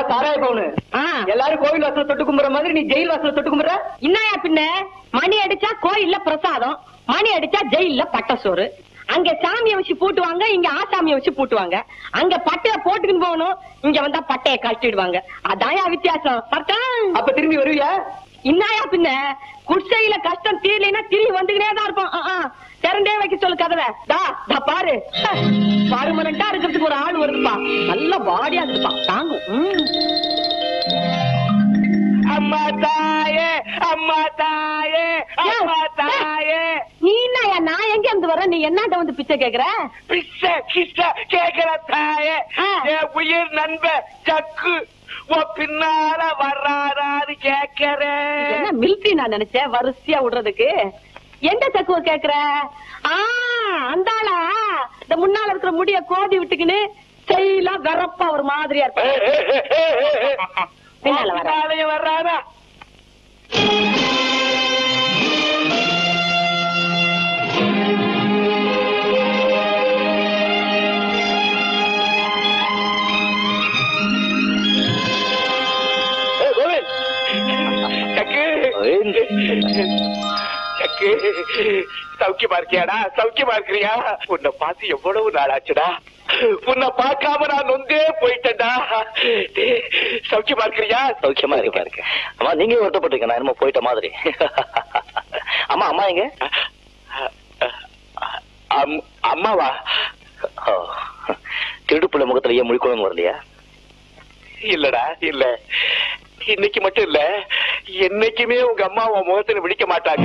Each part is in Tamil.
சாராய பவுனு ஆ. எல்லாரும் கோவில் வாசல தொட்டு கும்புற மாதிரி நீ ஜெயில் வாசல தொட்டு கும்புற என்னயா பின்ன மணி அடிச்சா கோயில்ல பிரசாதம் மணி அடிச்சா ஜெயில்ல பட்ட சோறு அங்க சாமியை வச்சு பூட்டுவாங்க இங்க ஆசாமியை வச்சு பூட்டுவாங்க அங்க பட்டைய போட்டுக்கின்னு போகணும் இங்க வந்தா பட்டைய கழட்டிடுவாங்க அதான்யா வித்தியாசம் பார்த்தா அப்ப திரும்பி வருவியா இன்னாயா பின்ன குடிசையில கஷ்டம் தீரலைன்னா திரும்பி வந்துக்கினே தான் இருப்போம் ஆ, ஆ. திறந்தே வைக்க சொல்லு கதவை தா தா பாரு பருமனண்டா இருக்கிறதுக்கு ஒரு ஆள் வருதுப்பா நல்ல பாடியா இருக்குப்பா தாங்கும் ம். அம்மா தாயே அம்மா தாயே அம்மா தாயே நீ என்னயா நான் எங்க இருந்து வரேன் நீ என்னட்ட வந்து பிச்சை கேக்குற பிச்சை கிச்ச கேக்குற தாயே ஆ. என் உயிர் நண்ப சக்கு உன் பின்னால வர்றாரான்னு கேக்குறேன் என்ன மிலிட்டரி நான் நினைச்சேன் வரிசையா விடுறதுக்கு எந்த தக்குவ கேக்குற ஆ அந்தாளா இந்த முன்னால இருக்கிற முடிய கோதி விட்டுக்கின்னு செய்யலாம் வெறப்பா ஒரு மாதிரியா இருப்ப பின்னால வரேன். பின்னாலே வர்றாரா ஏய், கோவிந்த். சக்கு. சக்கு. சௌக்கியமா இருக்கியாடா சௌக்கியமா இருக்கிறியா உன்னை பார்த்து எவ்வளவு நாள் ஆச்சுடா உன்னை பார்க்காம நான் நொந்தே போயிட்டேன்டா டேய், சௌக்கியமா இருக்கிறியா சௌக்கியமா இருக்கு பாருங்க அம்மா நீங்க வருத்தப்பட்டிருக்க நான் என்னமோ போயிட்ட மாதிரி அம்மா அம்மா எங்க அம்- அம்மாவா ஓ, திருடுப்புள்ள முகத்துல ஏன் முழிக்கணும் வரலையா இல்லடா இல்ல இன்னைக்கு மட்டும் இல்ல என்னைக்குமே உங்க அம்மா உன் முகத்துல விழிக்க மாட்டாங்க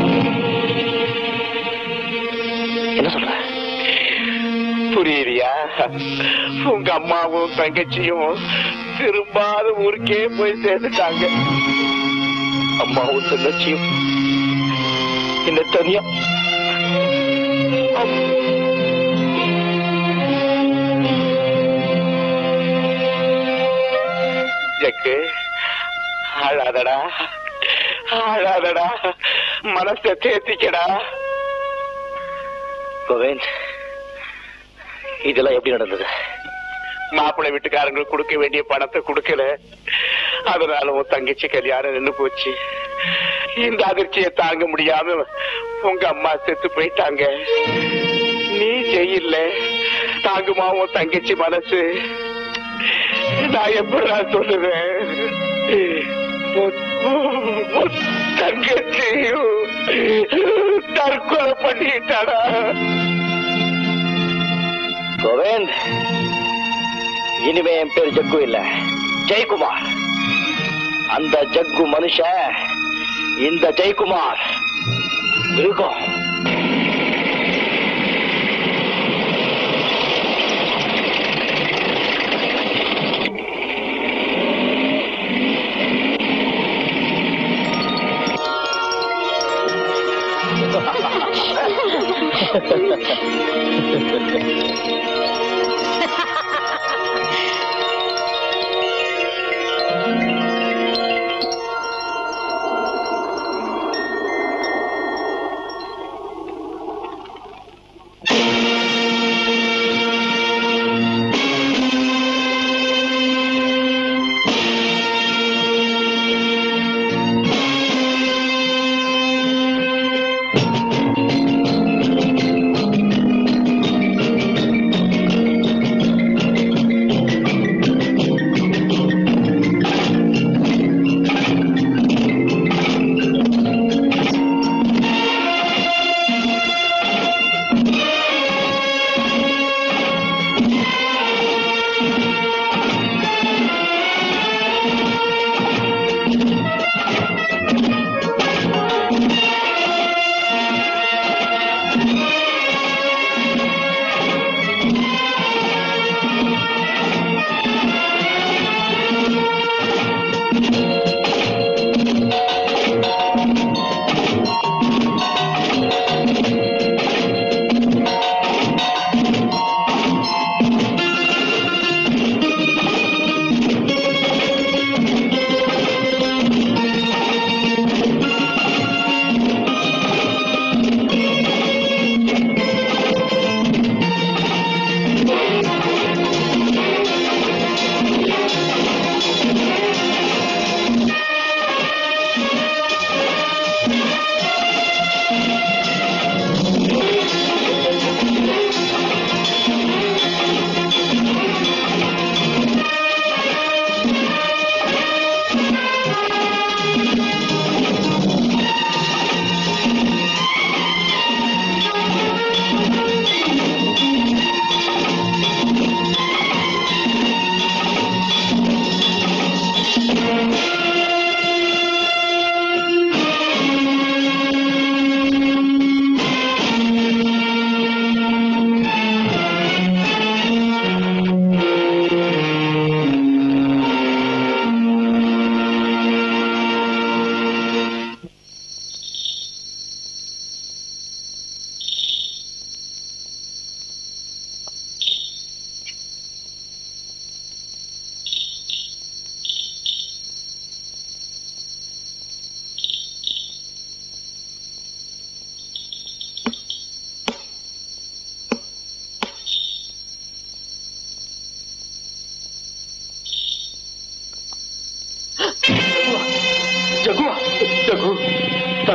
என்ன சொல்ற புரியலையா உங்க அம்மாவும் தங்கச்சியும் திரும்பாத ஊருக்கே போய் சேர்ந்துட்டாங்க அம்மாவும் தங்கச்சியும் இந்த தனியா ஜக்கு ஆளாதடா ஆளாதடா மனச தேத்திக்கடா கோவிந்த் இதெல்லாம் எப்படி நடந்தது மாப்பிள்ளை வீட்டுக்காரங்க கொடுக்க வேண்டிய பணத்தை கொடுக்கல அதனால உன் தங்கச்சி கல்யாணம் நின்னு போச்சு இந்த அதிர்ச்சியை தாங்க முடியாம உங்க அம்மா செத்து போயிட்டாங்க நீ ஜெயில்ல தாங்குமா உன் தங்கச்சி மனசு நான் எப்படா சொல்லுவேன் உன்- உன் தங்கச்சியும் தற்கொலை பண்ணிட்டாடா கோவிந்த் இனிமே என் பேர் ஜக்கு இல்ல ஜெயக்குமார் அந்த ஜக்கு மனுஷன் இந்த ஜெயக்குமார் மிருகம்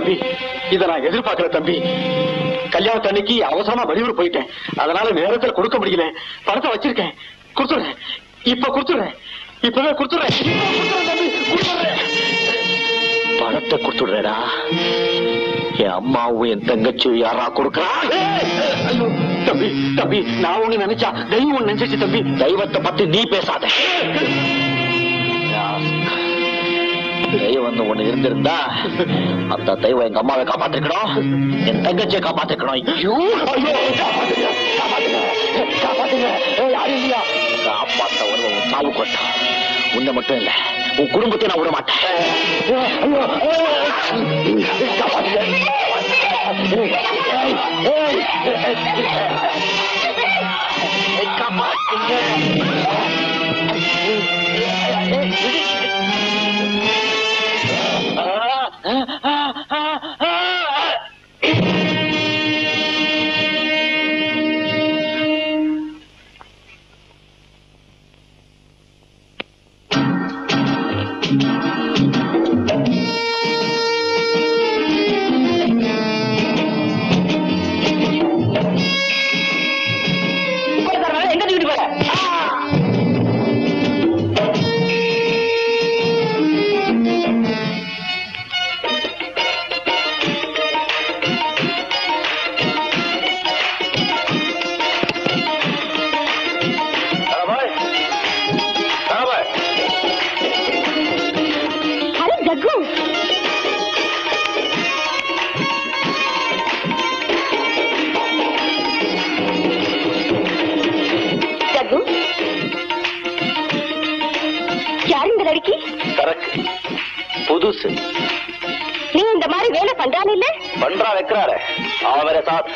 தம்பி இத நான் எதிர்பார்க்கல தம்பி கல்யாணத்து அன்னைக்கு அவசரமா வெளியூர் போயிட்டேன் அதனால நேரத்துல கொடுக்க முடியல பணத்தை வச்சிருக்கேன் கொடுத்துறேன் இப்ப கொடுத்துறேன் இப்பவே கொடுத்துறேன் தம்பி கொடுத்துறேன் பணத்தை கொடுத்துடுறேடா என் அம்மாவும் என் தங்கச்சியும் யாரா கொடுக்கறா ஐயோ தம்பி தம்பி நான் ஒண்ணு நினைச்சா தெய்வம் ஒண்ணு நினைச்சிச்சு தம்பி தெய்வத்தை பத்தி நீ பேசாத தெய்வம் ஒண்ணு இருந்திருந்தா அந்த தெய்வம் எங்க அம்மாவை காப்பாத்திருக்கணும் என் தங்கச்சியை காப்பாத்திருக்கணும் ஐயோ ஐயோ காப்பாத்துங்க காப்பாத்துங்க காப்பாத்துங்க ஏய், யாரும் இல்லையா காப்பாத்த வருவ உன் சாவு கொட்டா உன்னை மட்டும் இல்ல உன் குடும்பத்தை நான் விட மாட்டேன் ஐயோ ஏய், காப்பாத்துங்க ஏய், ஏய், ஏய், காப்பாத்துங்க எங்க தூக்கிட்டு போற அரே ஜக்கு ஜக்கு யார் இந்த லड़की கரெக்ட் புதுசு நீ இந்த மாதிரி வேலை பண்றான் இல்ல பண்றா வைக்கிறாரு அவன் வேற சாத்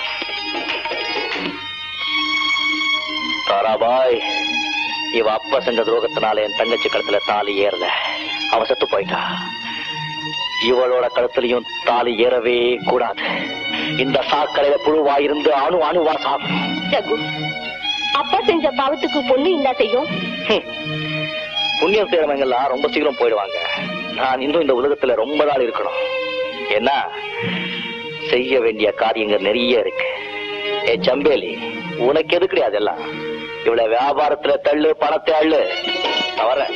தாராபாய் இவ அப்பா செஞ்ச துரோகத்தினால என் தங்கச்சி கழுத்துல தாலி ஏறல அவ செத்து போயிட்டா இவளோட கழுத்துலயும் தாலி ஏறவே கூடாது இந்த சாக்கடையில புழுவா இருந்து அணு அணுவா சாகும் ஜக்கு அப்பா செஞ்ச பாவத்துக்கு பொண்ணு என்ன செய்யும் ஹம். புண்ணியம் செய்யறவங்க எல்லாம் ரொம்ப சீக்கிரம் போயிடுவாங்க நான் இன்னும் இந்த உலகத்துல ரொம்ப நாள் இருக்கணும் என்ன செய்ய வேண்டிய காரியங்கள் நிறைய இருக்கு ஏ சம்பேலி உனக்கு எதுக்குடி அதெல்லாம் இவ்வளவு வியாபாரத்துல தள்ளு பணத்தை அள்ளு நான் வரேன்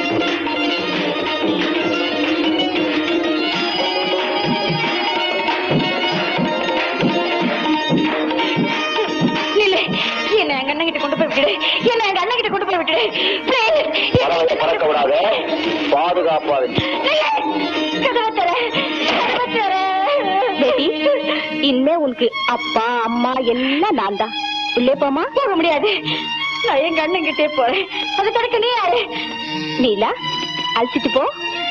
இல்ல என்ன எங்க அண்ணன் கிட்ட கொண்டு போய் விட்டுடு என்ன எங்க அண்ணன் கிட்ட கொண்டு போய் விட்டுடு Please. பறவை பறக்க விடாத பாதுகாப்பா வச்சு கதவை தர கதவை தர பேட்டி இனிமே உனக்கு அப்பா அம்மா எல்லாம் நான் தான் உள்ளே போமா போக முடியாது நான் எங்க அண்ணன் கிட்டே போறேன் அதை தடுக்க நீ யாரு நீலா அழைச்சிட்டு போ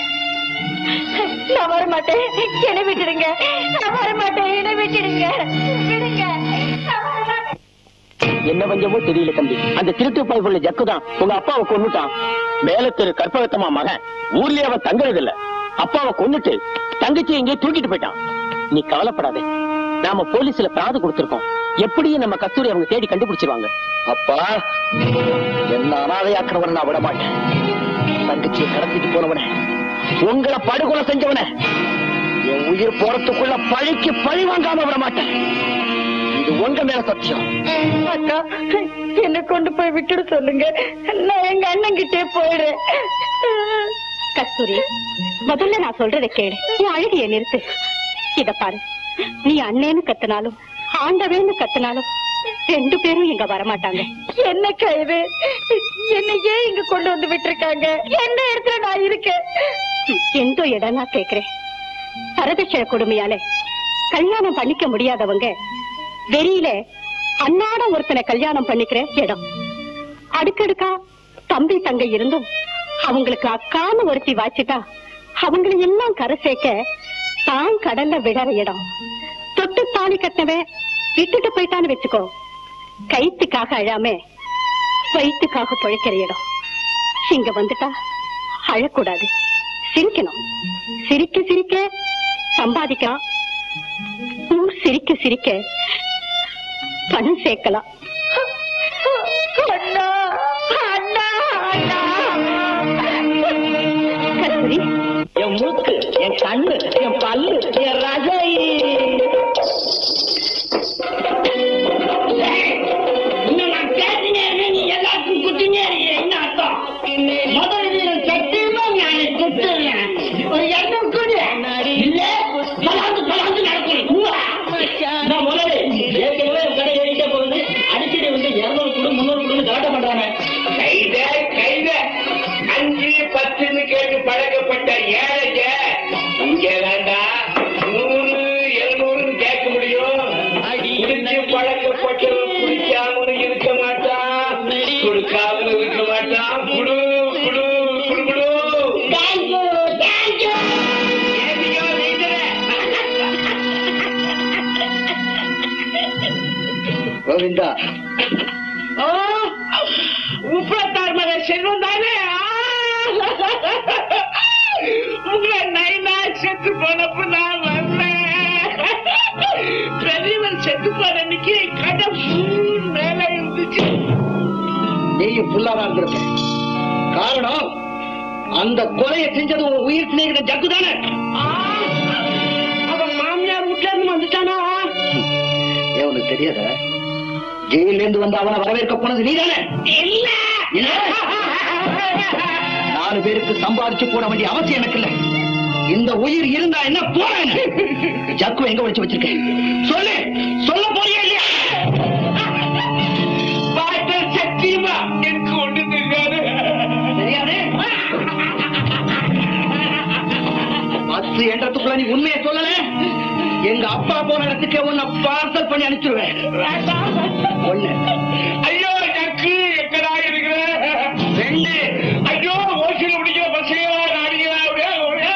நான் வர மாட்டேன் என்னை விட்டுடுங்க நான் வர மாட்டேன் என்னை விட்டுடுங்க விடுங்க நான் வர மாட்டேன். என்ன பஞ்சமோ தெரியல தம்பி அந்த திருட்டு பைப்புள்ள ஜக்கு தான் உங்க அப்பாவை கொன்னுட்டான் மேல தெரு கற்பகத்தம்மா மகன் ஊர்லயே அவன் தங்குறது இல்ல அப்பாவை கொன்னுட்டு தங்கச்சி எங்கேயோ தூக்கிட்டு போயிட்டான் நீ கவலைப்படாதே நாம போலீஸ்ல பிராது கொடுத்திருக்கோம் எப்படியும் நம்ம கஸ்தூரி அவங்க தேடி கண்டுபிடிச்சிருவாங்க அப்பா என்ன அனாதையாக்குறவன நான் விட மாட்டேன் தங்கச்சியை கடத்திட்டு போனவன உங்களை படுகொலை செஞ்சவன என் உயிர் போறதுக்குள்ள பழிக்கு பழி வாங்காம விட மாட்டேன் இது உங்க மேல சத்தியம் அக்கா என்ன கொண்டு போய் விட்டுட சொல்லுங்க நான் எங்க அண்ணன் கிட்டே போயிடுறேன் கஸ்தூரி முதல்ல நான் சொல்றதை கேளு நீ அழுகைய நிறுத்து இத பாரு நீ அண்ணேன்னு கத்துனாலும் ஆண்டவேன்னு கத்துனாலும் ரெண்டு பேரும் இங்க வரமாட்டாங்க என்ன கைது என்ன ஏன் இங்க கொண்டு வந்து விட்டுருக்காங்க எந்த இடத்துல நான் இருக்கேன் எந்த இடம் நான் கேக்குறேன் பரதட்சண கொடுமையால கல்யாணம் பண்ணிக்க முடியாதவங்க வெளியில அன்னாட ஒருத்தனை கல்யாணம் பண்ணிக்கிற இடம் அடுக்கடுக்கா தம்பி தங்க இருந்தும் அவங்களுக்கு அக்கான்னு ஒருத்தி வாச்சிட்டா அவங்களை எல்லாம் கரை சேர்க்க தான் கடல்ல விடற இடம் தொட்டு தாலி கட்டினவன் விட்டுட்டு போயிட்டான்னு வச்சுக்கோ கைத்துக்காக அழாம வயிற்றுக்காக பழைக்கிற இடம் இங்க வந்துட்டா அழக்கூடாது சிரிக்கணும் சிரிக்க சிரிக்க சம்பாதிக்கலாம் ஊர் சிரிக்க சிரிக்க பணம் சேர்க்கலாம் அண்ணா அண்ணா அண்ணா கஸ்தூரி என் மூக்கு என் கண்ணு என் பல்லு என் ரஜை இன்னும் நான் பேசினே இருக்கேன், நீ எல்லாத்துக்கும் குத்தினே இருக்கிய, என்ன அர்த்தம்? முதல் வீரன் சத்தியமா நான் குத்துறேன். ஒரு எண்ணம் கொடு. இல்ல, பலாந்து பலாந்து நடக்கணும். உவா. நான் முதல்ல ஏற்கனவே உன் கடை ஏறிட்டே போகுது. அடிக்கடி வந்து 200 கொடு, 300 கொடுன்னு கலாட்டம் பண்றானே. கைத கைத அஞ்சு பத்துன்னு கேட்டு பழக்கப்பட்ட ஏழைங்க இங்க வேண்டாம் நூறு எழுநூறுன்னு கேட்க முடியும் குடிச்சு பழக்கப்பட்டவன் குடிக்காமலும் இருக்க மாட்டான் கொடுக்காமலும் இருக்க மாட்டான் குடு குடு குடு குடு Thank you, thank you. ஏந்தியோ நீங்களே கோவிந்தா ஓ, முப்பத்தாறு மகன் செல்வம் தானே ஆ! உங்களை நைனா செத்து போனப்ப நான் வந்தேன் பெரியவன் செத்து போன அன்னைக்கு கடை full மேல இருந்துச்சு நீயும் ஃபுல்லாதான் இருந்திருக்க காரணம் அந்த கொலையை செஞ்சது உன் உயிர் சிநேகிதன் ஜக்கு தானே ஆ! அவன் மாமியார் வீட்டுல இருந்து வந்துட்டானா ஏன் உனக்கு தெரியாத ஜெயில இருந்து வந்து அவனை வரவேற்க போனது நீதானே இல்ல இல்ல. நாலு பேருக்கு சம்பாதிச்சு போட வேண்டிய அவசியம் எனக்கு இல்ல இந்த உயிர் இருந்தா என்ன போற ஜக்கு எங்க வச்சு வச்சிருக்கேன் சொல்லு சொல்ல போறியா இல்லையா பார்த்த சத்தியமா எனக்கு ஒண்ணு தெரியாது தெரியாது பத்து என்றதுக்குள்ள நீ உண்மையை சொல்லல எங்க அப்பா போன இடத்துக்கு உன்னை பார்சல் பண்ணி அனுப்பிச்சிருவேன் ஒண்ணு ஐயோ எனக்கு எக்கடா இருக்கிற ரெண்டு ஐயோ ஓசில முடிக்கிற பசங்களா நாடிகளா அப்படியே அப்படியே.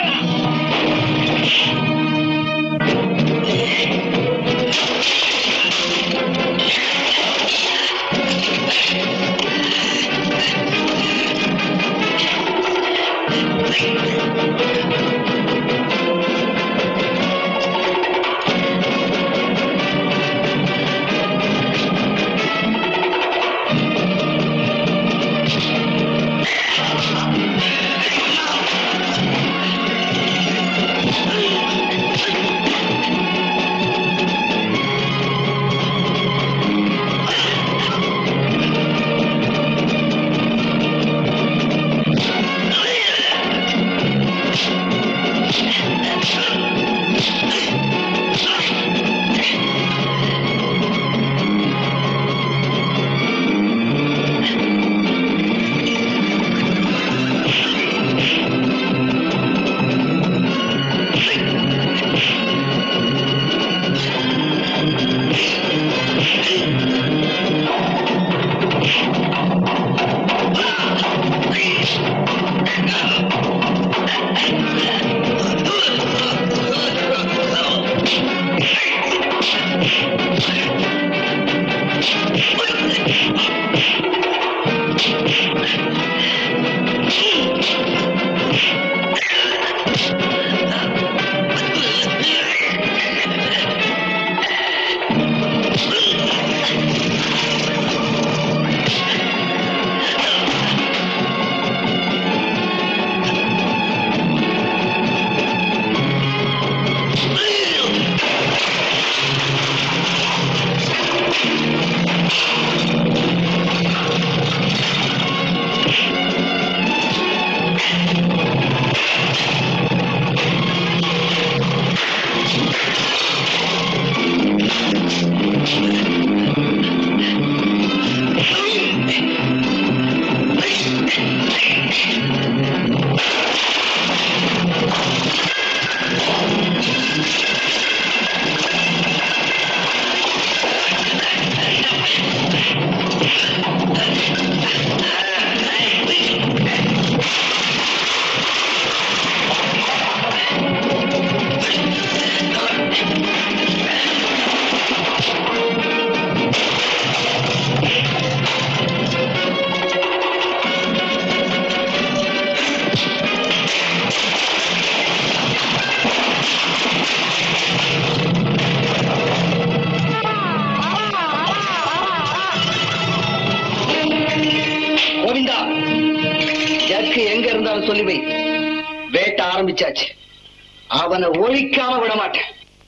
ஆரம்பிச்சாச்சு அவனை ஒழிக்காம விட மாட்டேன்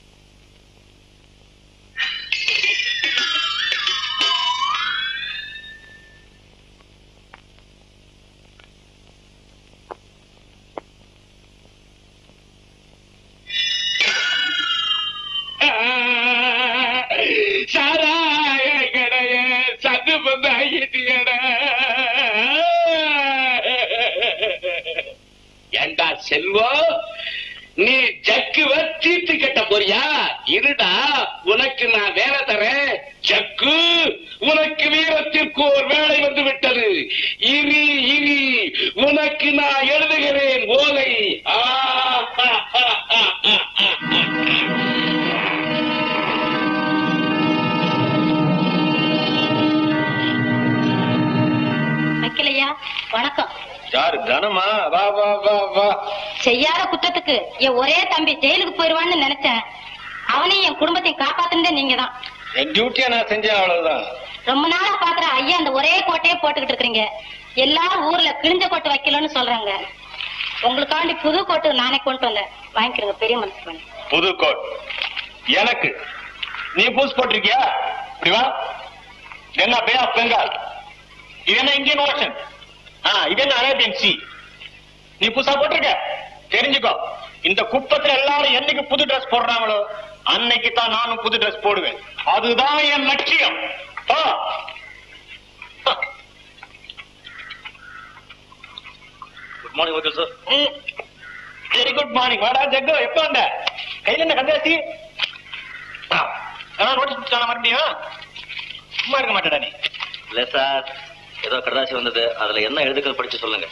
சாராய கடைய சது பந்தாயிட்டியடா ஏண்டா செல்வம் நீ ஜக்குவ தீர்த்து கட்ட போறியா இருடா உனக்கு நான் வேலை தரேன் ஜக்கு உனக்கு வீரத்திற்கு ஒரு வேலை வந்து விட்டது இனி இனி உனக்கு நான் எழுதுகிறேன் ஓலை ஆ, ஆ, ஆ, ஆ, ஆ, ஆ. வைக்கலையா வணக்கம் யாரு தனமா வா வா வா வா செய்யாத குற்றத்துக்கு என் ஒரே தம்பி ஜெயிலுக்கு போயிருவான்னு நினைச்சேன் அவனையும் என் குடும்பத்தையும் காப்பாத்துனதே நீங்க தான் என் டியூட்டியை நான் செஞ்சேன் அவ்வளவுதான் ரொம்ப நாளா பாக்குற ஐயா அந்த ஒரே கோட்டையே போட்டுக்கிட்டு இருக்கீங்க எல்லாரும் ஊர்ல கிழிஞ்ச கோட்டை வைக்கலன்னு சொல்றாங்க உங்களுக்காண்டி புது கோட்டு நானே கொண்டு வந்தேன் வாங்கிக்கிறேங்க பெரிய மனசு பண்ணி புதுக்கோட் எனக்கு நீ பூஸ் போட்டிருக்கியா இப்படி வா இது என்ன பே ஆஃப் பெங்கால் இது என்ன இந்தியன் ஓஷன் ஆ இது என்ன அரேபியன் சி நீ புதுசா போட்டிருக்க தெரிஞ்சுக்கோ இந்த குப்பத்துல எல்லாரும் என்னைக்கு புது ட்ரெஸ் போடுறாங்களோ அன்னைக்கு தான் நானும் புது ட்ரெஸ் போடுவேன் அதுதான் என் லட்சியம் போ. Good morning okay sir very good morning வாடா ஜக்கு எப்ப வந்த கையில என்ன கந்தாசி நோட்டீஸ் தானே மறுபடியும் சும்மா இருக்க மாட்டேடா நீ இல்ல சார் ஏதோ கடதாசி வந்தது அதுல என்ன எழுதுக்கள் படிச்சு சொல்லுங்க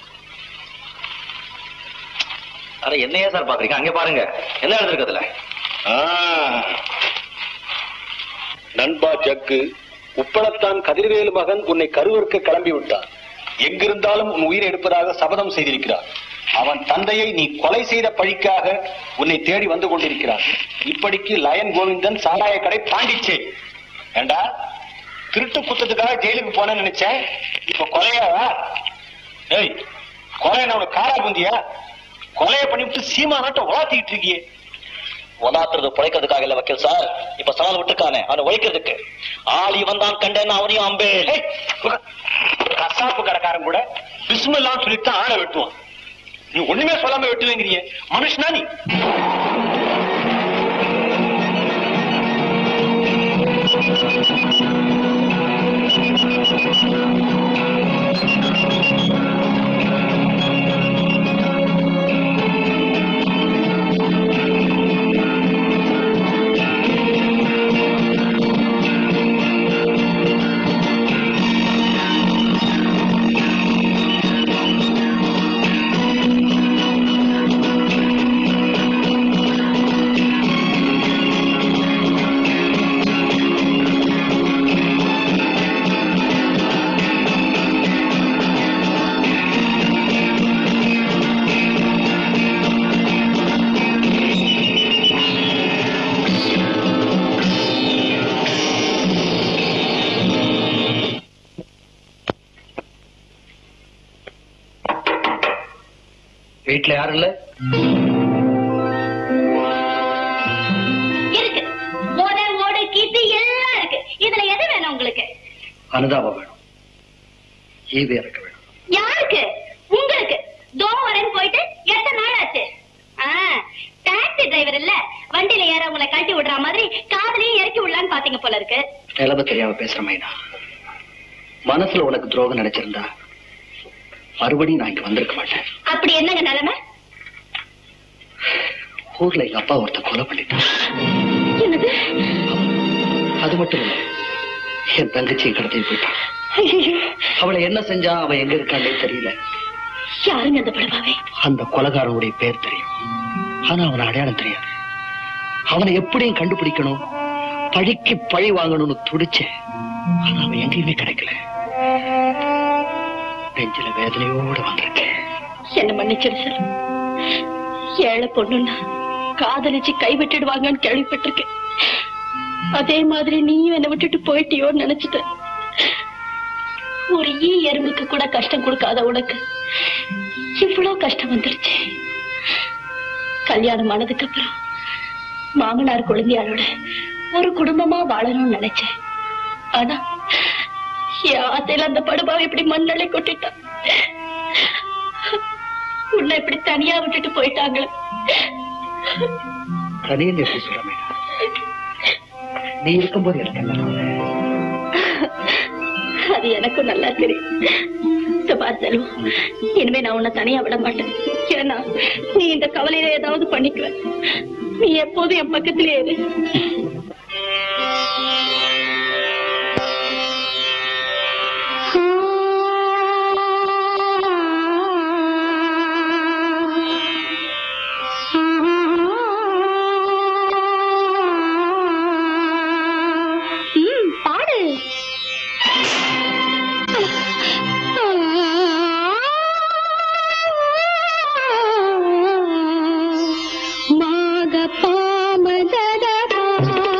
அட என்னையே சார் பாக்குறீங்க அங்க பாருங்க என்ன எழுதிருக்கு அதுல ஆ. நண்பா ஜக்கு உப்பளத்தான் கதிர்வேலு மகன் உன்னை கருவறுக்க கிளம்பி விட்டான் எங்கிருந்தாலும் உன் உயிரை எடுப்பதாக சபதம் செய்திருக்கிறார் அவன் தந்தையை நீ கொலை செய்த பழிக்காக உன்னை தேடி வந்து கொண்டிருக்கிறான் இப்படிக்கு லயன் கோவிந்தன் சாராய கடை பாண்டிச்சே ஏண்டா திருட்டு குத்தத்துக்காக ஜெயிலுக்கு போனேன்னு நினைச்சேன் இப்ப கொலையாவா ஏய் கொலை நான் உனக்கு காரா புந்தியா கொலையை பண்ணிவிட்டு சீமா நாட்டை உலாத்திட்டு இருக்கியே ஒலாத்துறது பிழைக்கிறதுக்காக இல்ல வக்கீல் சார் இப்ப சவால் விட்டுருக்கானே அவனை ஒழிக்கிறதுக்கு ஆள் இவன் தான் கண்டேன் அவனையும் அம்பே ஏய், உக்க- கசாப்பு கடைக்காரன் கூட பிஸ்மில்லான்னு சொல்லித்தான் ஆளை வெட்டுவான் நீ ஒண்ணுமே சொல்லாம வெட்டுவேங்கிறிய மனுஷனா நீ வீட்டுல யாரும் இல்ல இருக்கு ஓட ஓட கீத்து எல்லாம் இருக்கு இதுல எது வேணும் உங்களுக்கு அனுதாபம் வேணும் ஈவே இருக்க வேணும் யாருக்கு உங்களுக்கு தோ வரேன்னு போயிட்டு எத்தனை நாள் ஆச்சு டாக்ஸி டிரைவர் இல்ல வண்டியில ஏற உங்களை கட்டி விடுற மாதிரி காதலையும் இறக்கி விடலான்னு பாத்தீங்க போல இருக்கு நிலம தெரியாம பேசுற மைனா மனசுல உனக்கு துரோகம் நினைச்சிருந்தா மறுபடியும் நான் இங்க வந்திருக்க மாட்டேன் அப்படி என்னங்க நிலைமை ஊர்ல எங்க அப்பா ஒருத்தர் கொலை பண்ணிட்டான் என்னது அது மட்டும் இல்ல என் தங்கச்சியை கடத்தி போயிட்டான் ஐயோ அவளை என்ன செஞ்சா அவன் எங்க இருக்கானே தெரியல யாருங்க அந்த படவாவே அந்த கொலகாரனுடைய பேர் தெரியும் ஆனா அவன அடையாளம் தெரியாது அவனை எப்படியும் கண்டுபிடிக்கணும் பழிக்கு பழி வாங்கணும்னு துடிச்சேன் ஆனா அவன் எங்கேயுமே கிடைக்கல நெஞ்சில வேதனையோட வந்திருக்கேன் என்ன மன்னிச்சிடு சார் ஏழை பொண்ணுன்னா காதலிச்சு கைவிட்டுடுவாங்கன்னு கேள்விப்பட்டிருக்கேன் அதே மாதிரி நீயும் என்னை விட்டுட்டு போயிட்டியோன்னு நினைச்சிட்டேன் ஒரு ஈ எறும்புக்கு கூட கஷ்டம் கொடுக்காத உனக்கு இவ்வளவு கஷ்டம் வந்துருச்சு கல்யாணம் ஆனதுக்கு அப்புறம் மாமனார் குழந்தையாரோட ஒரு குடும்பமா வாழணும்னு நினைச்சேன் ஆனா என் ஆசையில அந்த படுபாவை இப்படி மண்ணலை கொட்டிட்டான் உன்னை இப்படி தனியா விட்டுட்டு போயிட்டாங்களே தனியன் எப்படி சொல்ல மேடா நீ இருக்கும்போது எனக்கு என்ன கவலை? அது எனக்கும் நல்லா தெரியும் இந்த பார் செல்வம், இனிமே நான் உன்னை தனியா விட மாட்டேன் ஏன்னா நீ இந்த கவலையில ஏதாவது பண்ணிக்குவ நீ எப்போதும் என் பக்கத்திலே இரு ம், பாடு மாக பாமதரா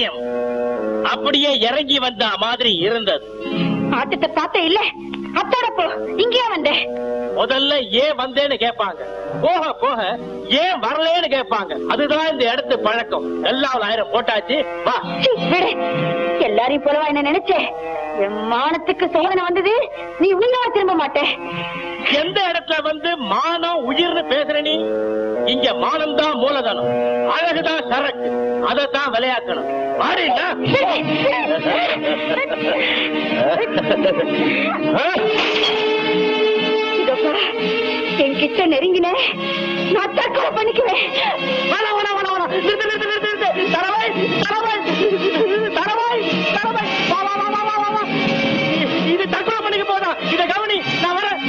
பயம் அப்படியே இறங்கி வந்த மாதிரி இருந்தது ஆட்டத்தை பார்த்த இல்ல அத்தோட போ இங்கேயே வந்தேன் முதல்ல ஏன் வந்தேன்னு கேட்பாங்க போக போக ஏன் வரலேன்னு கேட்பாங்க அதுதான் இந்த இடத்து பழக்கம் எல்லாம் ஆயிரம் போட்டாச்சு வா சீ, விடு எல்லாரையும் போலவா என்ன நினைச்சேன் என் மானத்துக்கு சோதனை வந்தது நீ உன்னவா திரும்ப மாட்டேன் எந்த இடத்துல வந்து மானம் உயிர்னு பேசுற நீ இங்க மானம் தான் மூலதனம் அழகுதான் சரக்கு அதைத்தான் விளையாக்கணும் மாறினா இதோ பாரு, என் கிட்ட நெருங்கின நான் தற்கொலை பண்ணிக்குவேன் வேணாம், வேணாம், வேணாம், வேணாம். நிறுத்து, நிறுத்து, நிறுத்து, நிறுத்து. தரவாய், தரவாய், தரவாய், தரவாய். வா, வா, வா, வா, வா, வா, வா. இ- இது தற்கொலை பண்ணிக்க போதா இத கவனி நான் வரேன்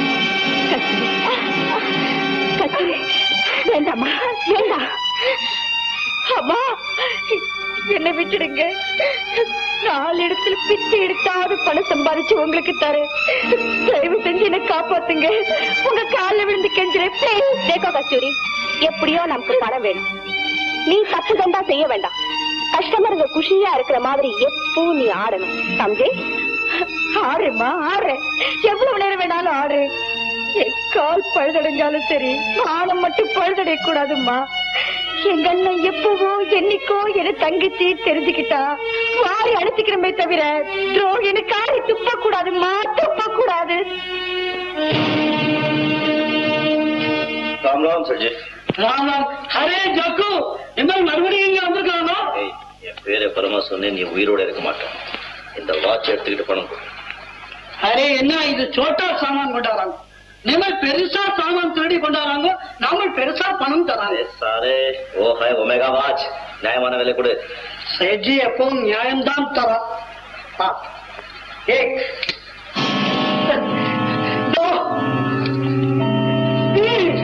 கத்திரி வேண்டாமா வேண்டாம் அம்மா என்னை விட்டுடுங்க நாலு இடத்துல பிச்சை எடுத்தாவது பணம் சம்பாதிச்சு உங்களுக்கு தரேன் தயவு செஞ்சு என்ன காப்பாத்துங்க உங்க கால்ல விழுந்து கெஞ்சுறேன் please. தேக்கோ கஸ்தூரி எப்படியோ நமக்கு பணம் வேணும் நீ தப்பு தண்டா செய்ய வேண்டாம் கஸ்டமருங்க குஷியா இருக்கிற மாதிரி எப்பவும் நீ ஆடணும் சம்ஜே ஆடுறேம்மா ஆடுறேன் எவ்வளவு நேரம் வேணாலும் ஆடு என் கால் பழுதடைஞ்சாலும் சரி மானம் மட்டும் பழுதடைய கூடாதும்மா எங்க அண்ணன் எப்பவோ என்னைக்கோ என தங்கச்சி தெரிஞ்சுக்கிட்டா வாரி அனுப்பிக்கிறமே தவிர துரோகின்னு காரி துப்ப கூடாதும்மா துப்ப கூடாது ராம் ராம் சஜி ராம் ராம் அரே ஜக்கு என்ன மறுபடியும் இங்க வந்திருக்கானோ என் பேரை பரமா சொன்னேன் நீ உயிரோட இருக்க மாட்டேன் இந்த வாட்ச் எடுத்துக்கிட்டு பணம் கொடு அரே என்ன இது சோட்டா சாமான் கொண்டாடுறாங்க நம்ம பெருசா சாமான் திருடி கொண்டாடுறாங்க நாம பெருசா பணம் தராங்க சாரே ஓ ஹாய் ஒமேகா வாட்ச் நியாயமான விலை கொடு சேஜி எப்பவும் நியாயம்தான் தரா ஆ. ஏய். தோ. ப்ளீஸ்.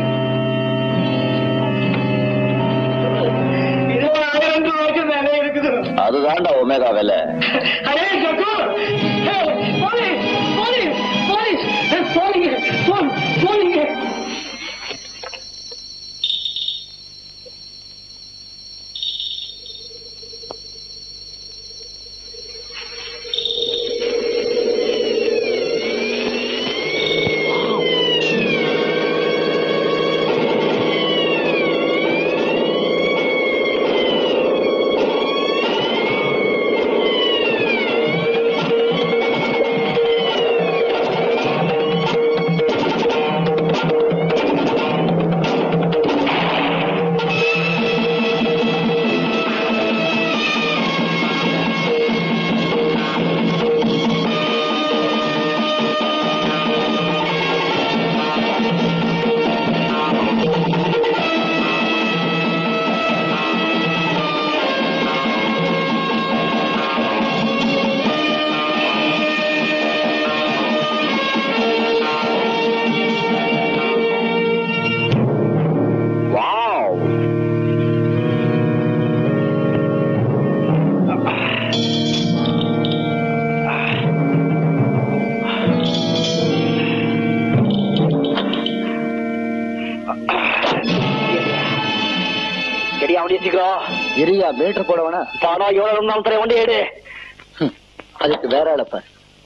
இது ஒரு ஆயிரம் ரூபாய்க்கு மேலே இருக்குது அதுதான்டா ஒமேகா விலை அரே ஜக்கு ஏய், போலீஸ் போலீஸ் போலீஸ் ஏய், போலீங்க போன் போலீங்க வாவ் சரியா வண்டி சீக்கிரம் இரியா மீட்டர் போட வேணா பணம் எவ்வளவு இருந்தாலும் தரேன் வண்டி எடு அதுக்கு வேற அளப்ப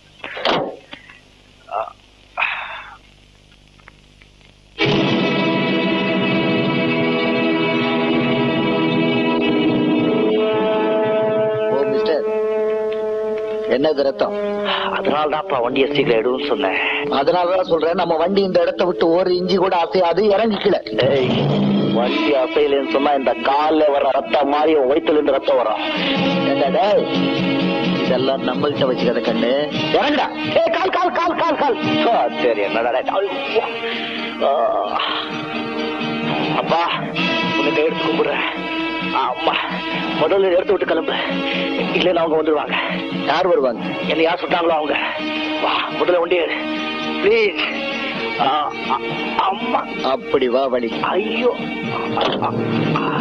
ஓ மிஸ்டர் என்னது ரத்தம் அதனால தான்ப்பா வண்டியை சீக்கிரம் எடுன்னு சொன்னேன் அதனாலதான் சொல்றேன் நம்ம வண்டி இந்த இடத்த விட்டு ஒரு இஞ்சி கூட அசையாது இறங்கிக்கல ஏய் வண்டி அசையலன்னு சொன்னா இந்த கால்ல வர ரத்தம் மாதிரி உன் வயித்துல இருந்து ரத்தம் வரும் ஏண்டா டேய், இதெல்லாம் நம்மள்கிட்ட வச்சுக்கத கண்ணு இறங்குடா ஏய் கால் கால் கால் கால் கால் ஆ, சரி என்னடா டேய். ஐயோ. ஆ. அப்பா உனக்கு எடுத்து கும்பிடுறேன் அம்மா முதல்ல எடுத்து விட்டு கிளம்பு இல்லைன்னா அவங்க வந்துடுவாங்க யார் வருவாங்க என்ன யார் சுட்டாங்களோ அவங்க வா முதல்ல வண்டி ஏறு ப்ளீஸ் அம்மா அப்படி வா வழி ஐயோ ஆ, ஆ, ஆ.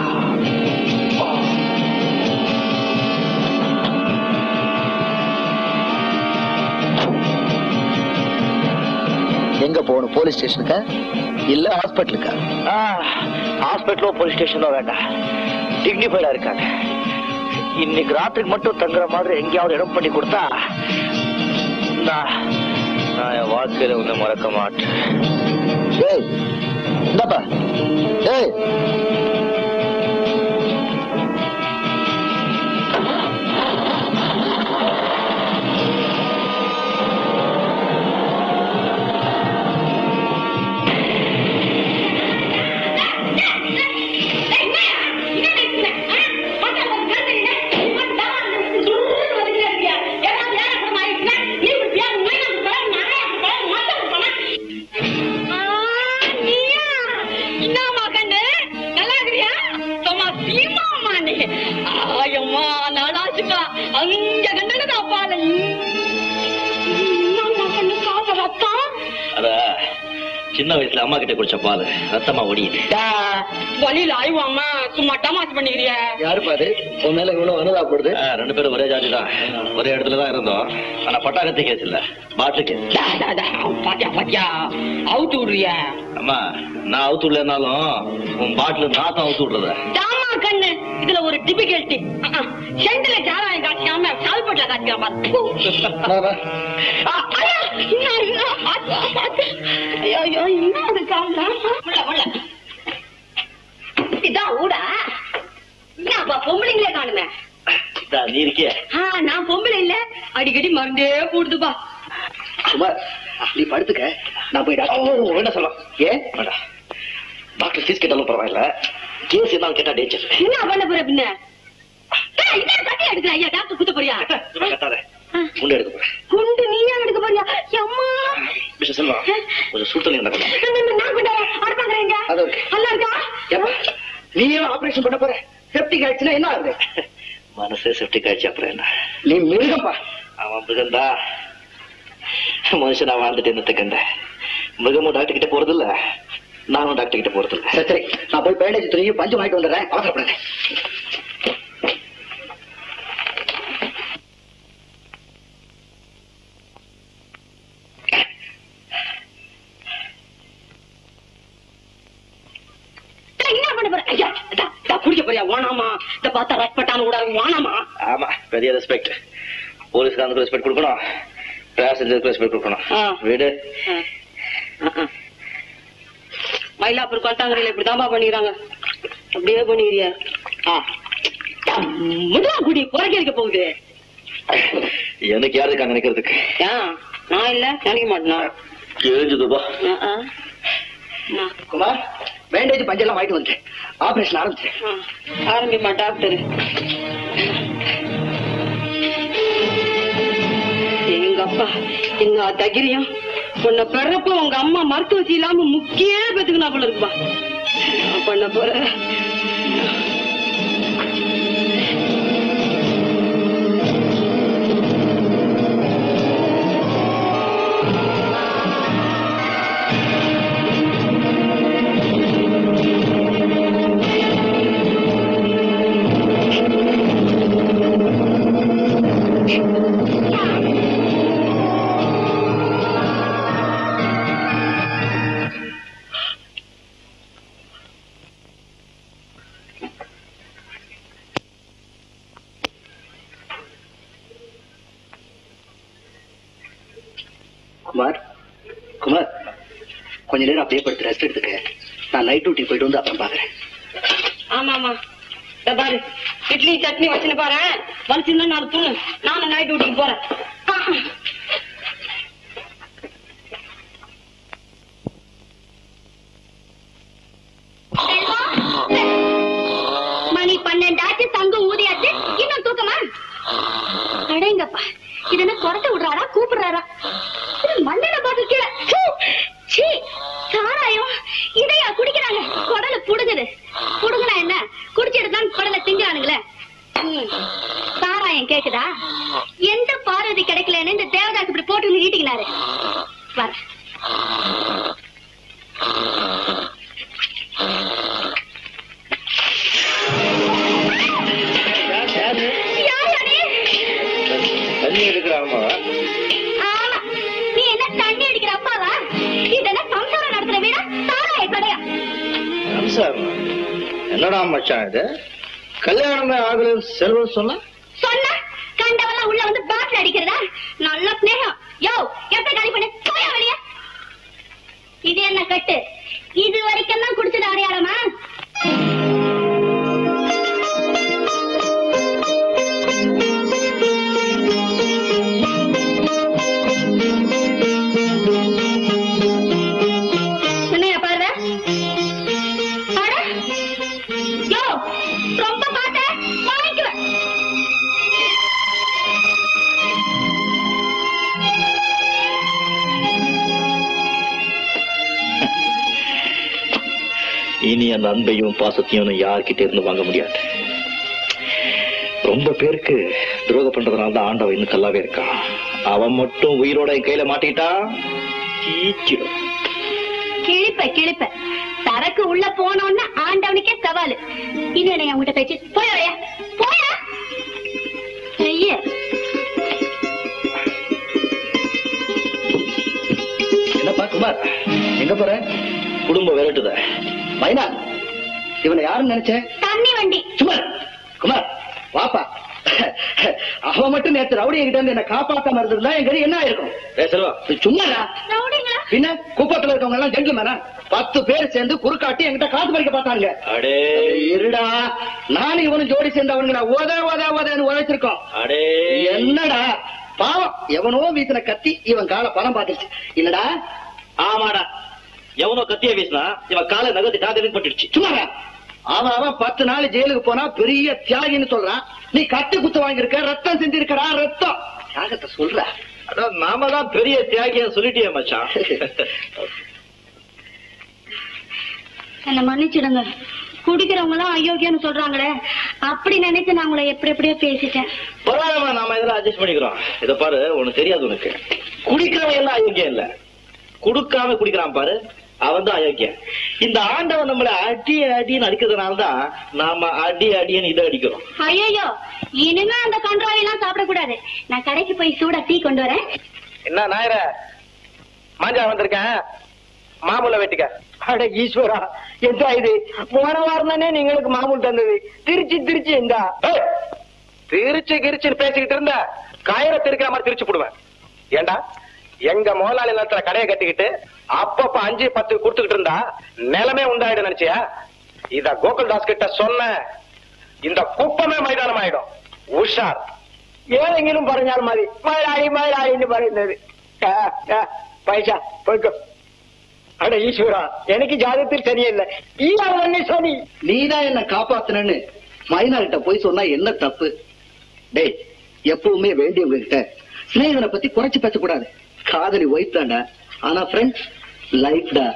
எங்க போகணும் போலீஸ் ஸ்டேஷனுக்கா இல்ல ஹாஸ்பிட்டலுக்கா ஹாஸ்பிட்டலோ போலீஸ் ஸ்டேஷனோ வேண்டாம் டிக்னிஃபைடா இருக்காங்க இன்னைக்கு ராத்திரிக்கு மட்டும் தங்குற மாதிரி எங்கேயாவது இடம் பண்ணி கொடுத்தா நான் நான் என் வாழ்க்கையில உன்னை மறக்க மாட்டேன் ஏய் இந்தாப்பா ஏய் அங்க கண்டனதா பால அத சின்ன வயசுல அம்மா கிட்ட குடிச்ச பால் ரத்தமா ஒடியுது வழியில ஆய்வாம சும்மா டமாஸ் பண்ணிக்கிறிய யாருப்பா அது உன் மேல இவ்வளவு அனுதாபப்படுது ஆ, ரெண்டு பேரும் ஒரே ஜாதி தான் ஒரே இடத்துல தான் இருந்தோம் ஆனா பட்டாக்கத்தை கேஸ் இல்ல பாட்டில் கேஸ் பாத்தியா பாத்தியா அவுத்து விடுறிய அம்மா நான் அவுத்து விடலனாலும் உன் பாட்டில் நாத்தம் அவுத்து விடுறத தாமா கண்ணு இதுல ஒரு டிபிகல்ட்டி செண்டுல சாராயம் காய்ச்சாம சால்பட்ல காய்ச்சியா பாத்து ஐயோ ஐயோ இன்னும் அது காந்தா உள்ள உள்ள இதான் ஊடா என்னப்பா பொம்பளைங்களே காணுமே இதா, நீ இருக்கிய ஆ, நான் பொம்பளை இல்ல அடிக்கடி மருந்தே போடுதுப்பா குமார் நீ படுத்துக்க நான் போய் டாக்டர் என்ன சொல்லலாம் ஏன் வேண்டாம் டாக்டர் ஃபீஸ் கேட்டாலும் பரவாயில்ல கேஸ் இருந்தாலும் கேட்டா டேஞ்சர் என்ன பண்ண போற பின்ன ஏய், இதை கட்டி எடுக்கிற ஐயா டாக்டர் குத்த போறியா கத்தாத முண்டை எடுக்க போறேன் குண்டு நீயா எடுக்க போறியா அம்மா மிஸ்டர் செல்வா கொஞ்சம் சுத்தம் நடக்கணும் நான் கொண்டு வரேன் அடுப்பாங்கிறேங்க அது okay. நல்லா இருக்கா ஏப்பா நீ ஏன் ஆபரேஷன் பண்ண போற செப்டிக் ஆயிடுச்சுன்னா என்ன ஆகுது மனசே செப்டி காய்ச்சி அப்புறம் என்ன நீ மிருகம்பா அவன் மிருகந்தா மனுஷனா வாழ்ந்துட்டு என்னத்துக்கு மிருகமும் டாக்டர் கிட்ட போறது இல்ல நானும் டாக்டர் கிட்ட போறது இல்ல சரி சரி நான் போய் பேண்டேஜ் துணியும் பஞ்சு வாங்கிட்டு வந்துடுறேன் அவசரப்படுங்க ஏய், என்ன பண்ண போற ஐயா இதா, இதா குடிக்க போறியா வானாமா இத பார்த்தா ரத்பட்டான கூட வானாமா ஆமா பெரிய ரெஸ்பெக்ட் போலீஸ்காரனுக்கு ரெஸ்பெக்ட் கொடுக்கணும் பேசஞ்சருக்கு ரெஸ்பெக்ட் கொடுக்கணும் ஆ. வீடு மயிலாப்பூர் கொட்டாங்கரையில இப்படிதான்பா பண்ணிக்கிறாங்க அப்படியே பண்ணிக்கிறியா முதலாம் குடி குறைக்க இருக்க போகுது எனக்கு யாரு இருக்காங்க நினைக்கிறதுக்கு ஏன் நான் இல்ல நினைக்க மாட்டேனா கிழிஞ்சதுப்பா ஆ, ஆ. நான், குமார் பேண்டேஜ் பஞ்செல்லாம் வாங்கிட்டு வந்துட்டேன் ஆபரேஷன் ஆரம்பிச்சு ஆ. ஆரம்பிப்பா டாக்டர் எங்க அப்பா எங்க தகிரியம் உன்னை பிறப்ப உங்க அம்மா மருத்துவச்சி இல்லாம முக்கிய பெத்துக்குனா போல இருக்குப்பா என்ன பண்ண போற குமார் குமார் கொஞ்ச நேரம் அப்படியே படுத்து ரெஸ்ட் எடுத்துக்க நான் நைட் டியூட்டி போயிட்டு வந்து அப்புறம் பாக்குறேன் ஆமா ஆமா இதோ பாரு இட்லி சட்னி வச்சுன்னு பாரு வலிச்சுன்னா நான் தூணு நானும் நைட் டியூட்டிக்கு போறேன் ஆ. மணி பன்னெண்டாச்சு தங்கம் ஊதியாச்சு இன்னும் தூக்கமா அடேங்கப்பா இது என்ன கொரட்டை விடுறாரா கூப்பிடுறாரா இது மண்ணெண்ண பாட்டில் கீழே ஹூ! சீ சாராயம் இதையா குடிக்கிறாங்க குடல புடுங்குது புடுங்குனா என்ன குடிச்சிட்டு தான் குடல திங்கிறானுங்களே ம். சாராயம் கேக்குதா எந்த பார்வதி கிடைக்கலன்னு இந்த தேவதாஸ் இப்படி போட்டு ஈட்டிக்கினாரு வர யார் யாரு? தண்ணி எடுக்கிறாங்கம்மா ஆமா நீ என்ன தண்ணி அடிக்கிற அப்பாவா இதெல்லாம் சம்சாரம் நடத்துற வீடா சாராய கடையா சார் என்னடா மச்சான் இது கல்யாணமே ஆகலன்னு செல்வம் சொன்னா யோ எப்ப காலி பண்ணு போயா வெளிய இது என்ன கட்டு இது வரைக்கும் தான் குடிச்சது அடையாளமா என்னையா பார்வை அட யோ ரொம்ப பாட்ட வாங்கிக்குவேன் இனி அந்த அன்பையும் பாசத்தையும் நான் யார்கிட்ட இருந்து வாங்க முடியாது ரொம்ப பேருக்கு துரோகம் பண்றதுனால தான் ஆண்டவன் இன்னும் கல்லாவே இருக்கான் அவன் மட்டும் உயிரோட என் கையில மாட்டிக்கிட்டான் தீச்சிடும் கிழிப்ப கிழிப்ப சரக்கு உள்ள போனோம்னா ஆண்டவனுக்கே சவாலு இனி என்ன உங்ககிட்ட பேச்சு போயா போயா ஐய என்னப்பா குமார் எங்க போற குடும்ப விரட்டுத மைனா இவனை யாருன்னு நினைச்சேன் தண்ணி வண்டி சுமார் குமார் வாப்பா அவன் மட்டும் நேத்து ரவுடி என்கிட்ட இருந்து என்ன காப்பாத்தாம இருந்திருந்தா என் கறி என்ன ஆயிருக்கும் பேசலவா சும்மாடா ரவுடிங்களா பின்ன கூப்பத்துல இருக்கவங்க எல்லாம் ஜென்டில்மேனா பத்து பேர் சேர்ந்து குறுக்காட்டி என்கிட்ட காசு பறிக்க பார்த்தாங்க அடே இருடா நானும் இவனும் ஜோடி சேர்ந்து அவனுங்க உத உத உதன்னு உழைச்சிருக்கோம் அடே என்னடா பாவம் எவனோ வீசின கத்தி இவன் கால பணம் பார்த்துருச்சு இல்லடா ஆமாடா எவனோ கத்திய வீசினா இவன் காலை நகர்த்தி டாக்டர் பட்டுடுச்சு சும்மாடா அவன் அவன் பத்து நாள் ஜெயிலுக்கு போனா பெரிய தியாகின்னு சொல்றான் நீ கட்டு குத்து வாங்கியிருக்க ரத்தம் செஞ்சிருக்கடா ரத்தம் தியாகத்தை சொல்ற அதான் நாம தான் பெரிய தியாகியா சொல்லிட்டியே மச்சான் என்ன மன்னிச்சிடுங்க குடிக்கிறவங்க எல்லாம் அயோக்கியன்னு சொல்றாங்களே அப்படி நினைச்சு நான் உங்களை எப்படி எப்படியோ பேசிட்டேன் பரவாயில்லமா நாம இதெல்லாம் அட்ஜஸ்ட் பண்ணிக்கிறோம் இத பாரு உனக்கு தெரியாது உனக்கு குடிக்கிறவன் எல்லாம் அயோக்கியம் இல்ல குடுக்காம குடிக்கிறான் பாரு அவன் தான் அயோக்கியம் இந்த ஆண்டவன் நம்மள அடி அடின்னு அடிக்கிறதுனால தான் நாம அடி அடின்னு இதை அடிக்கிறோம் ஐயோ இனிமே அந்த கன்றாவி எல்லாம் சாப்பிடக்கூடாது நான் கடைக்கு போய் சூடா டீ கொண்டு வரேன் என்ன நாயர மாஞ்சா வந்திருக்கேன் மாமூல வெட்டிக்க அட ஈஸ்வரா எந்தா இது போன வாரம் தானே நீங்களுக்கு மாமூல் தந்தது திருச்சி திருச்சி எந்தா ஏய், திருச்சி கிரிச்சின்னு பேசிக்கிட்டு இருந்த கயிறை திருக்கிற மாதிரி திருச்சி போடுவேன் ஏண்டா எங்க முதலாளி நிலத்துல கடையை கட்டிக்கிட்டு அப்பப்ப அஞ்சு பத்து கொடுத்துக்கிட்டு இருந்தா நிலமே உண்டாயிடும் நினைச்சியா இத கோகுல்தாஸ் கிட்ட சொன்ன இந்த குப்பமே மைதானம் ஆயிடும் உஷார் ഏതെങ്കിലും പറഞ്ഞാൽ മതി മലയാളി മലയാളി എന്ന് പറയുന്നത് ആ, ആ, പൈസ പോയിക്കോ അട ഈശ്വര എനിക്ക് ജാതകത്തിൽ ശനിയല്ല ഈ ആൾ തന്നെ ശനി நீதான் என்ன காப்பாத்தனன்னு மைனா கிட்ட போய் சொன்னா என்ன தப்பு டேய் எப்பவுமே வேண்டியவங்க கிட்ட சிநேகனை பத்தி குறைச்சு பேசக்கூடாது காதலி ஒய்ஃப் தான்டா ஆனா ஃப்ரெண்ட்ஸ் லைஃப்டா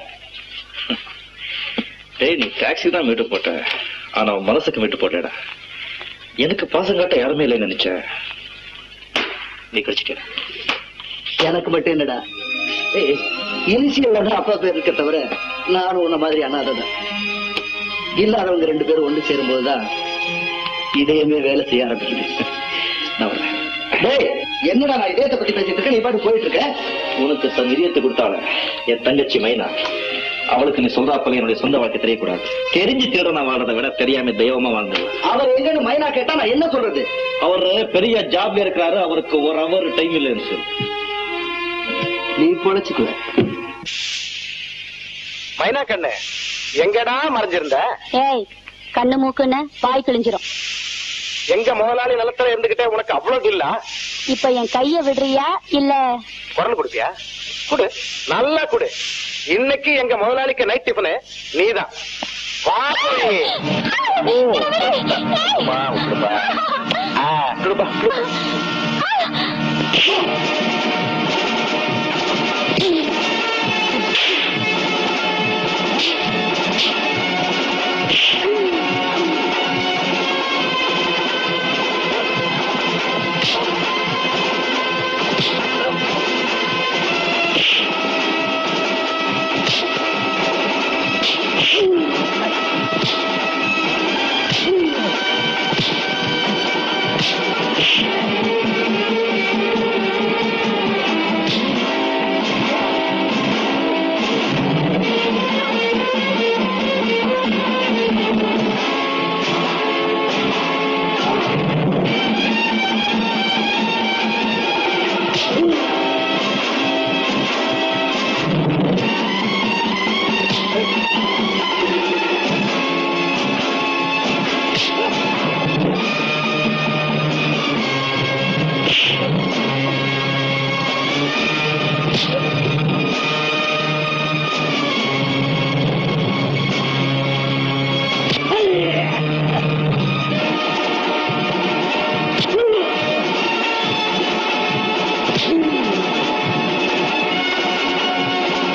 டேய் நீ டாக்ஸி தான் மீட்டு போட்ட ஆனா உன் மனசுக்கு மீட்டு போட்டேடா எனக்கு பாசம் காட்ட யாருமே இல்லைன்னு நினைச்சேன் நீ கடிச்சிட்ட எனக்கு மட்டும் என்னடா ஏய் இனிஷியல்ல தான் அப்பா பேர் இருக்க தவிர நானும் உன்ன மாதிரி அனாததான் இல்லாதவங்க ரெண்டு பேரும் ஒன்று சேரும்போதுதான் இதயமே வேலை செய்ய ஆரம்பிக்குது நான் வரேன் டேய் என்னடா நான் இதயத்தை பத்தி பேசிட்டு இருக்கேன் நீ பாட்டு போயிட்டு இருக்க உனக்கு தன் இதயத்தை கொடுத்தாள என் தங்கச்சி மைனா அவளுக்கு நீ சொல்றாப்பல என்னுடைய சொந்த வாழ்க்கை தெரியக்கூடாது தெரிஞ்சு திருட நான் வாழ்றதை விட தெரியாம தெய்வமா வாழ்ந்துடலாம் அவர் எங்கன்னு மைனா கேட்டா நான் என்ன சொல்றது அவர் பெரிய ஜாப்ல இருக்கிறாரு அவருக்கு ஒரு அவர் டைம் இல்லைன்னு சொல்லு நீ பொழைச்சுக்குவ மைனா கண்ணு எங்கடா மறைஞ்சிருந்த ஏய் கண்ணு மூக்குன்னு வாய் கிழிஞ்சிரும் எங்க முதலாளி நிலத்துல இருந்துகிட்டே உனக்கு அவ்வளவு இல்ல இப்ப என் கைய விடுறியா இல்ல குரல் கொடுப்பியா குடு நல்லா குடு இன்னைக்கு எங்க முதலாளிக்கு நைட் டிஃபனு நீதான் வா போய். வா, விட்டுப்பா. ஆ, விடுப்பா, விடுப்பா.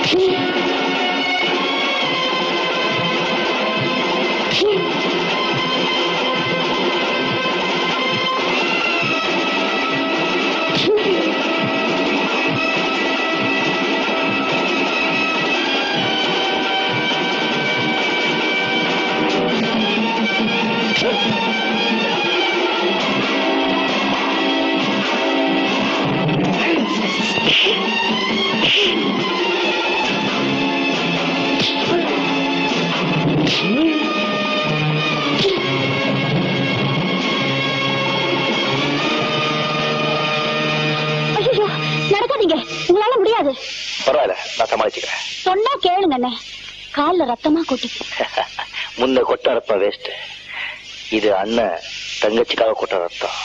ஐயோ நடக்காதீங்க உங்களால முடியாது பரவாயில்ல நான் சமாளிச்சுக்கிறேன் சொன்னா கேளுங்க அண்ணே கால்ல ரத்தமா கொட்டுது முன்ன கொட்ட ரத்தம் வேஸ்ட் இது அண்ணன் தங்கச்சிக்காக கொட்ட ரத்தம்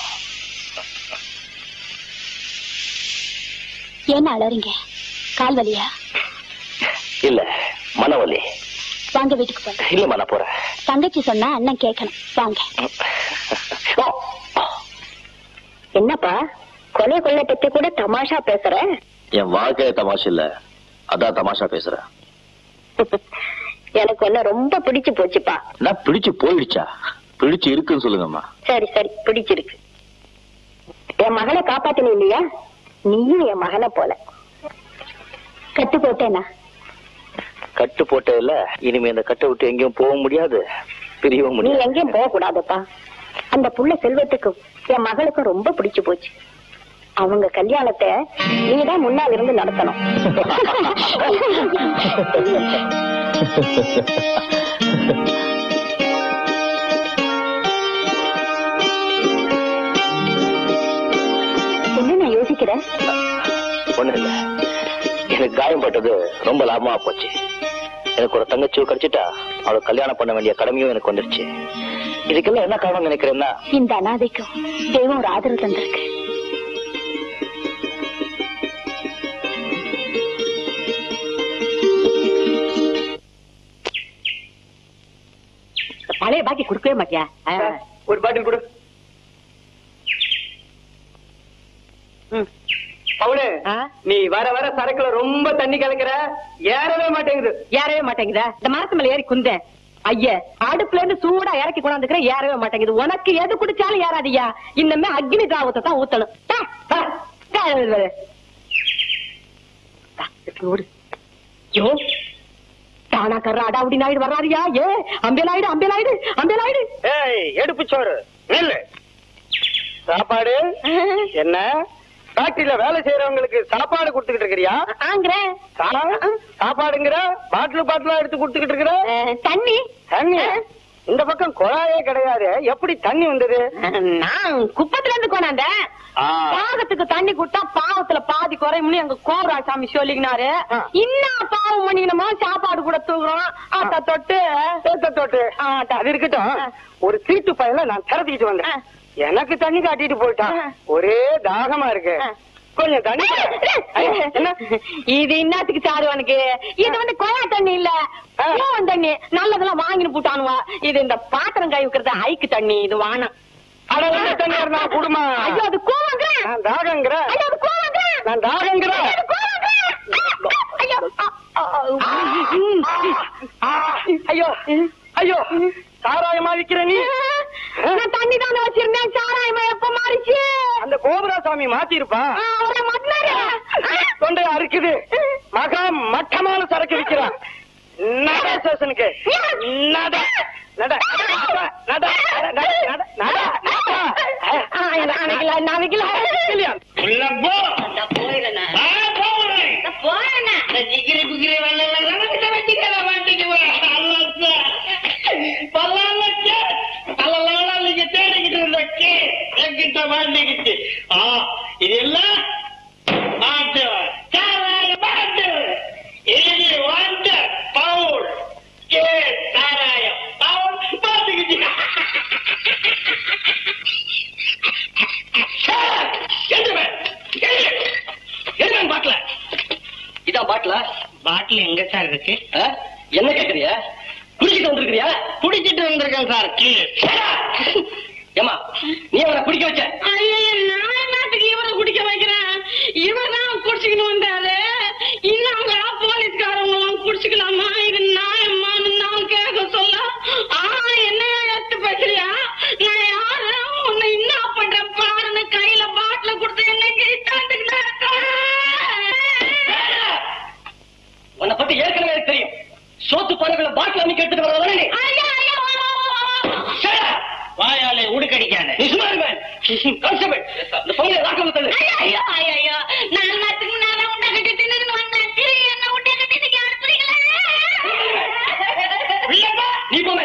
ஏன் அலறீங்க கால் வலியா இல்ல மனவலி வாங்க வீட்டுக்கு போங்க இல்லம்மா நான் போறேன் தங்கச்சி சொன்னா அண்ணன் கேட்கணும் வாங்க என்னப்பா கொலை கொள்ளை பத்தி கூட தமாஷா பேசுற என் வாழ்க்கைய தமாஷ் இல்ல அதான் தமாஷா பேசுறேன் எனக்கு ஒண்ணு ரொம்ப பிடிச்சு போச்சுப்பா நான் பிடிச்சு போயிடுச்சா பிடிச்சு இருக்குன்னு சொல்லுங்கம்மா சரி சரி பிடிச்சிருக்கு என் மகனை காப்பாத்தின இல்லையா நீயும் என் மகனை போல கட்டு போட்டேனா கட்டு போட்டதில்ல இனிமே இந்த கட்டை விட்டு எங்கேயும் போக முடியாது பிரியவும் நீ முடியாது எங்கேயும் போக கூடாதுப்பா அந்த புள்ள செல்வத்துக்கும் என் மகளுக்கும் ரொம்ப பிடிச்சு போச்சு அவங்க கல்யாணத்தை நீதான் முன்னால் இருந்து நடத்தணும் என்ன நான் யோசிக்கிறேன் ஒண்ணு இல்ல எனக்கு காயம் பட்டது ரொம்ப லாபமா போச்சு எனக்கு ஒரு தங்கச்சியும் கிடைச்சிட்டா அவளை கல்யாணம் பண்ண வேண்டிய கடமையும் எனக்கு வந்துருச்சு இதுக்கெல்லாம் என்ன காரணம் நினைக்கிறேன்னா இந்த அனாதைக்கும் தெய்வம் ஒரு ஆதரவு தந்திருக்கு பழைய பாக்கி கொடுக்கவே மாட்டியா ஆ. ஒரு பாட்டில் கொடு ம். பவுனு ஆ? நீ வர வர சரக்குல ரொம்ப தண்ணி கலக்குற ஏறவே மாட்டேங்குது ஏறவே மாட்டேங்குதா இந்த மரத்து மேல ஏறி குந்தேன் ஐயா அடுப்புல இருந்து சூடா இறக்கி கொண்டாந்துக்கிறேன் ஏறவே மாட்டேங்குது உனக்கு எது குடிச்சாலும் ஏறாதியா இன்னமே அக்னி தாவத்தை தான் ஊத்தணும் டா, டா, டா, இது பாரு. டா, இப்படி ஓடு. யோ தானா கர்ற அடாவுடி நாயுடு வர்றாருயா ஏ அம்பேலாயிடு அம்பேலாயிடு அம்பேலாயிடு ஏய் எடுப்பு சோறு நெல்லு சாப்பாடு என்ன ஃபேக்டரியில வேலை செய்யறவங்களுக்கு சாப்பாடு கொடுத்துக்கிட்டு இருக்கிறியா ஆங்கிறேன் சா- சாப்பாடுங்கிற பாட்டில் பாட்டிலா எடுத்து கொடுத்துக்கிட்டு இருக்கிற அஹ், தண்ணி தண்ணி இந்த பக்கம் குழாயே கிடையாது எப்படி தண்ணி வந்தது நான் குப்பத்துல இருந்து கொண்டாந்தேன் ஆ. பாகத்துக்கு தண்ணி கொடுத்தா பாவத்துல பாதி குறையும்னு எங்க கோபுரா சாமி சொல்லிக்கினாரு ஆ. இன்னும் பாவம் பண்ணிக்கணுமா சாப்பாடு கூட தூக்குறோம் ஆட்ட தொட்டு சேத்த தோட்டு ஆ, ட- அது இருக்கட்டும் ஒரு சீட்டு பையல நான் திறத்திட்டு வந்தேன் ஆ. எனக்கு தண்ணி காட்டிட்டு போயிட்டான் ஆ. ஒரே தாகமா இருக்கு ஆ. கொஞ்சம் தண்ணி கொடு. ஐயா, என்ன இது என்னத்துக்கு சாரு உனக்கு இது வந்து கொயா தண்ணி இல்ல ஆ. பூவன் தண்ணி நல்லதெல்லாம் வாங்கின்னு போட்டானுவா இது இந்த பாத்திரம் கை வைக்கிறது ஐக்கு தண்ணி இது வானம் அட என்ன தண்ணி இருந்தா குடுமா ஐயோ அது கூவங்கிறேன் நான் தாகங்கிற ஐயோ அது கூவங்கிறேன் நான் தாகங்கிற ஐயோ, அது கூவங்கிறேன் ஐயோ ஆ, ஆ, ஆ. ஐயோ ஐயோ சாராயமா விக்கிற நீ நான் தண்ணி தானே வச்சிருந்தேன் சாராயமா எப்ப மாறிச்சு அந்த கோபுரா சாமி மாத்திருப்பா ஆ, அவரை மட்னாரு தொண்டை அறுக்குது மகா மட்டமான சரக்கு விக்கிறான் நட ஸ்டேஷனுக்கு நட நட நட நட நட நட ஆ, என்ன அணைக்கல நாளைக்கல இல்லையா இது எல்லாம் மாட்டு சாராய மாட்டு இது வந்து பவுல் ஏ சாராயம் பவுல் மாட்டுக்கிட்டு என்ன பாட்டில இதான் பாட்டில பாட்டில் எங்க சார் இருக்கு என்ன கேக்குறியா குடிச்சிட்டு வந்திருக்கிறியா குடிச்சிட்டு வந்திருக்கேன் சார் கீழே ஏமா நீ அவனை குடிக்க வச்ச நான் என்னத்துக்கு இவரை குடிக்க வைக்கிறேன் இவர் தான் குடிச்சுக்கிட்டு வந்தாரு இன்னும் அவங்க போலீஸ்கார உன்னை பத்தி ஏற்கனவே எனக்கு தெரியும் சோத்து பழங்களை பாட்டில் அமைக்க எடுத்துட்டு வரதானே நீ ஐயா ஐயா வா, வா, வா, வா, வா. சரி. வாயாலே உடுக்கடிக்காத நீ சும்மா இருப்பேன் கான்ஸ்டபிள் இந்த பொங்கலை லாக்கம் தள்ளு ஐயா, ஐயா, ஐயா, ஐயா. நாலு மாசத்துக்கு முன்னால உண்டை கட்டி தின்னுன்னு வந்தேன். திரும்பி என்ன உண்டை கட்டி இன்னைக்கு அனுப்புறீங்களே? இல்லப்பா, நீ போமே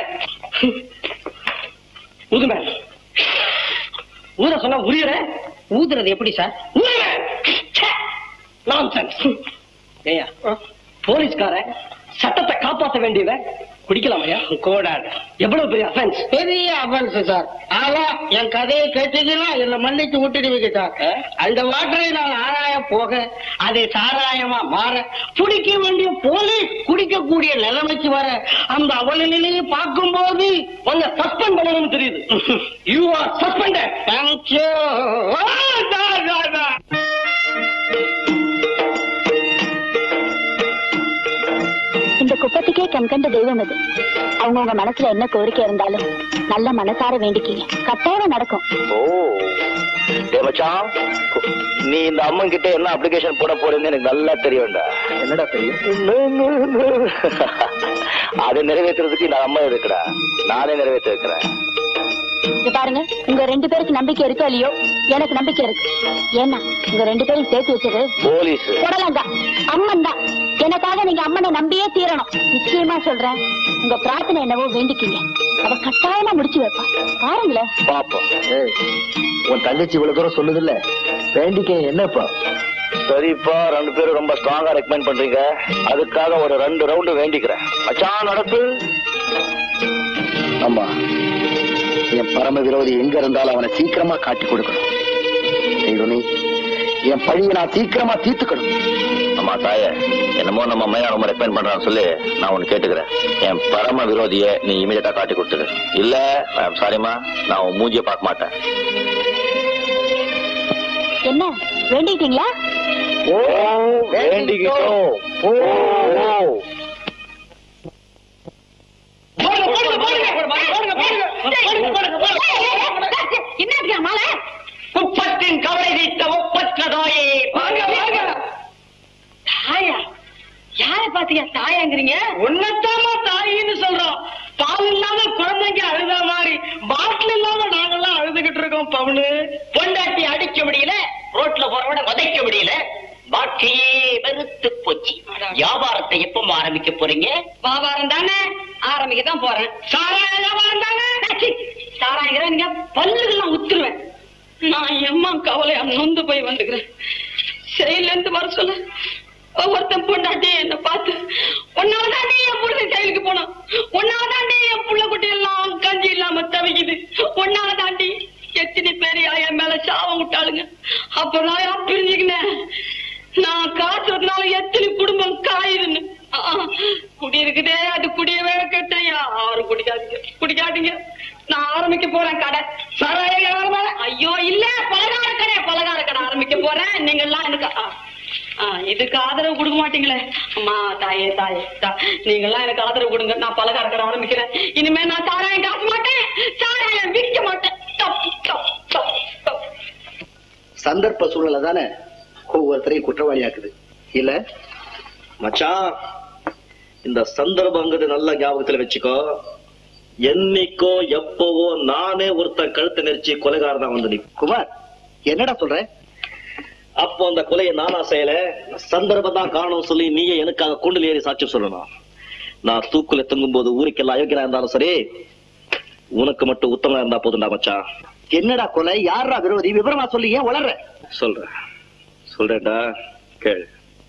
ஊதுமே ஊத சொன்னா உரியற ஊதுறது எப்படி சார் ஊதுமே நான்சென்ஸ் ஏயா போலீஸ்காரன் சட்டத்தை காப்பாற்ற வேண்டியவன் குடிக்கலாமையா கூடாது எவ்வளவு பெரிய அஃபென்ஸ் பெரிய அபன்ஸ் சார் ஆனா என் கதையை கேட்டீங்கன்னா என்ன மன்னிச்சு விட்டுடுவீங்க சார் அந்த வாட்டரை நான் ஆராய போக அது சாராயமா மாற குடிக்க வேண்டிய போலீஸ் குடிக்கக்கூடிய நிலைமைக்கு வர அந்த அவல நிலையை பார்க்கும்போது உன்னை சஸ்பெண்ட் பண்ணணும்னு தெரியுது யூ ஆர் சஸ்பெண்டட் தேங்க்யூ இந்த குப்பத்துக்கே கண்கண்ட தெய்வம் இது அவங்கவுங்க மனசுல என்ன கோரிக்கை இருந்தாலும் நல்ல மனசார வேண்டிக்கீங்க கட்டாயம் நடக்கும் ஓ டேய் மச்சான் நீ இந்த அம்மன் கிட்ட என்ன அப்ளிகேஷன் போட போறேன்னு எனக்கு நல்லா தெரியும்டா என்னடா தெரியும் அதை நிறைவேற்றுறதுக்கு இந்த அம்மா இருக்குடா நானே நிறைவேற்ற இருக்கிறேன் இங்க பாருங்க உங்க ரெண்டு பேருக்கு நம்பிக்கை இருக்கோ இல்லையோ எனக்கு நம்பிக்கை இருக்கு ஏன்னா உங்க ரெண்டு பேரும் சேர்த்து வச்சது போலீஸ் புடலங்க அம்மன் தான் எனக்காக நீங்க அம்மனை நம்பியே தீரணும் நிச்சயமா சொல்றேன் உங்க பிரார்த்தனை என்னவோ வேண்டிக்கீங்க அவ கட்டாயமா முடிச்சு வைப்பா பாருங்களேன் பாப்போம் ஏய், உன் தங்கச்சி இவ்வளவு தூரம் சொல்லுதுல்ல வேண்டிக்க என்னப்பா சரிப்பா ரெண்டு பேரும் ரொம்ப ஸ்ட்ராங்கா ரெக்கமெண்ட் பண்றீங்க அதுக்காக ஒரு ரெண்டு ரவுண்டு வேண்டிக்கிறேன் மச்சான் நடத்து ஆமா என் பரம விரோதி எங்க இருந்தாலும் அவனை சீக்கிரமா காட்டி கொடுக்கணும் தெய்வமே என் பழியை நான் சீக்கிரமா தீர்த்துக்கணும் அம்மா தாயே என்னமோ நம்ம மையா ரொம்ப ரெக்கமெண்ட் பண்றான்னு சொல்லி நான் ஒன்னு கேட்டுக்கிறேன் என் பரம விரோதிய நீ இமீடியட்டா காட்டி கொடுத்துடு இல்ல சாரிம்மா நான் உன் மூஞ்சிய பார்க்க மாட்டேன் என்ன வேண்டிட்டீங்களா ஓ வேண்டிக்கிட்டோம் ஓ ஓ என்னதுக்கு மாலை குப்பத்தின் கவலை நீத்த ஒப்பற்றதாயே வாங்க வாங்க தாயா யார பாத்தீங்க தாயாங்கிறீங்க உன்னத்தாமா தாயின்னு சொல்றோம் பால் இல்லாம குழந்தைங்க அழுத மாதிரி பாட்டில் இல்லாம நாங்கெல்லாம் அழுதுகிட்டு இருக்கோம் பவுனு பொண்டாட்டி அடிக்க முடியல ரோட்ல போறவட உதைக்க முடியல பாட்டியே வெறுத்து போச்சு வியாபாரத்தை எப்ப ஆரம்பிக்க போறீங்க வியாபாரம் தானே ஆரம்பிக்க தான் போறேன் சாராய வியாபாரம் தானே சாராயங்கிற நீங்க பல்லுகள்லாம் உத்துருவேன் நான் எம்மா கவலையா நொந்து போய் வந்துக்கிறேன் செயல இருந்து வர சொல்ல ஒவ்வொருத்தன் பொண்டாட்டி என்ன பார்த்து ஒன்னாவதாண்டி என் புள்ள செயலுக்கு போனான் ஒன்னாவதாண்டி என் புள்ள குட்டி எல்லாம் கஞ்சி இல்லாம தவிக்குது ஒன்னாவதாண்டி எத்தனை பேர் என் மேல சாபம் விட்டாளுங்க அப்பதான் நான் பிரிஞ்சுக்கினேன் நான் காசுறதுனால எத்தனை குடும்பம் காயுதுன்னு ஆ, குடி இருக்குதே அது குடியவே கெட்டேன் யாரும் குடிக்காதீங்க குடிக்காதீங்க நான் ஆரம்பிக்க போறேன் கடை சாராய வியாபாரமா? ஐயோ இல்ல பலகார கடை பலகார கடை ஆரம்பிக்க போறேன் நீங்க எல்லாம் எனக்கு ஆ, ஆ, இதுக்கு ஆதரவு கொடுக்க மாட்டீங்களே அம்மா தாயே தாயே தா நீங்க எல்லாம் எனக்கு ஆதரவு கொடுங்க நான் பலகார கடை ஆரம்பிக்கிறேன் இனிமே நான் சாராயம் காச மாட்டேன் சாராயம் விற்க மாட்டேன் தப்பு தப்பு தப்பு தப்பு சந்தர்ப்ப சூழ்நிலை தானே ஒவ்வொருத்தரையும் குற்றவாளியாக்குது இல்ல மச்சான் இந்த சந்தர்ப்பங்கிறது நல்ல ஞாபகத்துல வச்சுக்கோ என்னைக்கோ எப்பவோ நானே ஒருத்தன் கழுத்தை நெரிச்சு கொலைகாரனா வந்து நிப்பேன். குமார் என்னடா சொல்ற அப்போ அந்த கொலையை நானா செய்யல சந்தர்ப்பம் தான் காரணம் சொல்லி நீயே எனக்காக கூண்டில் ஏறி சாட்சியம் சொல்லணும் நான் தூக்குல தொங்கும் போது ஊருக்கெல்லாம் அயோக்கியனா இருந்தாலும் சரி உனக்கு மட்டும் உத்தமனா இருந்தா போதும்டா மச்சான் என்னடா கொலை யாரா விரோதி விவரமா சொல்லி ஏன் வளர்ற சொல்றேன் சொல்றேன்டா கேள்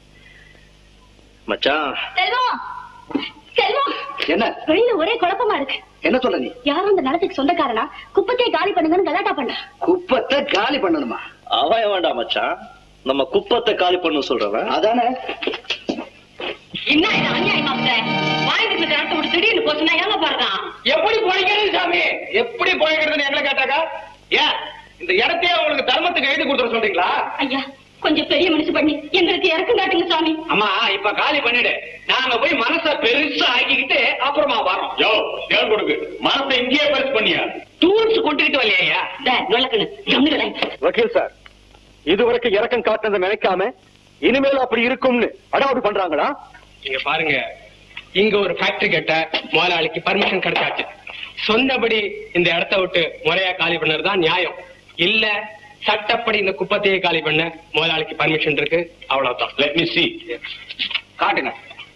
மச்சான் செல்வம் செல்வம் என்ன வெளியில ஒரே குழப்பமா இருக்கு என்ன சொல்ற நீ யாரும் அந்த நிலத்துக்கு சொந்தக்காரனா குப்பத்தையே காலி பண்ணுங்கன்னு கலாட்டா பண்ணா குப்பத்தை காலி பண்ணணுமா அவன் வேண்டாம் மச்சான் நம்ம குப்பத்தை காலி பண்ணு சொல்றவன் அதானே என்ன இது அநியாயம் மாஸ்டர் வாங்கிட்டு இருந்த இடத்த விட்டு திடீர்னு போச்சுன்னா ஏங்க பாருதான் எப்படி போய்க்கிறது சாமி எப்படி போய்க்கிறதுன்னு எங்களை கேட்டாக்கா ஏன் இந்த இடத்தையே உங்களுக்கு தர்மத்துக்கு எழுதி கொடுத்துட சொல்றீங்களா ஐயா கொஞ்சம் பெரிய மனுஷன் பண்ணி எங்களுக்கு இறக்கம் காட்டுங்க சாமி அம்மா இப்ப காலி பண்ணிடு நாங்க போய் மனச பெருசா ஆக்கிக்கிட்டு அப்புறமா வரோம் யோ தேன் கொடுக்கு மனசை இங்கேயே பெருசு பண்ணியா டூல்ஸ் கொண்டுகிட்டு வரலையா நுழக்கணு கம்னுகளை வக்கீல் சார் இதுவரைக்கும் இறக்கம் காட்டுனதை நினைக்காம இனிமேல் அப்படி இருக்கும்னு அடாவடி பண்றாங்களா இங்க பாருங்க இங்க ஒரு ஃபேக்டரி கட்ட முதலாளிக்கு பர்மிஷன் கிடைச்சாச்சு சொன்னபடி இந்த இடத்த விட்டு முறையா காலி பண்ணது தான் நியாயம் இல்ல சட்டப்படி இந்த குப்பத்தையே காலி பண்ண முதலாளிக்கு பர்மிஷன் இருக்கு அவ்வளவுதான் லெட் மீ சி காட்டுங்க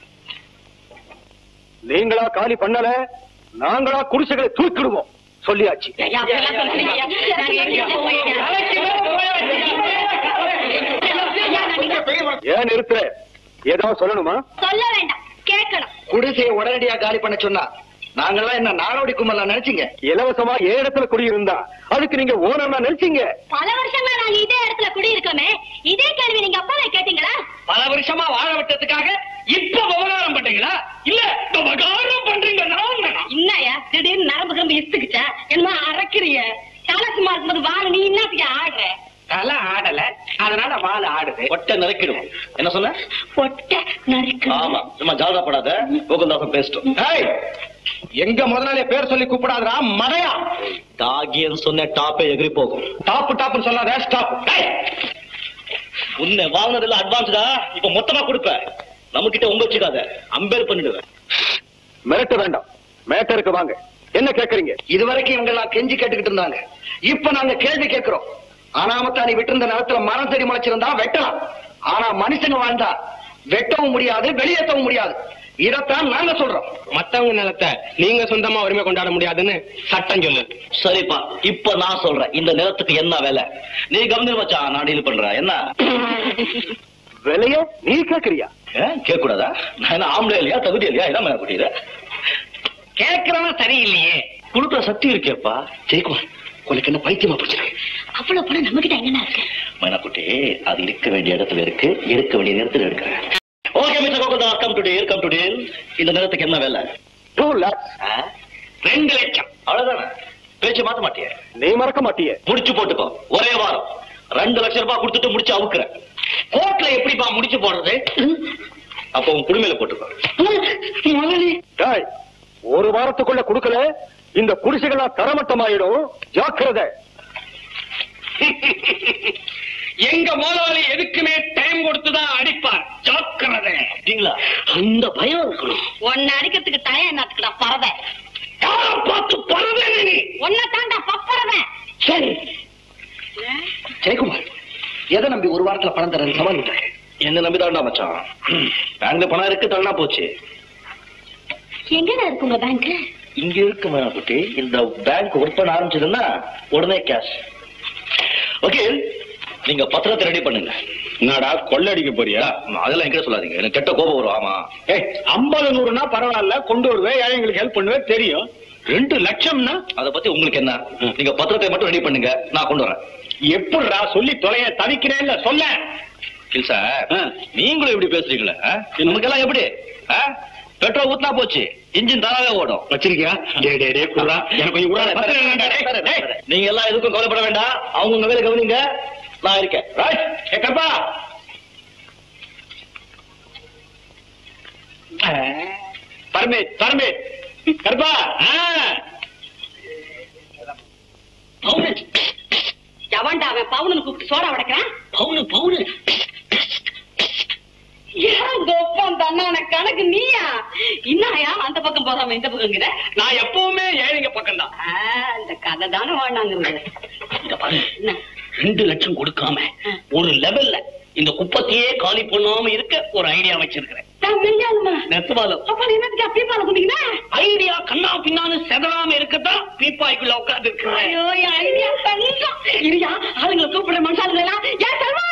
நீங்களா காலி பண்ணல நாங்களா குடிசைகளை தூக்கிடுவோம் சொல்லியாச்சு ஏன் நிறுத்துற ஏதாவது சொல்லணுமா சொல்ல வேண்டாம் கேட்கணும் குடிசையை உடனடியா காலி பண்ண சொன்னா நாங்கெல்லாம் என்ன நாடோடி கும்பலா நினைச்சீங்க இலவசமா ஏ இடத்துல குடியிருந்தா அதுக்கு நீங்க ஓனர்னா நினைச்சீங்க பல வருஷமா நாங்க இதே இடத்துல குடியிருக்கோமே இதே கேள்வி நீங்க அப்பாவை கேட்டீங்களா பல வருஷமா வாழ விட்டதுக்காக இப்ப விவகாரம் பண்றீங்களா இல்ல விவகாரம் பண்றீங்க என்னயா திடீர்னு நரம்பு கம்பி இஸ்துக்குச்சா என்னமா அரைக்கிறிய தலை சும்மா இருக்கும்போது வாழ நீ என்னத்துக்கு ஆடுற தலை ஆடல அதனால வாழ ஆடுது ஒட்ட நறுக்கிடும் என்ன சொன்ன பொட்ட நறுக்கு ஆமா சும்மா ஜாதகப்படாத கோகுல்தாசன் பேசிட்டோம் ஏய், எங்க முதலாளிய பேர் சொல்லி கூப்பிடாதடா மடையா டாகியன் சொன்ன டாப்பே எகிரி போகும் டாப் டாப்னு சொல்லாத ஸ்டாப் உன்னை வாங்கினதுல அட்வான்ஸ்டா இப்ப மொத்தமா கொடுப்ப நம்ம கிட்ட உங்க வச்சுக்காத அம்பேர் பண்ணிடுவேன் மிரட்ட வேண்டாம் மேட்டருக்கு வாங்க என்ன கேக்குறீங்க இதுவரைக்கும் இவங்க எல்லாம் கெஞ்சி கேட்டுக்கிட்டு இருந்தாங்க இப்ப நாங்க கேள்வி கேட்கிறோம் அனாமத்தா நீ விட்டிருந்த நிலத்துல மரம் செடி முளைச்சிருந்தா வெட்டலாம் ஆனா மனுஷங்க வாழ்ந்தா வெட்டவும் முடியாது வெளியேற்றவும் முடியாது இதத்தான் நாங்க சொல்றோம் மத்தவங்க நிலத்தை நீங்க சொந்தமா உரிமை கொண்டாட முடியாதுன்னு சட்டம் சொல்லு சரிப்பா இப்ப நான் சொல்றேன் இந்த நிலத்துக்கு என்ன வேலை நீ கவனி மச்சான் நான் டீல் பண்றேன் என்ன விலைய நீ கேக்குறியா கேட்க கூடாதா நான் என்ன ஆம்பளை இல்லையா தகுதி இல்லையா என்ன மேல குட்டியில கேக்குறவன் சரியில்லையே கொடுக்குற சக்தி இருக்கேப்பா ஜெயக்குமார் உனக்கு என்ன பைத்தியமா பிடிச்சிருக்கு அவ்வளவு பணம் நம்ம கிட்ட எங்கன்னா இருக்கு மைனாக்குட்டி அது இருக்க வேண்டிய இடத்துல இருக்கு எடுக்க வேண்டிய நேரத்துல எடுக்கிறேன் ஓகே மிஸ்டர் கோகுல்தா come to deal come to deal இந்த நேரத்துக்கு என்ன வேலை டூ லேக்ஸ் ஆ? ரெண்டு லட்சம் அவ்வளவுதானே பேச்சு மாத்த மாட்டியே நீ மறக்க மாட்டியே முடிச்சு போட்டுக்கோ ஒரே வாரம் ரெண்டு லட்சம் ரூபாய் கொடுத்துட்டு முடிச்சு அவுக்குறேன் கோர்ட்ல எப்படிப்பா முடிச்சு போடுறது அப்போ உன் குடுமையில போட்டுக்கோ டேய், ஒரு வாரத்துக்குள்ள கொடுக்கல இந்த குடிசைகள்லாம் தரமட்டமாயிடும் ஜாக்கிரதை எங்க முதலாளி எதுக்குமே டைம் கொடுத்துதான் அடிப்பார் ஜாக்கிரதை அப்படிங்களா அந்த பயம் இருக்கணும் உன்னை அடிக்கிறதுக்கு தயம் என்னத்துக்குடா பறவை யாரை பார்த்து பரவேன் நீ உன்னை தாண்டா பப்பறவன் சரி ஜெயக்குமார் எதை நம்பி ஒரு வாரத்துல பணம் தரேன் சவால் விட்டாங்க என்ன நம்பிதான்டா மச்சான் பேங்க்ல பணம் இருக்கு தள்ளனா போச்சு எங்கடா இருக்கு உங்க பேங்க் இங்க இருக்கு மேனாக்குட்டி இந்த பேங்க் ஒர்க் பண்ண ஆரம்பிச்சதுன்னா உடனே கேஷ் ஓகே நீங்க பத்திரத்தை ரெடி பண்ணுங்க என்னடா கொள்ளடிக்க போறியா அதெல்லாம் என்கிட்ட சொல்லாதீங்க எனக்கு கெட்ட கோபம் வரும் ஆமா ஏய் ஐம்பது நூறுனா பரவாயில்ல கொண்டு வருவேன் ஏழைங்களுக்கு ஹெல்ப் பண்ணுவேன் தெரியும் ரெண்டு லட்சம்னா அத பத்தி உங்களுக்கு என்ன நீங்க பத்திரத்தை மட்டும் ரெடி பண்ணுங்க நான் கொண்டு வரேன் எப்படிடா சொல்லி தொலைய தவிக்கிறேன்ல சொல்ல இல்ல சார் நீங்களும் எப்படி பேசுறீங்களே ஆ? நமக்கெல்லாம் எப்படி ஆ? பெட்ரோல் ஊத்துனா போச்சு இன்ஜின் தானாவே ஓடும் வச்சிருக்கியா டே டே டே குர்ரா எனக்கு கொஞ்சம் குர்ரா பத்திரம் வேண்டாம், டேய். டேய். நீங்க எல்லாம் எதுக்கும் கவலைப்பட வேண்டாம் அவங்க உங்க வேலை கவனிங்க நான் இருக்கேன் ரைட் ஏ கப்பா பர்மிட் பர்மிட் கருப்பா ஆ. எவன்டா அவன் பவுனு கூப்பிட்டு சோடா உடைக்கிறான் பவுனு பவுனு ஏன் கோப்பம் தன்னான கணக்கு நீயா இன்னாயா அந்த பக்கம் போகாம இந்த பக்கங்கிற நான் எப்பவுமே ஏழைங்க பக்கம்தான் இந்த கதை தானே வாழ்நாங்கிறது இங்க பாரு ரெண்டு லட்சம் கொடுக்காம ஒரு லெவல்ல இந்த குப்பத்தையே காலி பண்ணாம இருக்க ஒரு ஐடியா வச்சிருக்கிறேன் நெசவாலம் அப்ப நீ என்னத்துக்கு அப்படி பால குடிக்கிறா ஐடியா கண்ணா பின்னான்னு செதறாம இருக்கத்தான் பீப்பாய்க்குள்ள உட்கார்ந்து இருக்கிறேன் ஐயோ என் ஐடியா தங்கம் இருயா ஆளுங்களை கூப்பிடுற மனுஷாளுங்க எல்லாம் ஏன் செல்வா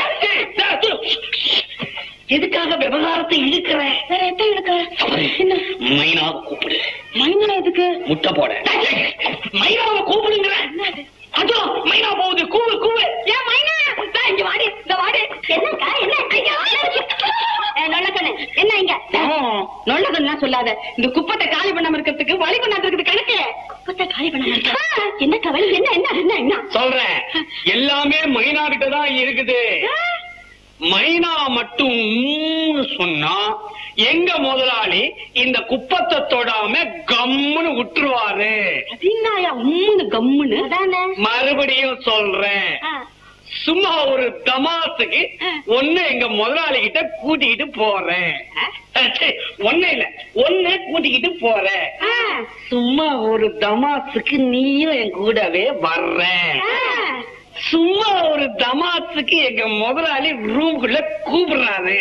எதுக்காக விவகாரத்தை இழுக்கிறேன் வேற எத்த இருக்கு என்ன மைனா கூப்பிடு மைனா எதுக்கு முட்டை போட மைனாவை கூப்பிடுங்கிறேன் அதோ மைனா போகுது கூவு கூவு ஏன் மைனா டேய், இங்க வாடி இந்த வாடி என்னக்கா என்ன ஐயா நொல்லக்கண்ணு என்ன இங்க நொல்லக்கண்ணு சொல்லாத இந்த குப்பத்தை காலி பண்ணாம இருக்கிறதுக்கு வழி கொண்டாந்துருக்குது கணக்கு குப்பத்தை காலி பண்ணாம என்ன கவலை என்ன என்ன என்ன என்ன சொல்றேன் எல்லாமே மைனா கிட்ட தான் இருக்குது மைனா மட்டும் ஊன்னு சொன்னா எங்க முதலாளி இந்த குப்பத்தை தொடாம கம்முன்னு விட்டுருவாரு அது என்னயா உம்முன்னு கம்முன்னு அதானே மறுபடியும் சொல்றேன் சும்மா ஒரு தமாசுக்கு ஒண்ணு எங்க முதலாளி கிட்ட கூட்டிக்கிட்டு போறேன் சரி, ஒண்ணு இல்ல ஒண்ணு கூட்டிக்கிட்டு போறேன் சும்மா ஒரு தமாசுக்கு நீயும் என் கூடவே வர்ற சும்மா ஒரு தமாசுக்கு எங்க முதலாளி ரூமுக்குள்ள கூப்பிடுறாரு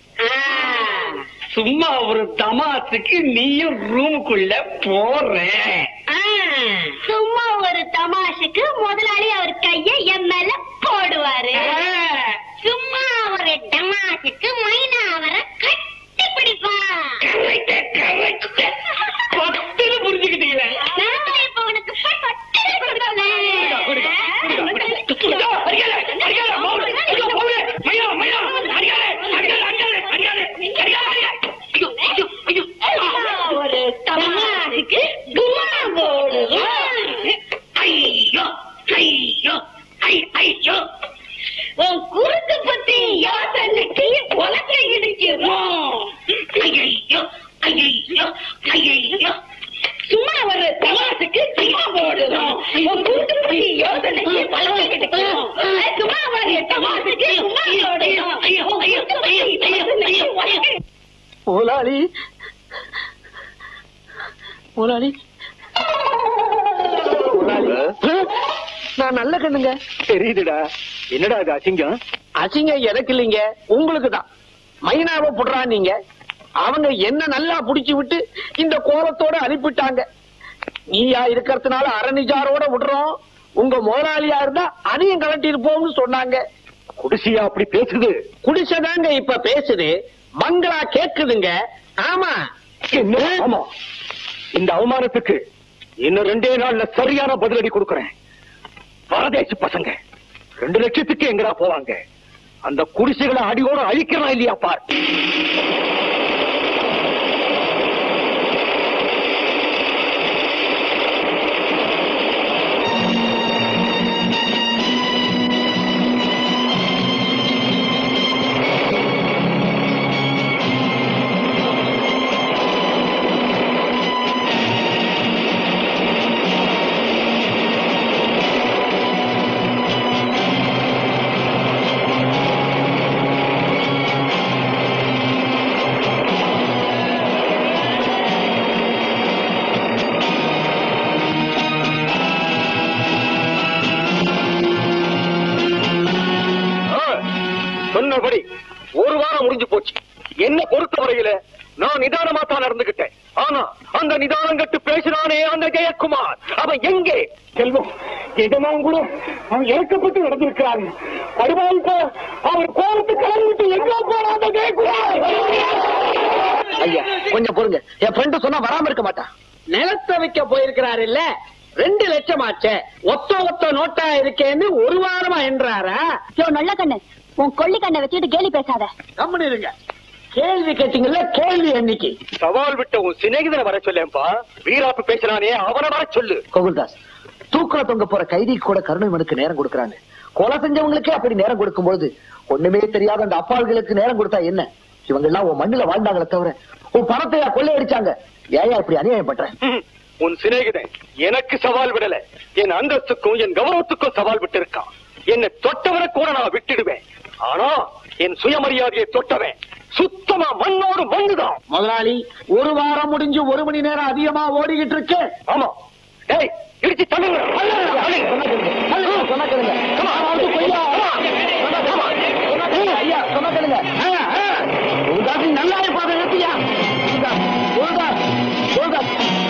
சும்மா ஒரு தமாசுக்கு நீயும் ரூமுக்குள்ள போற சும்மா ஒரு தமாஷுக்கு முதலாளி அவர் கைய என் மேல போடுவாரு சும்மா ஒரு தமாஷுக்கு மைனா அவரை கட்டி பிடிப்பான் பத்துல புரிஞ்சுக்கிட்டீங்களே நாம இப்ப உனக்கு பட்டது ஐயோ, அடிக்காத, அடிக்காத, மௌன, ஐயோ, மௌன, மைனா, மைனா, அடிக்காத, அடிக்காத, அடிக்காத, அடிக்காத, அடிக்காத, அடிக்காத. ஐயோ, ஐயோ, ஐயோ. ஒரு தமாஷுக்கு குமா போடுவான் ஐயோ, ஐயோ, ஐ, ஐயோ. உன் குறுக்கு பத்தி யோசனைக்கு உலக இடிக்கிறோம் ஐயையோ, ஐயையோ, ஐயையோ. சும்மா ஒரு தமாசுக்கு சும்மா போடுறோம் உன் குறுக்கு பத்தி யோசனைக்கு உலக இடிக்கிறோம் சும்மா ஒரு தமாசுக்கு சும்மா போடுறோம் ஐயோ, ஐயோ, ஐயோ, ஐயோ, ஐயோ, ஐயோ. முதலாளி முதலாளி முதலாளி நான் நல்ல கண்ணுங்க தெரியுதுடா என்னடா அது அசிங்கம் அசிங்கம் எனக்கு இல்லைங்க உங்களுக்கு தான் மைனாவை புடுறா நீங்க அவங்க என்ன நல்லா புடிச்சு விட்டு இந்த கோலத்தோட அனுப்பிட்டாங்க நீயா இருக்கிறதுனால அரணிஜாரோட விடுறோம் உங்க முதலாளியா இருந்தா அதையும் கலட்டி இருப்போம்னு சொன்னாங்க குடிசியா அப்படி பேசுது குடிசைதாங்க இப்ப பேசுது பங்களா கேக்குதுங்க ஆமா என்ன ஆமா இந்த அவமானத்துக்கு இன்னும் ரெண்டே நாள்ல சரியான பதிலடி கொடுக்கறேன் பரதேசி பசங்க ரெண்டு லட்சத்துக்கு எங்கடா போவாங்க அந்த குடிசைகளை அடியோட அழிக்கிறோம் இல்லையா பார் ஆ, சொன்னபடி ஒரு வாரம் முடிஞ்சு போச்சு என்ன பொறுத்தவரையில நான் நிதானமா தான் நடந்துகிட்டேன் ஆனா அந்த நிதானம் கட்டு பேசினானே அந்த ஜெயக்குமார் அவன் எங்கே செல்வம் எஜமான் கூட அவன் இறக்கப்பட்டு நடந்திருக்கிறான் படுவாய்ப்ப அவர் கோலத்து கிளம்பிட்டு எங்க போன அந்த ஜெயக்குமார் ஐயா கொஞ்சம் பொறுங்க என் ஃப்ரெண்டு சொன்னா வராம இருக்க மாட்டான் நிலத்தை வைக்க போயிருக்கிறாரு இல்ல ரெண்டு லட்சம் ஆச்சே ஒத்த ஒத்த நோட்டா இருக்கேன்னு ஒரு வாரமா என்றாரா யோ நல்ல கண்ணு உன் கொள்ளி கண்ணை வச்சுட்டு கேலி பேசாத கம்முன்னு இருங்க கேள்வி கேட்டீங்கல்ல கேள்வி என்னைக்கு சவால் விட்ட உன் சிநேகிதனை வர சொல்லேன்பா வீராப்பு பேசினானே அவனை வர சொல்லு கோகுல்தாஸ் தூக்குல தொங்க போற கைதி கூட கருணை மனுக்கு நேரம் கொடுக்கறாங்க கொலை செஞ்சவங்களுக்கே அப்படி நேரம் கொடுக்கும்போது ஒண்ணுமே தெரியாத அந்த அப்பாள்களுக்கு நேரம் கொடுத்தா என்ன இவங்க எல்லாம் உன் மண்ணுல வாழ்ந்தாங்களே தவிர உன் பணத்தையா கொள்ளையடிச்சாங்க ஏயா இப்படி அநியாயம் பண்ற ம், உன் சிநேகிதன் எனக்கு சவால் விடல என் அந்தஸ்துக்கும் என் கௌரவத்துக்கும் சவால் விட்டு இருக்கான் என்னை தொட்டவரை கூட நான் விட்டுடுவேன் ஆனா என் சுயமரியாதையை தொட்டவன் சுத்தமா மண்ணோடு மண்ணுதான் முதலாளி ஒரு வாரம் முடிஞ்சு ஒரு மணி நேரம் அதிகமா ஓடிக்கிட்டு இருக்கு ஆமா டேய் இடிச்சு தள்ளுங்க தள்ளுங்க, சொன்னா கேளுங்க Come on, வந்து கொய்யா. சொன்னா கேளுங்க. சொன்னா கேளுங்க. ஐயா சொன்னா கேளுங்க ஆ, ஆ. உதாசி நல்லா இருப்பாங்க நிறுத்தியா கோகுல்தாஸ் கோகுல்தாஸ்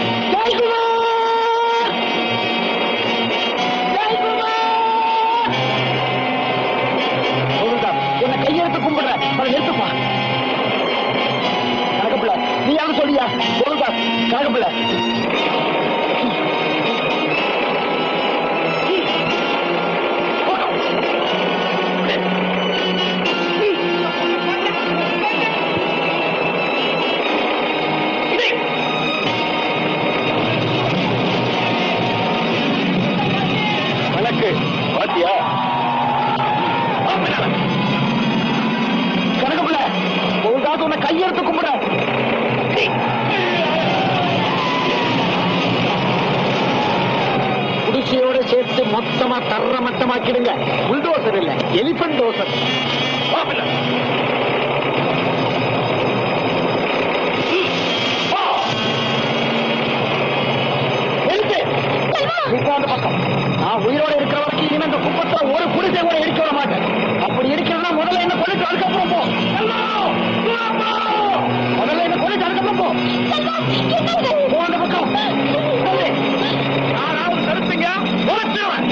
கோகுல்தாஸ் என்ன கையெழுத்து கும்பிடுற அதை நிறுத்துப்பா கணக்கப்பிள்ள நீ யாரும் சொல்லியா கோகுல்தாஸ் கணக்கப்பிள்ள கணக்கு பாத்தியா கணக்கப்பிள்ள கோகுல்தாஸ் உன்னை கையெழுத்து கும்பிடுற மொத்தமா தர்ற மட்டமாக்கிடுங்க புல்டோசர் இல்ல எலிபென்ட் டோசர் பக்கம் நான் உயிரோட இருக்கிற வரைக்கும் இனிமே இந்த குப்பத்துல ஒரு குடிசை கூட இடிக்க விட மாட்டேன் அப்படி இடிக்கிறதுனா முதல்ல என்ன கொண்டுட்டு அதுக்கப்புறம் போ செல்வா! செல்வா! முதல்ல என்ன கொண்டுட்டு அதுக்கப்புறம் போ போ அந்த பக்கம் சரி. யாராவது தடுப்பீங்க உழைச்சிருவேன்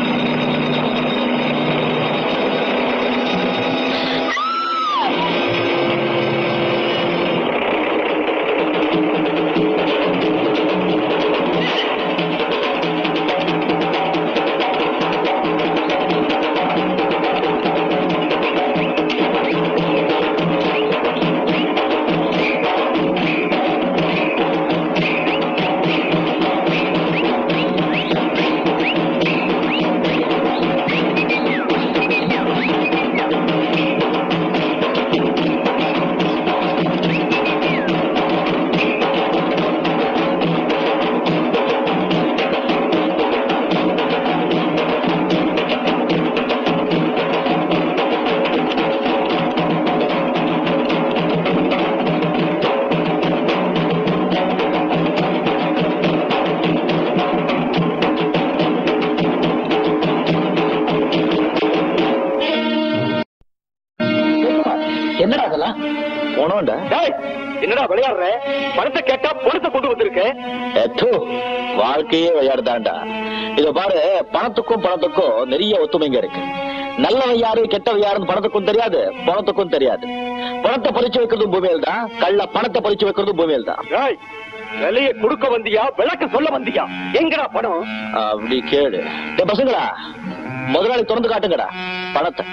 என்னடா அதெல்லாம் போனோண்டா என்னடா விளையாடுற பணத்தை கேட்டா பணத்தை கொண்டு வந்திருக்க எத்தோ வாழ்க்கையே விளையாடுதாண்டா இத பாரு பணத்துக்கும் பணத்துக்கும் நிறைய ஒத்துமைங்க இருக்கு நல்லவன் யாரு கெட்டவன் யாருன்னு பணத்துக்கும் தெரியாது பணத்துக்கும் தெரியாது பணத்தை பறிச்சு வைக்கிறதும் பூமியில் தான் கள்ள பணத்தை பறிச்சு வைக்கிறதும் பூமியில் தான் டேய், விலையை கொடுக்க வந்தியா விளக்க சொல்ல வந்தியா எங்கடா பணம் அப்படி கேளு டேய் பசங்களா முதலாளி திறந்து காட்டுங்கடா பணத்தை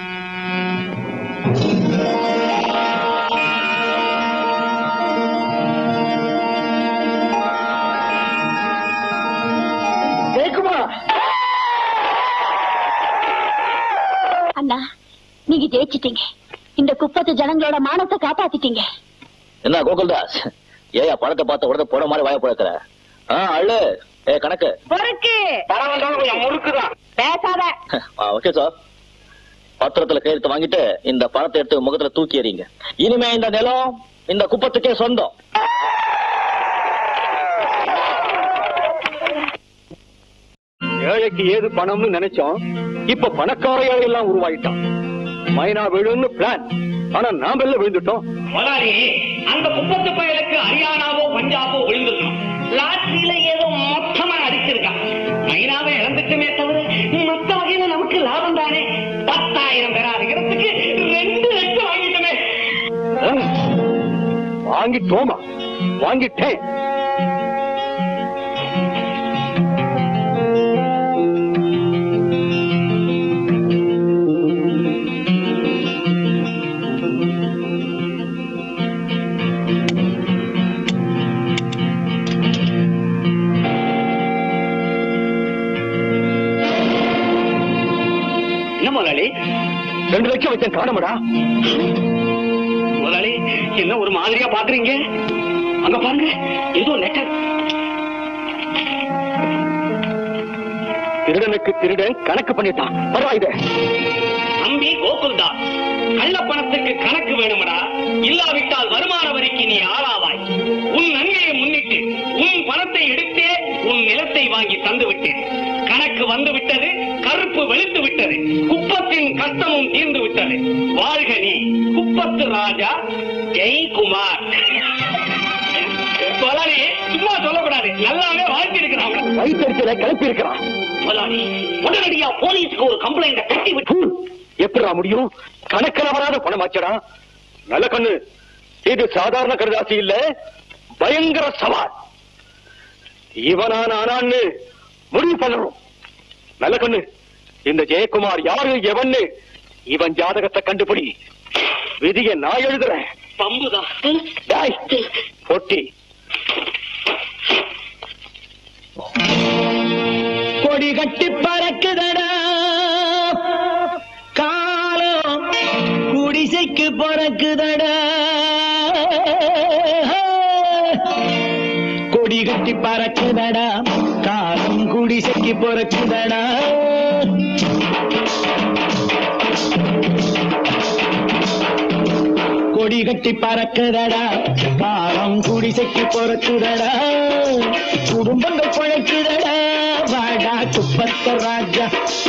ஜெயக்குமார் அண்ணா நீங்க ஜெயிச்சிட்டீங்க இந்த குப்பத்து ஜனங்களோட மானத்தை காப்பாத்திட்டீங்க என்ன கோகுல்தாஸ் ஏயா பணத்தை பார்த்த உடனே போட மாதிரி வாய பழக்கிற ஆ அள்ளு ஏ கணக்கு பொறுக்கு பணம் வந்தாலும் கொஞ்சம் முறுக்குதான் பேசாத ஓகே சார் பத்திரத்துல கையெழுத்து வாங்கிட்டு இந்த பணத்தை எடுத்து முகத்துல தூக்கி எறிங்க இனிமே இந்த நிலம் இந்த குப்பத்துக்கே சொந்தம் ஏழைக்கு ஏது பணம்னு நினைச்சோம் இப்ப பணக்கார ஏழை எல்லாம் உருவாயிட்டான் மைனா விழுன்னு பிளான் ஆனா நாம எல்லாம் விழுந்துட்டோம் முதலாளி அந்த குப்பத்து பயலுக்கு ஹரியானாவோ பஞ்சாபோ விழுந்திருக்கணும் லாட்ரியில ஏதோ மொத்தமா அடிச்சிருக்கான் மைனாவை இழந்துட்டுமே தவிர மத்த வகையில நமக்கு லாபம் தானே பத்தாயிரம் பெறாதுங்கிறதுக்கு ரெண்டு லட்சம் வாங்கிட்டுமே ஆ, வாங்கிட்டோமா வாங்கிட்டேன் என்ன முதலாளி ரெண்டு லட்சம் வச்சேன் காணமடா முதலாளி என்ன ஒரு மாதிரியா பாக்குறீங்க அங்க பாருங்க ஏதோ லெட்டர் திருடனுக்கு திருடன் கணக்கு பண்ணிட்டான் பரவாயில்லை தம்பி கோகுல்தாஸ் கள்ளப்பணத்துக்கு கணக்கு வேணுமடா இல்லாவிட்டால் வருமான வரிக்கு நீ ஆளாவாய் உன் நன்மையை முன்னிட்டு உன் பணத்தை எடுத்தே உன் நிலத்தை வாங்கி தந்து விட்டேன் கணக்கு வந்து விட்டது கருப்பு வெளுத்து விட்டது குப்பத்தின் கஷ்டமும் தீர்ந்து விட்டது வாழ்க நீ குப்பத்து ராஜா ஜெய்குமார் முதலாளி சும்மா சொல்லக்கூடாது நல்லாவே வாழ்க்கை இருக்கிறாங்க வயிற்றுல கிளப்பி இருக்கிறான் முதலாளி உடனடியா போலீஸ்க்கு ஒரு கம்ப்ளைண்ட் கட்டி விட்டு எப்படா முடியும் கணக்கில் வராத பணமாச்சடா நல்ல கண்ணு இது சாதாரண கருதாசி இல்ல பயங்கர சவால் இவனா நானான்னு முடிவு பண்ணணும் நல்ல கண்ணு இந்த ஜெயக்குமார் யாரு எவன்னு இவன் ஜாதகத்தை கண்டுபிடி விதியை நான் எழுதுறேன் பம்புதான் டேய், பொட்டி கொடி கட்டி பறக்குதடா காலம் குடிசைக்கு பறக்குதடா கொடி கட்டி பறக்குதடா காலம் குடிசைக்கு பறக்குதடா கொடி கட்டி பறக்குதடா காலம் குடிசைக்கு பொறக்குதடா குடும்பங்கள் குழைக்குதடா வாடா குப்பத்த ராஜா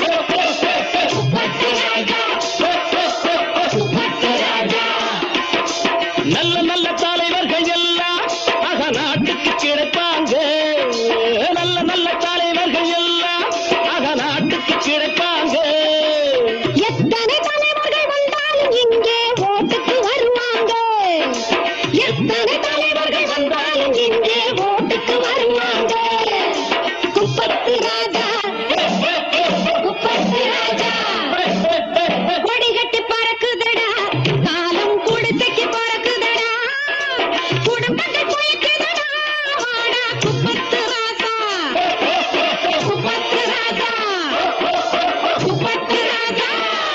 நல்ல நல்ல தலைவர்கள் எல்லாம் அக நாட்டுக்கு கிடைப்பாங்க நல்ல நல்ல தலைவர்கள் எல்லாம் அக நாட்டுக்கு கிடைப்பாங்க எத்தனை தலைவர்கள் வந்தாலும் இங்கே ஓட்டுக்கு வருவாங்க எத்தனை தலைவர்கள் வந்தாலும் இங்கே ஓட்டுக்கு வருவாங்க குப்பத்து ராஜா குப்பத்து ராஜா கொடி கட்டி பறக்குதடா காலம் குடிசைக்கு பறக்குதடா குடும்பங்கள் குயக்குதடா வாடா குப்பத்து ராஜா குப்பத்து ராஜா குப்பத்து ராஜா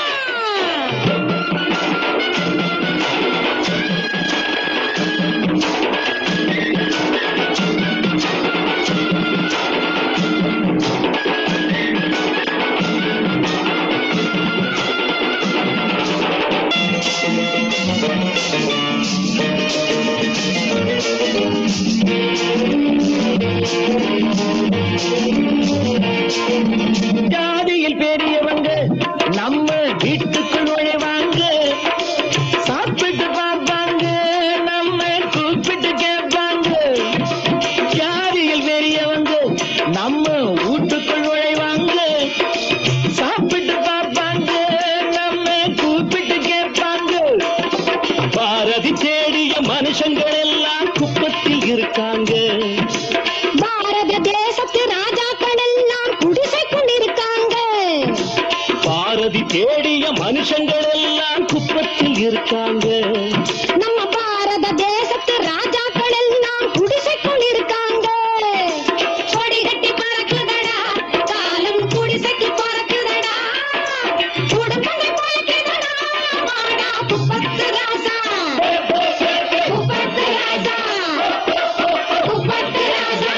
ஜாதியில் பெரியவங்க நம்ம வீட்டுக்குள் நுழைவாங்க சாப்பிட்டு பார்ப்பாங்க நம்ம கூப்பிட்டு கேட்பாங்க ஜாதியில் பெரியவங்க நம்ம வீட்டுக்குள் நுழைவாங்க சாப்பிட்டு பார்ப்பாங்க நம்ம கூப்பிட்டு கேட்பாங்க பாரதி தேடிய மனுஷங்கள் எல்லாம் குப்பத்தில் இருக்காங்க பாரத தேசத்து ராஜாக்கள் எல்லாம் குடிசைக்குள் இருக்காங்க பாரதி தேடிய மனுஷங்கள் எல்லாம் குப்பத்தில் இருக்காங்க நம்ம பாரத தேசத்து ராஜாக்கள் எல்லாம் குடிசைக்குள் இருக்காங்க கொடி கட்டி பறக்குதடா காலம் குடிசைக்கு பறக்குதடா குடும்பங்கள் குலைக்குதடா வாடா குப்பத்து ராஜா குப்பத்து ராஜா குப்பத்து ராஜா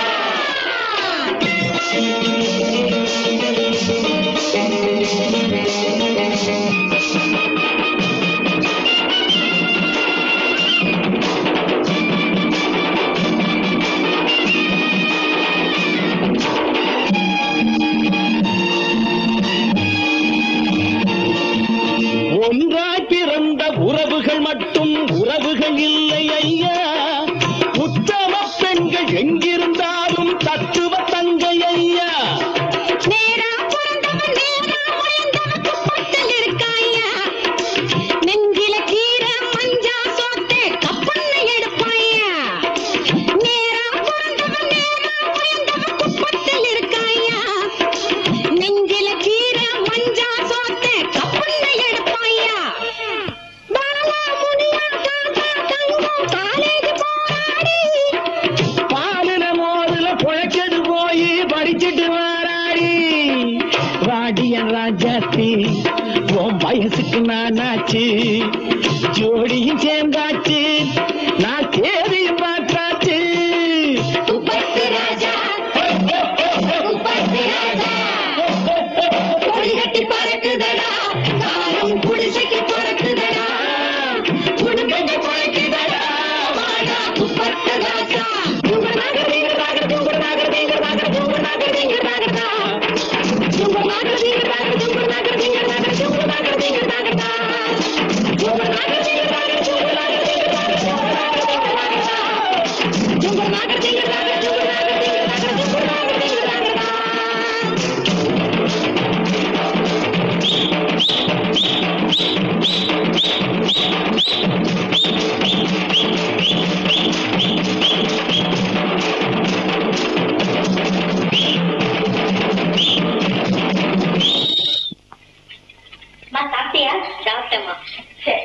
ஒன்றாய் பிறந்த உறவுகள் மட்டும் உறவுகள் இல்லை ஐயா உத்தம பெண்கள் எங்கிருந்தாலும் தத்துவ தங்கை ஐயா நேரா பிறந்தவன் நேரா உயர்ந்தவன் குப்பத்தில் இருக்காயா நெஞ்சில கீரை மஞ்சா சோத்து கப்பல்ல எடுப்பாயா நேரா பிறந்தவன் நேரா உயர்ந்தவன் குப்பத்தில் இருக்காயா நெஞ்சில கீரை மஞ்சா சோத்து கப்பல்ல எடுப்பாயா பாலா முனியா காக்கா தங்கம் காலேஜ் போராடி பாலின மோதுல புழைச்சது போய் படிச்சுட்டு வாராடி வாடியன் ராஜாத்தி உன் வயசுக்கு நானாச்சு ஜோடியும் சேர்ந்தாச்சு நான் தேதியும் பார்த்தாச்சு குப்பத்து ராஜா குப்பத்து ராஜா கொடி கட்டி பறக்குதடா காலம் குடிசைக்கு பறக்குதடா குடும்பங்கள் பறக்குதடா வாடா குப்பத்து ராஜா கும்பனாக தீங்கதாக கும்பனாக தீங்கதாக கும்பனாக தீங்கதாகடா கும்பனாக தீங்கதாக கும்பனாக தீங்கதாக கும்பனாக தீங்கதாகடா கும்பனாக தீங்கதாக கும்பனாக தீங்கதாக கும்பனாக தீங்கதாகடா கும்பனாக தீங்கதாக கும்பனாக தீங்கதாக கும்பனாக தீங்கதாகடா மா சாப்பிட்டியா சாப்பிட்டேம்மா சரி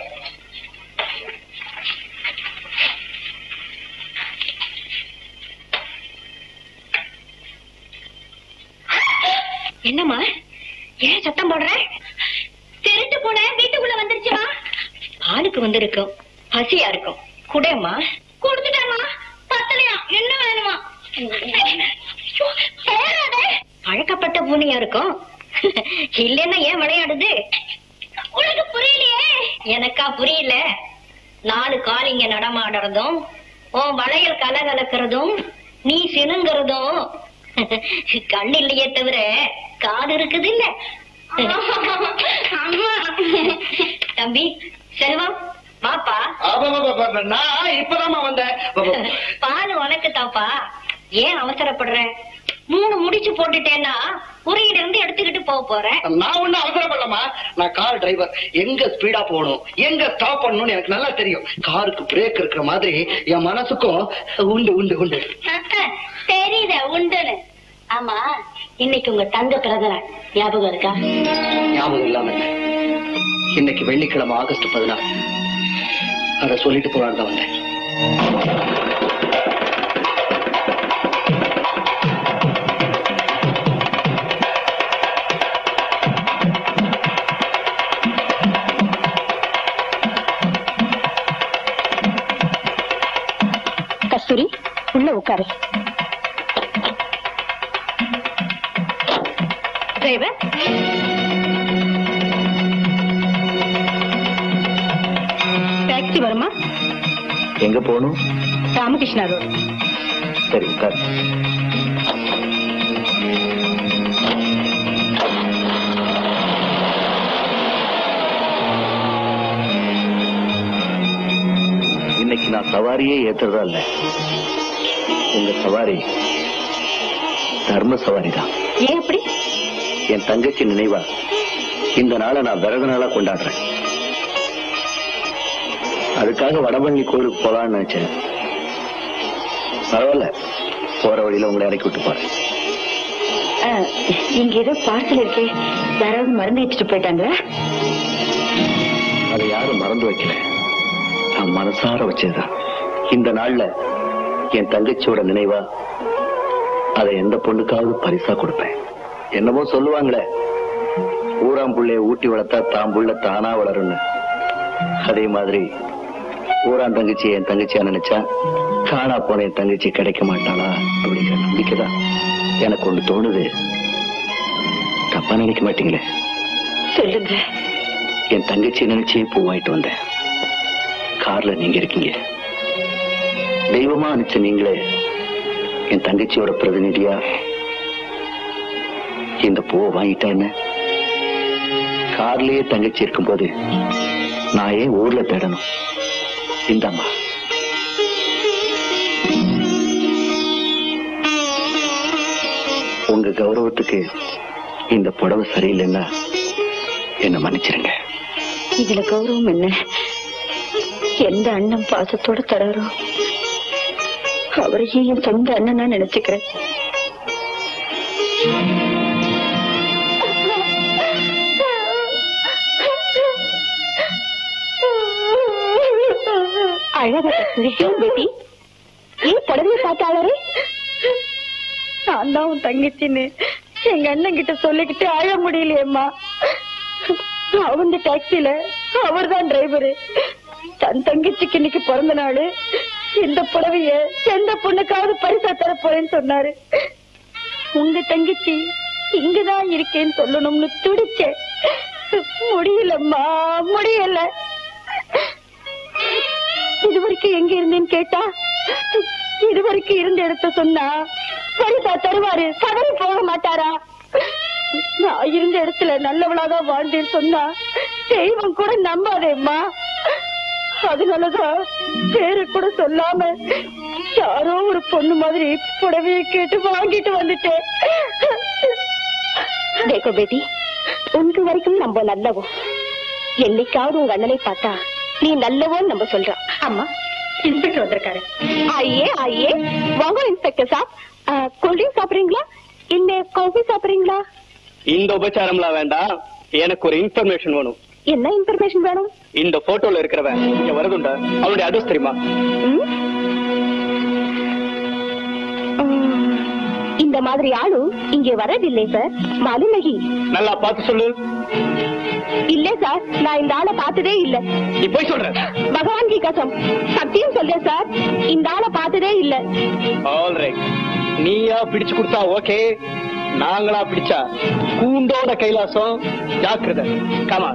என்னம்மா ஏன் சத்தம் போடுற திருட்டு போன வீட்டுக்குள்ள வந்துருச்சுமா பாலுக்கு வந்திருக்கும் பசியா இருக்கும் குடேம்மா கொடுத்துட்டேம்மா பத்தலையா என்ன வேணுமா ஐயோ, சேராதே. பழக்கப்பட்ட பூனையா இருக்கும் இல்லன்னா ஏன் விளையாடுது உனக்கு புரியலையே எனக்கா புரியல நாலு கால் இங்க நடமாடுறதும் உன் வளையல் கலகலக்கிறதும் நீ சினுங்கிறதும் கண் இல்லையே தவிர காது இருக்குது இல்ல தம்பி செல்வம் வாப்பா நான் இப்பதாம்மா வந்தேன் பால் உனக்கு தாப்பா ஏன் அவசரப்படுற மூணு முடிச்சு போட்டுட்டேன்னா உரையில இருந்து எடுத்துக்கிட்டு போக போறேன் நான் ஒண்ணும் அவசரப்படலமா நான் கார் டிரைவர் எங்க ஸ்பீடா போகணும் எங்க ஸ்டாப் பண்ணணும்னு எனக்கு நல்லா தெரியும் காருக்கு பிரேக் இருக்கிற மாதிரி என் மனசுக்கும் உண்டு உண்டு உண்டு தெரியுத உண்டுன்னு ஆமா இன்னைக்கு உங்க தங்க பிறந்தநாள் ஞாபகம் இருக்கா ஞாபகம் இல்லாம இல்ல. இன்னைக்கு வெள்ளிக்கிழமை ஆகஸ்ட் பதினாறு அத சொல்லிட்டு போலான்னு தான் வந்தேன் கஸ்தூரி உள்ள உட்காரு டிரைவர் டாக்ஸி வருமா எங்க போகணும் ராமகிருஷ்ணா ரோடு சரி உட்கார் இன்னைக்கு நான் சவாரியே ஏத்துறதா இல்ல உங்க சவாரி தர்ம சவாரி தான் ஏன் அப்படி என் தங்கச்சி நினைவா இந்த நாளை நான் விரத நாளா கொண்டாடுறேன் அதுக்காக வடபழனி கோயிலுக்கு போலான்னு நினைச்சேன் பரவாயில்ல போற வழியில உங்களை இறக்கி விட்டு போறேன் இங்க ஏதோ பார்சல் இருக்கே யாராவது மருந்து வச்சுட்டு போயிட்டாங்களா அதை யாரும் மறந்து வைக்கல நான் மனசார வச்சதுதான் இந்த நாள்ல என் தங்கச்சியோட நினைவா அதை எந்த பொண்ணுக்காவது பரிசா கொடுப்பேன் என்னமோ சொல்லுவாங்களே ஊராம் புள்ளைய ஊட்டி வளர்த்தா தான் புள்ள தானா வளரும்னு அதே மாதிரி ஊரான் தங்கச்சி என் தங்கச்சியா நினைச்சா காணா போன என் தங்கச்சி கிடைக்க மாட்டாளா அப்படிங்கிற நம்பிக்கை தான் எனக்கு ஒண்ணு தோணுது தப்பா நினைக்க மாட்டீங்களே சொல்லுங்க என் தங்கச்சி நினைச்சு பூ வாங்கிட்டு வந்தேன் கார்ல நீங்க இருக்கீங்க தெய்வமா அனுப்பிச்ச நீங்களே என் தங்கச்சியோட பிரதிநிதியா இந்த பூவை வாங்கிட்டா என்ன கார்லயே தங்கச்சி இருக்கும்போது நான் ஏன் ஊர்ல தேடணும் இந்தாம்மா உங்க கௌரவத்துக்கு இந்த புடவை சரியில்லைன்னா என்ன மன்னிச்சிருங்க இதுல கௌரவம் என்ன எந்த அண்ணன் பாசத்தோட தராரோ அவரையே என் சொந்த அண்ணனா நினைச்சுக்கிறேன் அழகா பேட்டி ஏன் புடவைய பார்த்தாளரே நான் தான் உன் தங்கச்சின்னு எங்க அண்ணன் கிட்ட சொல்லிக்கிட்டு அழ முடியலையேம்மா அவங்க டாக்ஸில அவர்தான் டிரைவரு தன் தங்கச்சிக்கு இன்னைக்கு பிறந்த நாள் இந்த புடவைய எந்த பொண்ணுக்காவது பரிசா தர போறேன்னு சொன்னாரு உங்க தங்கச்சி இங்கதான் இருக்கேன்னு சொல்லணும்னு துடிச்சேன் முடியலம்மா முடியல இது வரைக்கும் எங்க இருந்தேன்னு கேட்டா இது வரைக்கும் இருந்த இடத்த சொன்னா பரிசா தருவாரு சதறி போக மாட்டாரா நான் இருந்த இடத்துல நல்லவளாதான் வாழ்ந்தேன்னு சொன்னா தெய்வம் கூட நம்பாதேம்மா அதனாலதான் பேரு கூட சொல்லாம யாரோ ஒரு பொண்ணு மாதிரி புடவைய கேட்டு வாங்கிட்டு வந்துட்டேன் தேக்கோ பேட்டி உங்க வரைக்கும் நம்ம நல்லவோ என்னைக்காவது உங்க அண்ணனை பார்த்தா நீ நல்லவோன்னு நம்ம சொல்றோம் அம்மா இன்ஸ்பெக்டர் வந்திருக்காரு ஐயே ஐயே வாங்க இன்ஸ்பெக்டர் சாப் கூல் ட்ரிங்க் சாப்பிடுறீங்களா இல்ல காஃபி சாப்பிடுறீங்களா இந்த உபச்சாரம்லாம் வேண்டாம் எனக்கு ஒரு இன்ஃபர்மேஷன் வேணும் என்ன இன்ஃபர்மேஷன் வேணும் இந்த போட்டோல இருக்கிறவன் இங்க வரதுண்டா அவனுடைய அட்ரஸ் தெரியுமா ம்? ம், இந்த மாதிரி ஆளு இங்கே வரதில்லை சார் மாலுமகி நல்லா பார்த்து சொல்லு இல்ல சார் நான் இந்த ஆளை பார்த்ததே இல்ல நீ போய் சொல்ற பகவான் கி கசம் சத்தியம் சொல்றேன் சார் இந்த ஆளை பார்த்ததே இல்ல ஆல் ரைட் நீயா பிடிச்சு கொடுத்தா ஓகே நாங்களா பிடிச்சா கூண்டோட கைலாசம் ஜாக்கிரதை கமா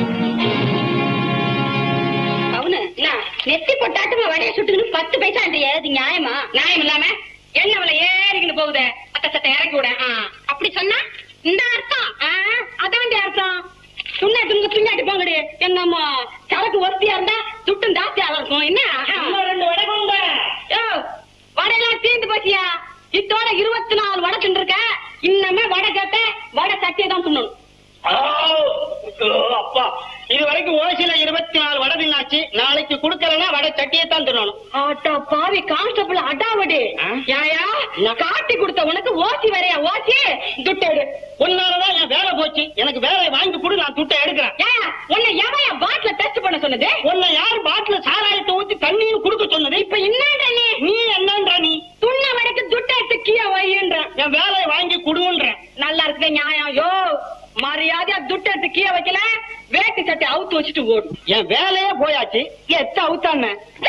அவனு என்ன நெத்தி பொட்டாட்டுமா வடைய சுட்டுக்கணும் பத்து பைசா இந்த ஏது நியாயமா நியாயம் இல்லாம என்ன அவளை ஏறிக்கிட்டு போகுதே அத்த சட்டை இறக்கி விட அப்படி சொன்னா இந்த அர்த்தம் அதான் அர்த்தம் துண்ணா துங்க துண்ணாட்டி போங்கடி என்னம்மா சரக்கு ஒருத்தியா இருந்தா துட்டும் ஜாஸ்தியா இருக்கும் என்ன இன்னும் ரெண்டு வடை கொடுங்க யோ, வடையெல்லாம் தீர்ந்து போச்சியா இத்தோட இருபத்தி நாலு வடை தின்றுருக்க இன்னமே வடை கேட்ட வடை சட்டியை தான் துண்ணணும் ஆ, ஐயோ, அப்பா இது வரைக்கும் ஓசில இருபத்தி நாலு வடை தின்னாச்சு நாளைக்கு குடுக்கலன்னா வடை சட்டியை தான் தின்னணும் ஆட்டா பாவி கான்ஸ்டபிள் அடாவடி ஆ? யாயா காட்டி கொடுத்த உனக்கு ஓசி வரையா ஓசி துட்டேடு உன்னாலதான் என் வேலை போச்சு எனக்கு வேலையை வாங்கி கொடு நான் துட்டை எடுக்கிறேன் ஏயா உன்னை எவையா பாட்டில டெஸ்ட் பண்ண சொன்னது உன்னை யார் பாட்டில சாராயத்தை ஊத்தி தண்ணியும் குடுக்க சொன்னது இப்ப என்னன்ற நீ நீ என்னன்ற நீ துண்ண வடக்கு துட்டை எடுத்து கீழே வையுன்ற என் வேலையை வாங்கி குடுன்ற நல்லா இருக்குது நியாயம் யோ மரியாதையா துட்டை எடுத்து கீழே வைக்கல வேட்டி சட்டை அவுத்து வச்சுட்டு ஓடு என் வேலையே போயாச்சு எத்த அவுத்தான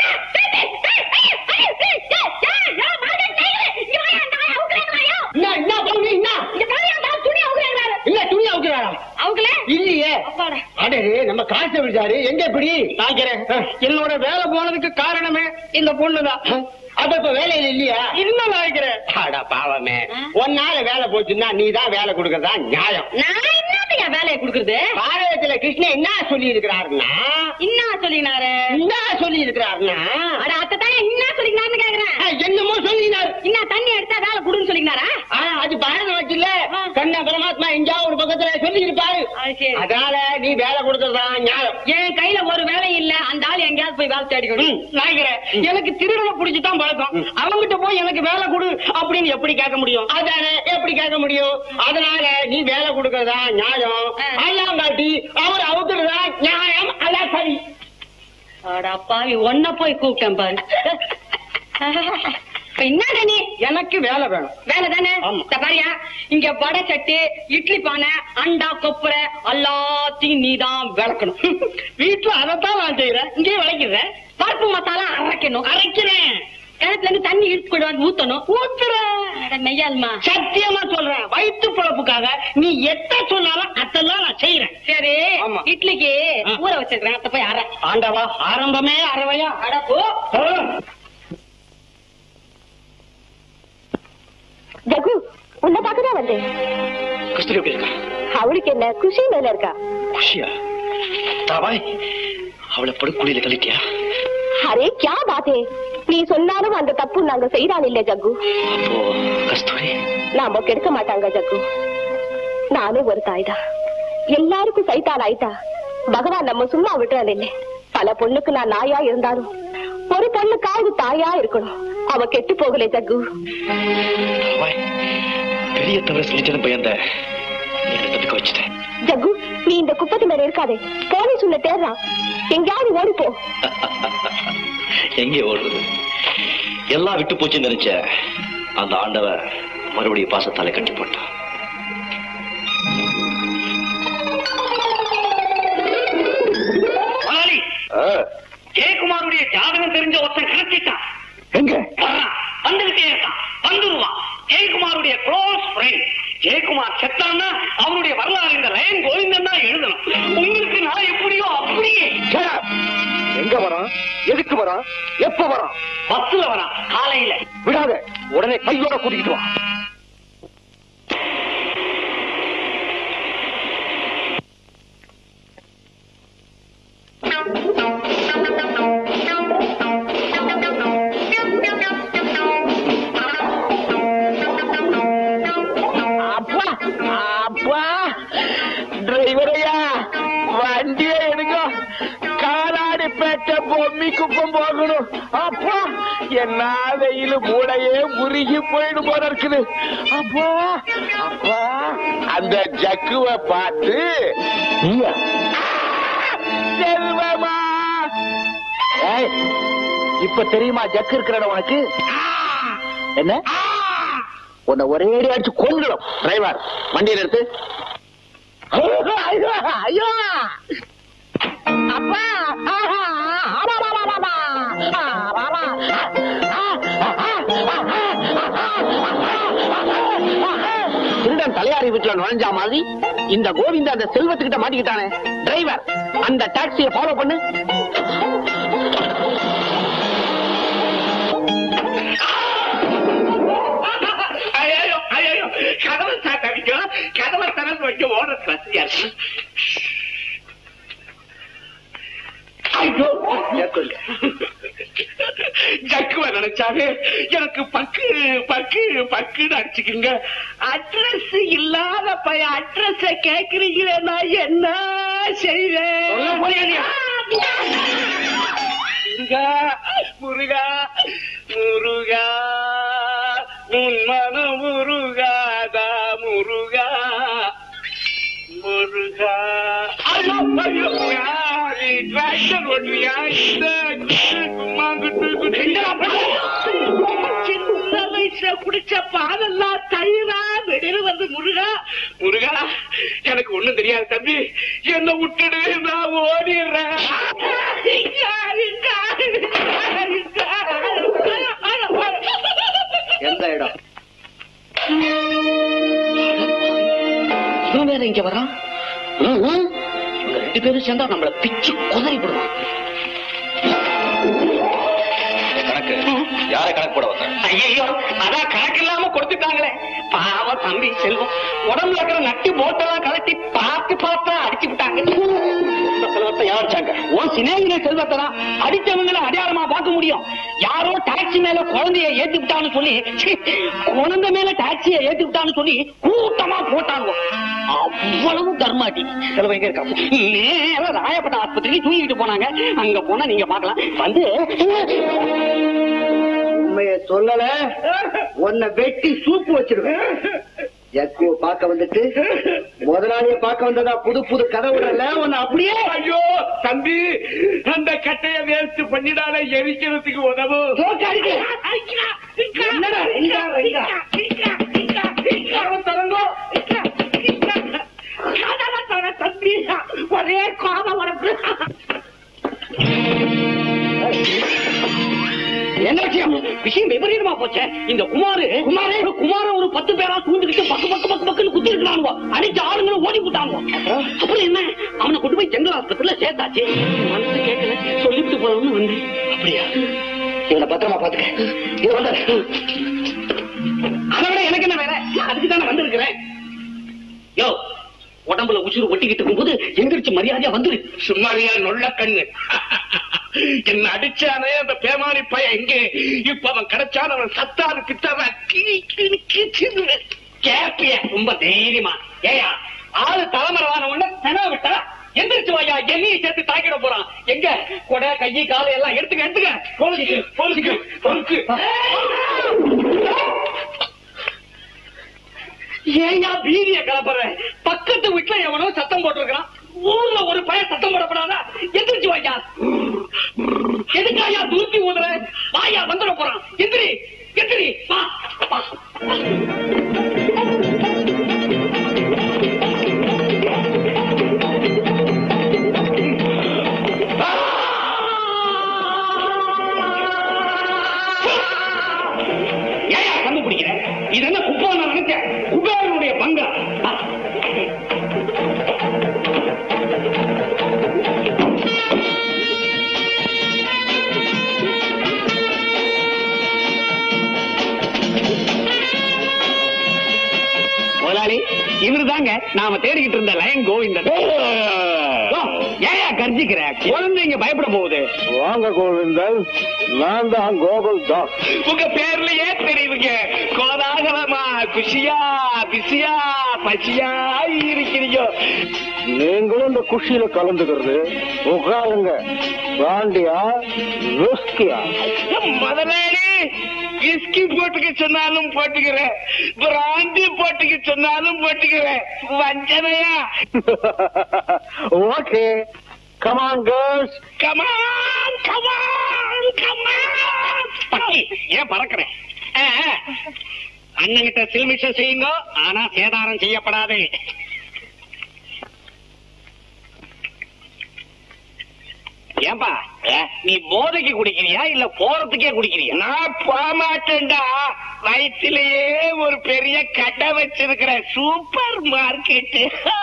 என்ன என்ன பண்ணு என்ன இல்ல துணி அவுக்குறாரா அவங்களே இல்லையே அப்பாடா அடே நம்ம காசை விடுச்சாரு எங்க எப்படி பாக்கிறேன் என்னோட வேலை போனதுக்கு காரணமே இந்த பொண்ணுதான் அது இப்ப வேலையில இல்லையா இன்னும் வாங்கிக்கிறேன் அடா பாவமே ஒன்னால வேலை போச்சுன்னா நீ தான் வேலை கொடுக்கறதா நியாயம் நான் என்னத்தையா வேலையை குடுக்குறது பாரதத்துல கிருஷ்ணன் என்ன சொல்லி இருக்கிறாருன்னா என்ன சொல்லினாரு என்ன சொல்லி இருக்கிறாருன்னா அட அத்தான் என்ன சொல்லினாருன்னு கேக்குறேன் என்னமோ சொல்லினார் என்ன தண்ணி எடுத்தா வேலை குடுன்னு சொல்லினாரா அது பாரதம் வச்சுல கண்ண பரமாத்மா எங்கேயாவது ஒரு பக்கத்துல சொல்லி இருப்பாரு அது சரி. அதனால நீ வேலை கொடுக்கறதா நியாயம் என் கையில ஒரு வேலை இல்ல அந்த ஆள் எங்கேயாவது போய் வேலை தேடிக்கணும் ம், நாய்க்கிறேன். எனக்கு திருடனை புடிச்சுதான் பழக்கம் அவங்கிட்ட போய் எனக்கு வேலை கொடு அப்படின்னு எப்படி கேட்க முடியும் அதானே எப்படி கேட்க முடியும் அதனால நீ வேலை கொடுக்கறதா நியாயம் ஆ. அல்லாம் காட்டி அவர் அவுத்துறதா நியாயம் அதான் சரி அட அப்பாவி ஒன்ன போய் கூப்பிட்டேன் பாரு இப்ப என்னடா நீ எனக்கு வேலை வேணும் வேலை தானே ஆமா. இந்த பாரியா இங்க வடை சட்டி இட்லி பானை அண்டா கொப்பரை எல்லாத்தையும் நீதான் விளக்கணும் வீட்டுல அதைத்தான் நான் செய்யறேன் இங்கே விளைக்கிறேன் பருப்பு மசாலா அரைக்கணும் அரைக்கிறேன் கிணத்துல இருந்து தண்ணி இழுத்து போயிடுவாங்க ஊத்தணும் ஊத்துறேன் அட மெய்யாலுமா சத்தியமா சொல்றேன் வயிற்று பொழப்புக்காக நீ எத்த சொன்னாலும் அதெல்லாம் நான் செய்யறேன் சரி ஆமா. இட்லிக்கு ஆ. ஊற வச்சிருக்கேன் அத போய் அரை ஆண்டவா ஆரம்பமே அறவையா அட போ ஜகு உன்னை பார்க்கதான் வந்தேன் கஸ்தூரி எப்படி இருக்கா அவளுக்கு என்ன குஷி மேல இருக்கா குஷியா தாவாய் அவளை படுக்குழியில கழிட்டியா அரே கியா பாத்தே நீ சொன்னாலும் அந்த தப்பு நாங்க செய்யறான் இல்ல ஜக்கு அப்போ கஸ்தூரி நாம கெடுக்க மாட்டாங்க ஜக்கு நானும் ஒரு தாய்தான் எல்லாருக்கும் சைத்தான் ஆயிட்டா பகவான் நம்ம சும்மா விட்டுறான் இல்ல பல பொண்ணுக்கு நான் நாயா இருந்தாலும் ஒரு பொண்ணுக்காவது தாயா இருக்கணும் அவ கெட்டு போகல ஜக்கு தாவாய் பெரிய தவறு செஞ்சுட்டு பயந்த நீங்க தப்பிக்க வச்சுட்டேன் ஜக்கு நீ இந்த குப்பத்து மேல இருக்காதே போலீஸ் உன்னை தேடுறான் எங்கேயாவது ஓடிப்போ எங்கே ஓடுறது எல்லாம் விட்டு போச்சுன்னு நினைச்ச அந்த ஆண்டவ மறுபடியும் பாசத்தாலே கட்டி போட்டான் முதலாளி ஜெயக்குமாருடைய ஜாதகம் தெரிஞ்ச ஒருத்தன் கிடைச்சிட்டான் எங்க வர்றான். வந்துகிட்டே இருக்கான் வந்துருவான் ஜெயக்குமாருடைய க்ளோஸ் ஃப்ரெண்ட் ஜெயக்குமார் செத்தான்னா அவருடைய வரலாறு இந்த ரயன் கோவிந்தன் தான் எழுதணும் உங்களுக்கு நான் எப்படியோ அப்படியே எங்க வரான் எதுக்கு வரான் எப்ப வரான் பஸ்ல வரான் காலையில விடாத உடனே கையோட கூட்டிட்டு வா அப்பா அப்பா டிரைவரையா வண்டியை எடுங்க காலாடி பேட்ட பொம்மி குப்பம் போகணும் அப்பா என்ன வெயில் மூளையே உருகி போயிடு போல இருக்குது அப்பா அப்பா அந்த ஜக்குவ பார்த்து செல்வமா ஏய், இப்ப தெரியுமா ஜக்கு இருக்கிற இடம் உனக்கு என்ன உன்னை ஒரே அடி அடிச்சு கொண்டுடும் டிரைவர் வண்டியை நிறுத்து ஐயோ ஐயோ அப்பா ஆஹா, ஆமா, ஆமா, ஆமா, ஆமா. ஆமா, ஆமா. திருட தலையாரி வீட்டுல நுழைஞ்சா மாதிரி இந்த கோவிந்த அந்த செல்வத்துக்கிட்ட மாட்டிக்கிட்டானே டிரைவர் அந்த டாக்ஸியை ஃபாலோ பண்ணு ஐயோ ஐயோ கதவை சாத்தடிக்கும் கதவை திறந்து வைக்க ஓட வசதியா இருக்கு ஐயோ ஜக்குவ நினைச்சாவே எனக்கு பக்கு பக்கு பக்குன்னு அடிச்சுக்குங்க அட்ரஸ் இல்லாத பைய அட்ரஸ் கேக்குறீங்களே நான் என்ன செய்வேன் முருகா முருகா முருகா உன் மனம் முருகாதா முருகா முருகா ஐயோ ஐயோ யாரு டிராக்டர் ஓட்டுறியா இந்த கும்மாங்குட்டு குட்டி சின்ன வயசுல குடிச்ச பாலெல்லாம் தயிரா வெளியில வந்து முருகா முருகா எனக்கு ஒண்ணும் தெரியாது தம்பி என்ன விட்டுடு நான் ஓடிடுறேன் எந்த இடம் இவன் வேற இங்க வரான் இவங்க ரெண்டு பேரும் சேர்ந்தா நம்மள பிச்சு குதறி போடுவான் கணக்கு யாரை கணக்கு போட வந்த ஐயோ அதான் கணக்கு இல்லாம கொடுத்துட்டாங்களே பாவம் தம்பி செல்வம் உடம்புல இருக்கிற நட்டு போட்டெல்லாம் கலட்டி பார்த்து பார்த்தா அடிச்சு விட்டாங்க இந்த செல்வத்தை யாரிச்சாங்க உன் சிநேகின செல்வத்தை தான் அடிச்சவங்களை அடையாளமா பார்க்க முடியும் யாரோ டாக்ஸி மேல குழந்தைய ஏத்தி விட்டான்னு சொல்லி ச்சீ, குழந்தை மேல டாக்ஸிய ஏத்தி விட்டான்னு சொல்லி கூட்டமா போட்டாங்க அவ்வளவு தர்மாட்டி செலவு எங்க இருக்கா நேரா ராயப்பட்ட ஆஸ்பத்திரிக்கு தூங்கிட்டு போனாங்க அங்க போனா நீங்க பார்க்கலாம் வந்து உண்மைய சொல்லல உன்னை வெட்டி சூப்பு வச்சிருவேன் எக்கோ பார்க்க வந்துட்டு முதலாளிய பார்க்க வந்ததா புது புது கதை விடல உன்னை அப்படியே ஐயோ தம்பி அந்த கட்டைய வேஸ்ட் பண்ணிடாத எரிக்கிறதுக்கு உதவும் என்னடா, ரெங்கா, ரெங்கா. தம்பி ஒரே கோபம் வரப்பு என்ன விஷயம் விஷயம் விபரீதமா போச்சே இந்த குமாரு குமாரு குமார ஒரு பத்து பேரா கூண்டுகிட்டு பக்கு பக்கு பக்கு பக்குன்னு குத்தி இருக்கிறானுவோ அடிச்ச ஆளுங்களும் ஓடி விட்டாங்க அப்புறம் என்ன அவனை கொண்டு போய் ஜெனரல் ஆஸ்பத்திரியில சேர்த்தாச்சு மனசு கேட்கல சொல்லிட்டு போறோம்னு வந்து அப்படியா இவனை பத்திரமா பாத்துக்க இது வந்த அதை விட எனக்கு என்ன வேலை அதுக்கு தானே வந்திருக்கிறேன் யோ உடம்புல உசுறு ஒட்டிக்கிட்டு இருக்கும்போது எந்திரிச்சு மரியாதையா வந்துரு சும்மாரியா நொல்ல கண்ணு என்ன அடிச்சானே அந்த பேமானி பையன் எங்க இப்ப அவன் கிடைச்சான அவன் சத்தாரு கிட்ட கேப்பிய ரொம்ப தைரியமா ஏயா ஆளு தலைமறைவான உடனே சென விட்டா எந்திரிச்சு வாயா என்னையும் சேர்த்து தாக்கிட போறான் எங்க கொடை கையை காலை எல்லாம் எடுத்துக்க எடுத்துக்க போலீஸுக்கு போலீஸுக்கு பொறுக்கு ஏயா பீதிய கலப்புற பக்கத்து வீட்டுல எவனோ சத்தம் போட்டிருக்கான் ஊர்ல ஒரு பையன் சத்தம் போடப்படாதா எந்திரிச்சு வாயா எதுக்காயா தூக்கி ஊதுற வாயா வந்துட போறான் எந்திரி எந்திரி வா வா. ஏயா கண்டுபிடிக்கிற இது என்ன குப்பை நான் நினைச்சேன் குபேரனுடைய பங்கா ஆ. முதலாளி இவருதாங்க நாம தேடிக்கிட்டு இருந்த லயன் கோவிந்தன் ஓ, ஏயா கர்ஜிக்கிற குழந்தைங்க பயப்பட போகுது வாங்க கோவிந்தன் நான் தான் கோகுல் தாஸ் உங்க பேர்லயே தெரியுதுங்க கோதாகலமா குஷியா பிசியா பசியா இருக்கிறீங்க நீங்களும் இந்த குஷியில கலந்துக்கிறது உட்காருங்க பிராண்டியா விஸ்கியா முதலாளி விஸ்கி போட்டுக்க சொன்னாலும் போட்டுக்கிறேன் பிராந்தி போட்டுக்க சொன்னாலும் போட்டுக்கிறேன் வஞ்சனையா okay come on girls come on come on come on பட்டி ஏன் பறக்கிறேன் அண்ணங்கிட்ட சில்மிஷம் செய்யுங்க ஆனா சேதாரம் செய்யப்படாது ஏன்பா நீ போதைக்கு குடிக்கிறியா இல்ல போறதுக்கே குடிக்கிறியா நான் போமாட்டேன்டா வயிற்றிலேயே ஒரு பெரிய கடை வச்சிருக்கிற சூப்பர் மார்க்கெட்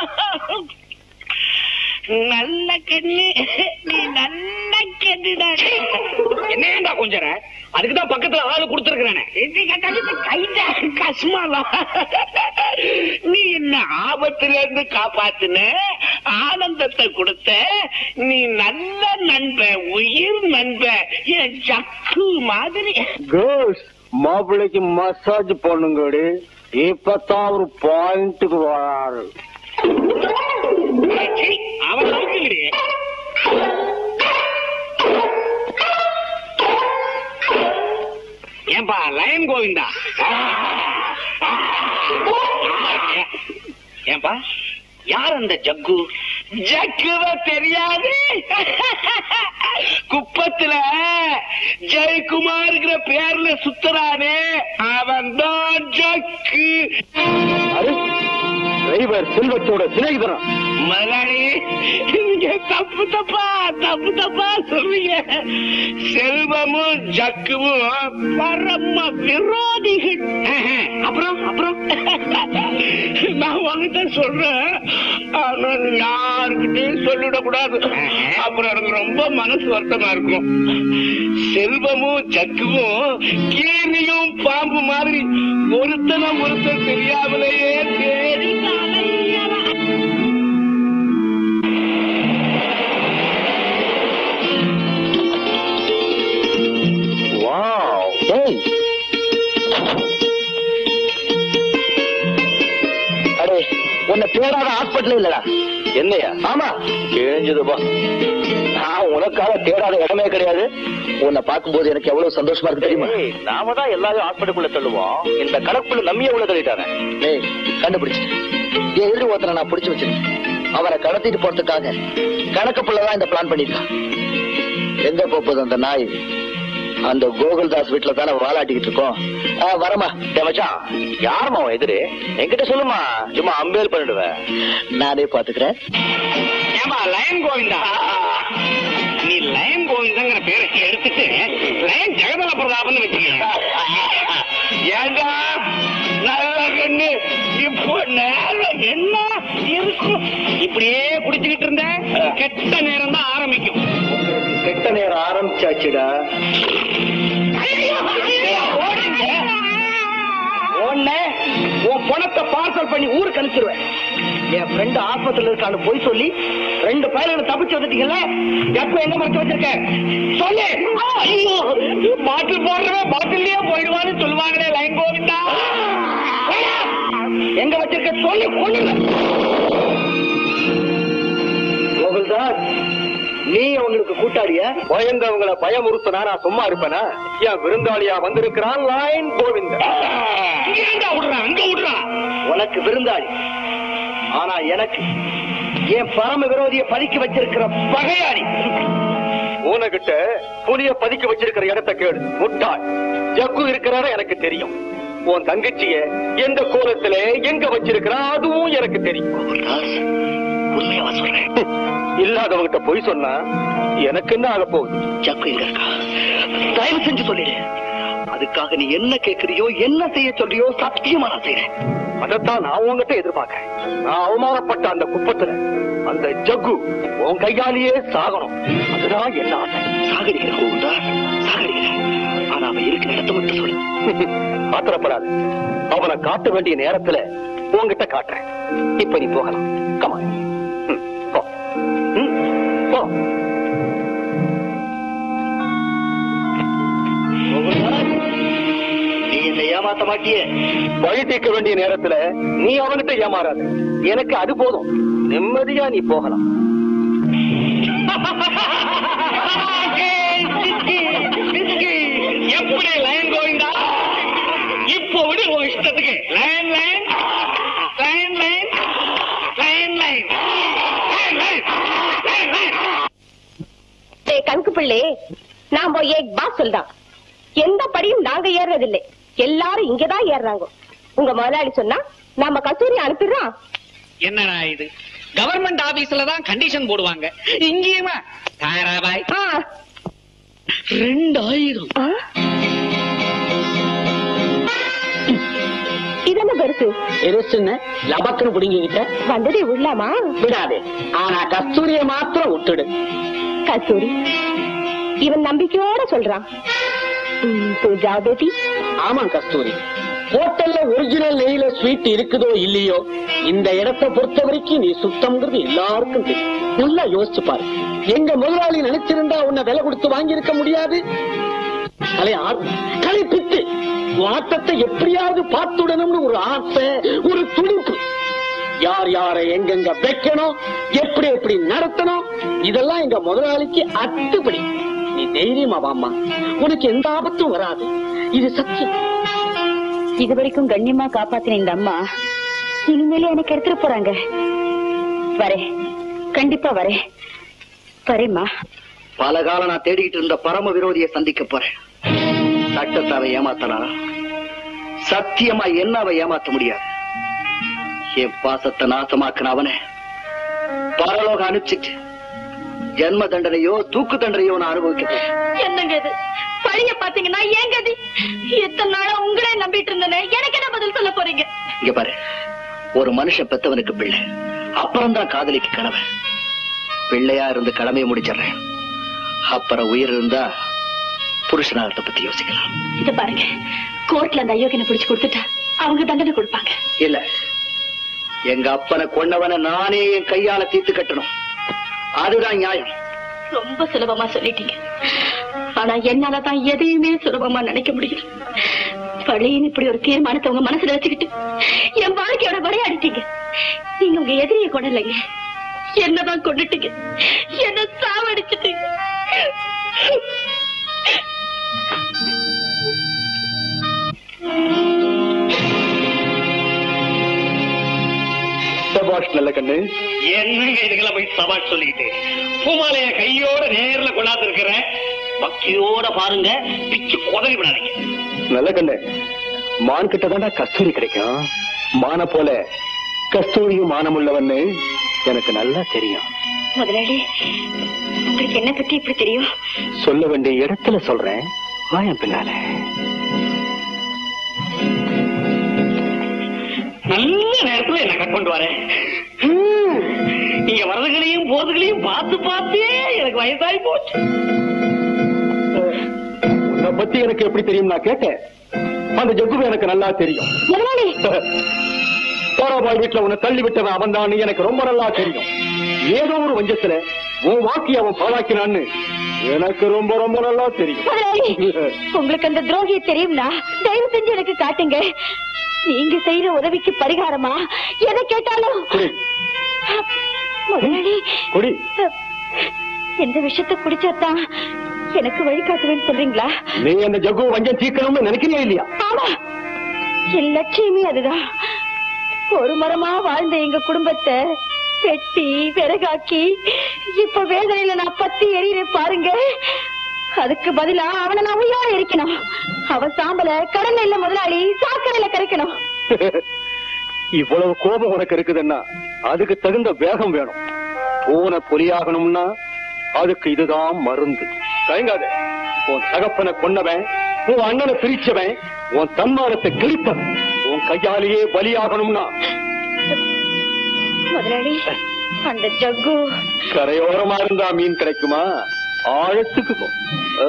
நல்ல கண்ணு நீ நல்ல கண்ணுடா என்னடா கொஞ்சம் அதுக்குதான் பக்கத்துல ஆளு கொடுத்துருக்கிறேன் கைதா கஷ்மாலாம் நீ என்ன ஆபத்துல இருந்து காப்பாத்துன ஆனந்தத்தை கொடுத்த நீ நல்ல நண்பன் உயிர் நண்பன் என் சக்கு மாதிரி கேர்ள்ஸ் மாப்பிள்ளைக்கு மசாஜ் பண்ணுங்கடி இப்பதான் ஒரு பாயிண்ட்டுக்கு வராரு சீ, அவன் அவுக்குங்கடி. ஏன்பா லயன் கோவிந்தா ஏன்பா யார் அந்த ஜக்கு ஜக்குதான் தெரியாது குப்பத்துல ஜெயக்குமார்ங்கிற பேர்ல சுத்துறானே அவன் தான் ஜக்கு டிரைவர் செல்வத்தோட சிநேகிதரம் முதலாளி நீங்க தப்பு தப்பா தப்பு தப்பா சொல்றீங்க செல்வமும் ஜக்குவும் பரம விரோதிகள் அப்புறம் அப்புறம் நான் உங்ககிட்ட சொல்றேன் ஆனா யாருக்கிட்டையும் சொல்லிடக்கூடாது அப்புறம் எனக்கு ரொம்ப மனசு வருத்தமா இருக்கும் செல்வமும் ஜக்குவும் கீரியும் பாம்பு மாதிரி ஒருத்தனை ஒருத்தர் தெரியாமலேயே தேடி வாவ் டேய் அடே உன்னை தேடாத ஹாஸ்பிட்டல் இல்லடா என்னையா ஆமா கிழிஞ்சதுப்பா நான் உனக்காக தேடாத இடமே கிடையாது உன்னை பார்க்கும்போது எனக்கு எவ்வளவு சந்தோஷமா இருக்கு தெரியுமா நாம தான் எல்லாரும் ஹாஸ்பிட்டலுக்குள்ள தள்ளுவோம் இந்த கணக்குள்ள நம்பிய உள்ள தள்ளிட்டானே ஏய் கண்டுபிடிச்சு என் எதிரி ஒருத்தனை நான் பிடிச்சு வச்சிருக்கேன் அவரை கடத்திட்டு போறதுக்காக கணக்கு தான் இந்த பிளான் பண்ணிருக்கான் எங்க போகுது அந்த நாய் அந்த கோகுல்தாஸ் வீட்டுல தானே வாலாட்டிக்கிட்டு இருக்கோம் ஆ, வரமா டேய் மச்சான் யாருமா உன் எதிரி என்கிட்ட சொல்லுமா சும்மா அம்பேல் பண்ணிடுவேன் நானே பாத்துக்கிறேன் ஏமா லயன் கோவிந்தா நீ லயன் கோவிந்தாங்கிற பேரை எடுத்துட்டு லயன் ஜெகதல பிரதாபன் வச்சுக்க ஏண்டா நல்ல கண்ணு இப்போ நேரம் என்ன இருக்கும் இப்படியே குடிச்சுக்கிட்டு இருந்த கெட்ட நேரம் தான் ஆரம்பிக்கும் கெட்ட நேரம் ஆரம்பிச்சாச்சுடா உன்னை உன் பணத்தை பார்சல் பண்ணி ஊருக்கு அனுப்பிச்சிருவேன் என் ஃப்ரெண்டு ஆஸ்பத்திரியில் இருக்கான்னு போய் சொல்லி ரெண்டு பயிர்களை தப்பிச்சு வந்துட்டீங்கல்ல எப்ப எங்க மறைச்சு வச்சிருக்க சொல்லு ஐயோ பாட்டில் போடுறவன் பாட்டிலேயே போயிடுவான்னு சொல்லுவாங்களே லைன் கோவிந்தா எங்க வச்சிருக்க சொல்லி கொள்ளுங்க கோகுல்தாஸ் நீ அவங்களுக்கு கூட்டாளிய பயந்தவங்களை பயமுறுத்தினா நான் சும்மா இருப்பேனா என் விருந்தாளியா வந்திருக்கிறான் லைன் கோவிந்த ஏண்டா விடுறான் அங்க விடுறான் உனக்கு விருந்தாளி ஆனா எனக்கு என் பரம விரோதிய பதுக்கி வச்சிருக்கிற பகையாளி உனகிட்ட புலிய பதுக்கி வச்சிருக்கிற இடத்தை கேடு முட்டாள் ஜக்கு இருக்கிறார எனக்கு தெரியும் உன் தங்கச்சிய எந்த கோலத்துல எங்க வச்சிருக்கிறா அதுவும் எனக்கு தெரியும் உண்மையாவா சொல்றேன் இல்லாதவங்கிட்ட பொய் சொன்னா எனக்கு என்ன ஆக போகுது ஜக்கு எங்க இருக்கா தயவு செஞ்சு சொல்லிடு அதுக்காக நீ என்ன கேக்குறியோ என்ன செய்ய சொல்றியோ சத்தியமா நான் செய்யறேன் அதைத்தான் நான் உங்ககிட்ட எதிர்பார்க்கறேன் நான் அவமானப்பட்ட அந்த குப்பத்துல அந்த ஜக்கு உன் கையாலேயே சாகணும் அதுதான் என்ன ஆசை சாகடிக்கிற கோகுந்தா சாகடிக்கிற ஆனா அவன் இருக்கிற இடத்த மட்டும் சொல்லு ஆத்திரப்படாது அவனை காட்ட வேண்டிய நேரத்துல உன்கிட்ட காட்டுறேன் இப்ப நீ போகலாம் கமா போ ம், போ நீ என்னை ஏமாத்த மாட்டியே வழி தீர்க்க வேண்டிய நேரத்துல நீ அவன்கிட்ட ஏமாறாத எனக்கு அது போதும் நிம்மதியா நீ போகலாம் எப்படி லைன் கோவிந்தா இப்போ விடு உன் இஷ்டத்துக்கு line line line line line line line line line line ஏய், கணக்கு பிள்ளை நாம ஏக் பாஸ் சொல்தான் எந்த படியும் நாங்க ஏறுறதில்லை எல்லாரும் இங்கதான் ஏறுறாங்க உங்க முதலாளி சொன்னா நாம கஸ்தூரி அனுப்பிடுறோம் என்னடா இது கவர்மெண்ட் ஆபீஸ்ல தான் கண்டிஷன் போடுவாங்க இங்கேயுமா தாராபாய் ஆ, ரெண்டாயிரம் ஆ? இதென்ன பெருசு பெருசுன்னு லபக்குன்னு பிடிங்கிக்கிட்ட வந்ததே உள்ளாமா விடாதே ஆனா கஸ்தூரிய மாத்திரம் விட்டுடு கஸ்தூரி இவன் நம்பிக்கையோட சொல்றான் ம், பூஜா பேட்டி ஆமா கஸ்தூரி ஹோட்டல்ல ஒரிஜினல் நெய்ல ஸ்வீட் இருக்குதோ இல்லையோ இந்த இடத்தை பொறுத்த வரைக்கும் நீ சுத்தம்ங்கிறது எல்லாருக்கும் தெரியும் நல்லா யோசிச்சு பாரு எங்க முதலாளி நினைச்சிருந்தா உன்னை விலை கொடுத்து வாங்கி இருக்க முடியாது கலை ஆர்வம் கலை பித்து உன் ஆட்டத்தை எப்படியாவது பார்த்துடணும்னு ஒரு ஆசை ஒரு துடிப்பு யார் யாரை எங்கெங்க வைக்கணும் எப்படி எப்படி நடத்தணும் இதெல்லாம் எங்க முதலாளிக்கு அத்துப்படி நீ தைரியமா வாம்மா உனக்கு எந்த ஆபத்தும் வராது இது சத்தியம் இது வரைக்கும் கண்ணியமா காப்பாத்தின இந்த அம்மா இனிமேல எனக்கு எடுத்துட்டு போறாங்க வரேன் கண்டிப்பா வரேன் வரேம்மா பல காலம் நான் தேடிக்கிட்டு இருந்த பரம விரோதியை சந்திக்க போறேன் சட்டத்தை அவன் ஏமாத்தலாம் சத்தியமா என்ன அவன் ஏமாத்த முடியாது என் பாசத்தை நாசமாக்குன அவனை பரலோக அனுப்பிச்சிட்டு ஜென்ம தண்டனையோ தூக்கு தண்டனையோ நான் அனுபவிக்கிறேன் என்னங்க இது பழிய பாத்தீங்கன்னா ஏன் கதி எத்தனை நாளா உங்களே நம்பிட்டு இருந்தேனே எனக்கு என்ன பதில் சொல்ல போறீங்க இங்க பாரு ஒரு மனுஷன் பெத்தவனுக்கு பிள்ளை அப்புறம் தான் காதலிக்கு கணவன் பிள்ளையா இருந்து கடமையை முடிச்சிடுறேன் அப்புறம் உயிர் இருந்தா புருஷனாகத்தை பத்தி யோசிக்கலாம் இத பாருங்க கோர்ட்ல அந்த அயோக்கியனை பிடிச்சு கொடுத்துட்டா அவங்க தண்டனை கொடுப்பாங்க இல்ல எங்க அப்பனை கொன்னவனை நானே என் கையால தீர்த்து கட்டணும் அதுதான் நியாயம் ரொம்ப சுலபமா சொல்லிட்டீங்க ஆனா என்னாலதான் எதையுமே சுலபமா நினைக்க முடியல பழையன்னு இப்படி ஒரு தீர்மானத்தை உங்க மனசுல வச்சுக்கிட்டு என் வாழ்க்கையோட விளையாடிட்டீங்க நீங்க உங்க எதிரியை கொண்டலைங்க என்னதான் கொண்டுட்டீங்க என்ன சாவடிச்சிட்டீங்க சபாஷ் நல்ல கண்ணு என்னங்க இதுக்கெல்லாம் போய் சவால் சொல்லிக்கிட்டு பூமாலைய கையோட நேர்ல கொண்டாந்து இருக்கிறேன் பக்தியோட பாருங்க பிச்சு குதறி விடாதீங்க நல்ல கண்ணு மான் கிட்ட தாண்டா கஸ்தூரி கிடைக்கும் மான போல கஸ்தூரியும் மானமுள்ளவன்னு எனக்கு நல்லா தெரியும் முதலாளி உங்களுக்கு என்ன பத்தி இப்படி தெரியும் சொல்ல வேண்டிய இடத்துல சொல்றேன் வாயன் பின்னால நல்ல நேரத்துல என்ன கட் கொண்டு வரேன் ஹம், நீங்க வரதுகளையும் போறதுகளையும் பார்த்து பார்த்தே எனக்கு வயசாகி போச்சு உன்னை பத்தி எனக்கு எப்படி தெரியும் நான் கேட்டேன் அந்த ஜக்குவை எனக்கு நல்லா தெரியும் முதலாளி தாராபாய் வீட்டுல உன்னை தள்ளி விட்டவன் அவன் தான் எனக்கு ரொம்ப நல்லா தெரியும் ஏதோ ஒரு வஞ்சத்துல உன் வாக்கி அவன் பாழாக்கினான்னு எனக்கு ரொம்ப ரொம்ப நல்லா தெரியும் முதலாளி உங்களுக்கு அந்த துரோகிய தெரியும்னா தயவு செஞ்சு எனக்கு காட்டுங்க நீங்க செய்யற உதவிக்கு பரிகாரமா எதை கேட்டாலும் குடி முதலாளி குடி எந்த விஷயத்த குடிச்சாதான் எனக்கு வழிகாட்டுவேன்னு சொல்றீங்களா நீ அந்த ஜகு வஞ்சம் தீர்க்கணும்னு நினைக்கிறியா இல்லையா ஆமா என் லட்சியமே அதுதான் ஒரு மரமா வாழ்ந்த எங்க குடும்பத்தை வெட்டி விறகாக்கி இப்ப வேதனையில நான் பத்தி எறிகிறேன் பாருங்க அதுக்கு பதிலா அவனை நான் உயிரோட இருக்கணும் அவன் சாம்பல கடல்ல இல்ல முதலாளி சாக்கடையில கரைக்கணும் இவ்வளவு கோபம் உனக்கு இருக்குதுன்னா அதுக்கு தகுந்த வேகம் வேணும் பூனை பொலியாகணும்னா அதுக்கு இதுதான் மருந்து தயங்காத உன் தகப்பனை கொன்னவன் உன் அண்ணனை பிரிச்சவன் உன் தன்மானத்தை கிழிப்பவன் உன் கையாலேயே பலியாகணும்னா முதலாளி அந்த ஜக்கு கரையோரமா இருந்தா மீன் கிடைக்குமா ஆழத்துக்கு போ ஆ.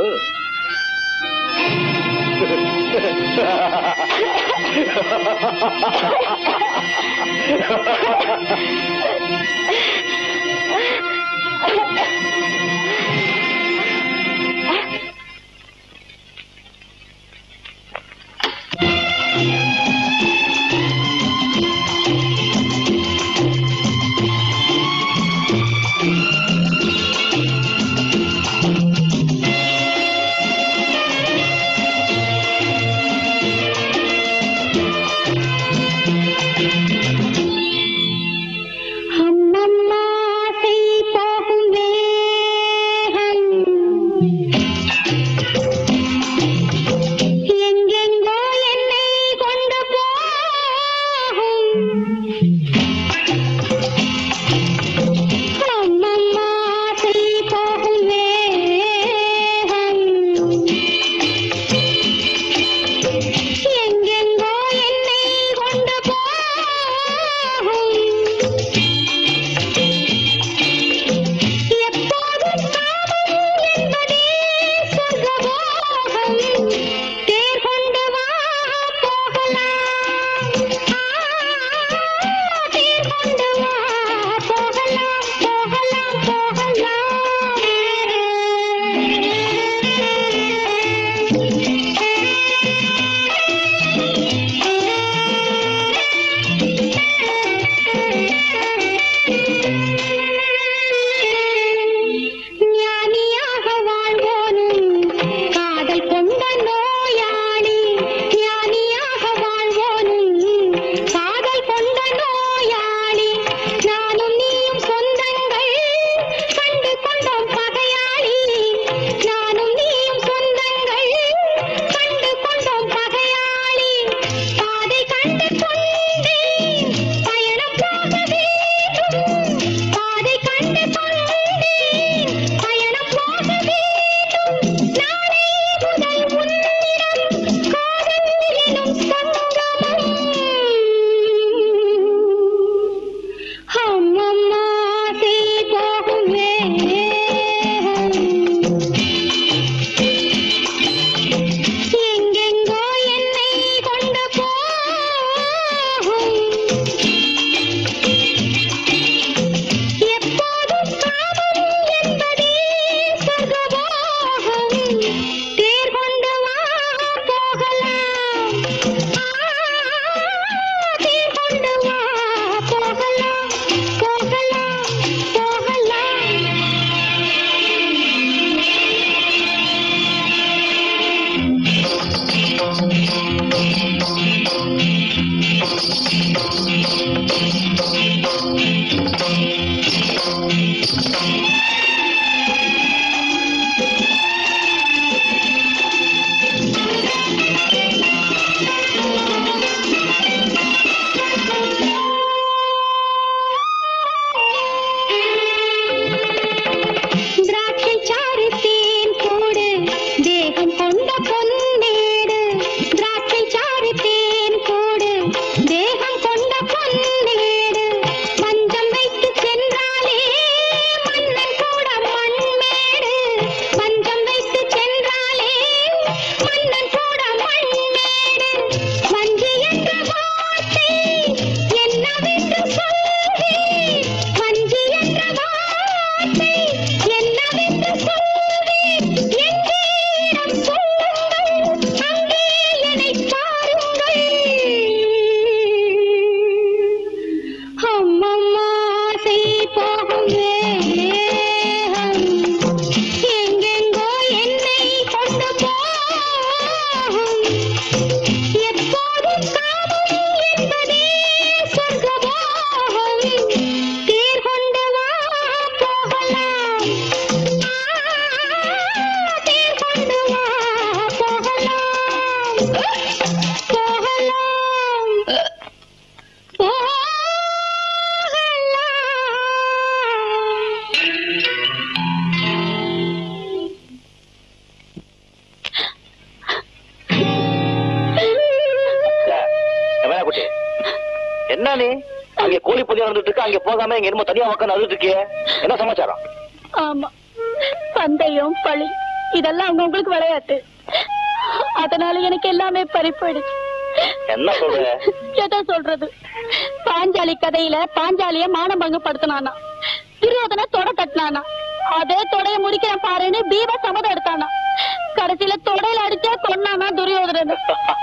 குட்டி என்ன நீ அங்க கோழி பொதியா வந்துட்டு இருக்கு அங்க போகாம இங்க என்னமோ தனியா உட்காந்து அழுதுட்டு இருக்கியே என்ன சமாச்சாரம் ஆமா பந்தயம் பழி இதெல்லாம் அவங்க உங்களுக்கு விளையாட்டு அதனால எனக்கு எல்லாமே பறி போயிடுச்சு என்ன சொல்ற எதை சொல்றது பாஞ்சாலி கதையில பாஞ்சாலிய மானபங்கப்படுத்தினானா துரியோதன தொட தட்டினானா அதே தொடைய முறிக்கிறேன் பாருன்னு பீம சபதம் எடுத்தானா கடைசியில தொடையில அடிச்சா கொன்னானா துரியோதனன்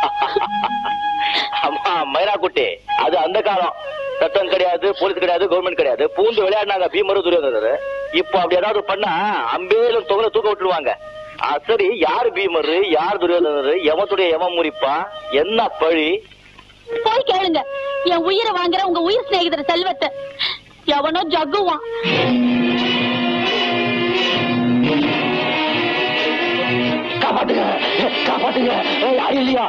அம்மா மயிரா குட்டி அது அந்த காலம் சட்டம் கிடையாது போலீஸ் கிடையாது கவர்மெண்ட் கிடையாது பூந்து விளையாடினாங்க பீமரு துரியோதனர் இப்போ அப்படி ஏதாவது பண்ணா அம்பேலும் தொகலை தூக்க விட்டுருவாங்க ஆ, சரி யார் பீமரு யார் துரியோதனர் எவத்துடைய எவன் முறிப்பா என்ன பழி போய் கேளுங்க என் உயிரை வாங்குற உங்க உயிர் சிநேகிதர் செல்வத்தை எவனோ ஜக்குவான் காப்பாத்துங்க காப்பாத்துங்க யாரும் இல்லையா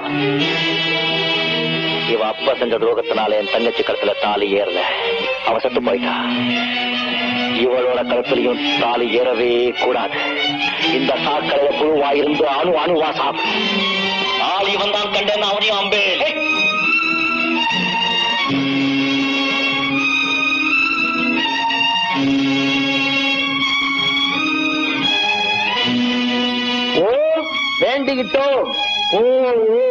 இவ அப்பா செஞ்ச துரோகத்தினால என் தங்கச்சி கழுத்துல தாலி ஏறல அவ செத்து போயிட்டா இவளோட கழுத்துலயும் தாலி ஏறவே கூடாது இந்த சாக்கடைய புழுவா இருந்து அணு அணுவா சாப்பிடும் ஆள் இவன் தான் கண்டேன் அவனையும் அம்பே ஓ வேண்டிக்கிட்டோம் ஓ ஓ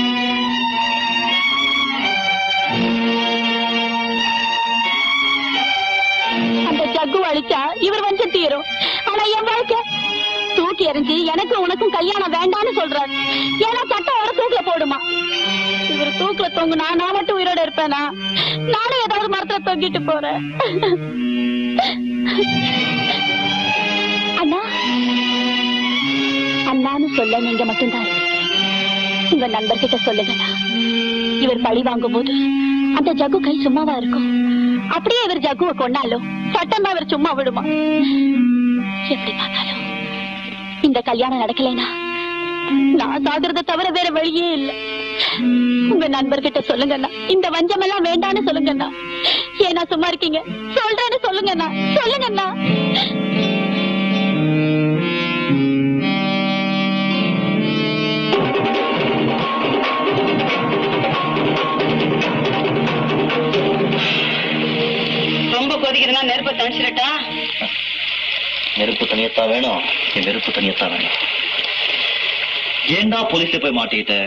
அந்த ஜக்கு அழிச்சா இவர் வஞ்சம் தீரும் ஆனா என் வாழ்க்கை தூக்கி எறிஞ்சு எனக்கும் உனக்கும் கல்யாணம் வேண்டாம்னு சொல்றாரு ஏன்னா சட்டம் அவரை தூக்கில போடுமா இவர் தூக்கில தொங்குனா நான் மட்டும் உயிரோட இருப்பேனா நானும் ஏதாவது மரத்துல தொங்கிட்டு போறேன் அண்ணா அண்ணான்னு சொல்ல நீங்க மட்டும்தான் உங்க நண்பர்கிட்ட சொல்லுங்கண்ணா இவர் பழி வாங்கும் போது அந்த ஜக்கு கை சும்மாவா இருக்கும் அப்படியே இவர் ஜக்குவை கொண்டாலும் சட்டம் இவர் சும்மா விடுமா எப்படி பார்த்தாலும் இந்த கல்யாணம் நடக்கலைனா நான் சாகுறத தவிர வேற வழியே இல்ல உங்க நண்பர்கிட்ட சொல்லுங்கண்ணா இந்த வஞ்சம் எல்லாம் வேண்டான்னு சொல்லுங்கண்ணா ஏன்னா சும்மா இருக்கீங்க சொல்றேன்னு சொல்லுங்கண்ணா சொல்லுங்கண்ணா ரொம்ப கொதிக்குதுன்னா நெருப்பை தணிச்சிடட்டா நெருப்பு தனியத்தான் வேணும் என் நெருப்பு தனியத்தான் வேணும் ஏண்டா போலீஸ்ல போய் மாட்டிக்கிட்ட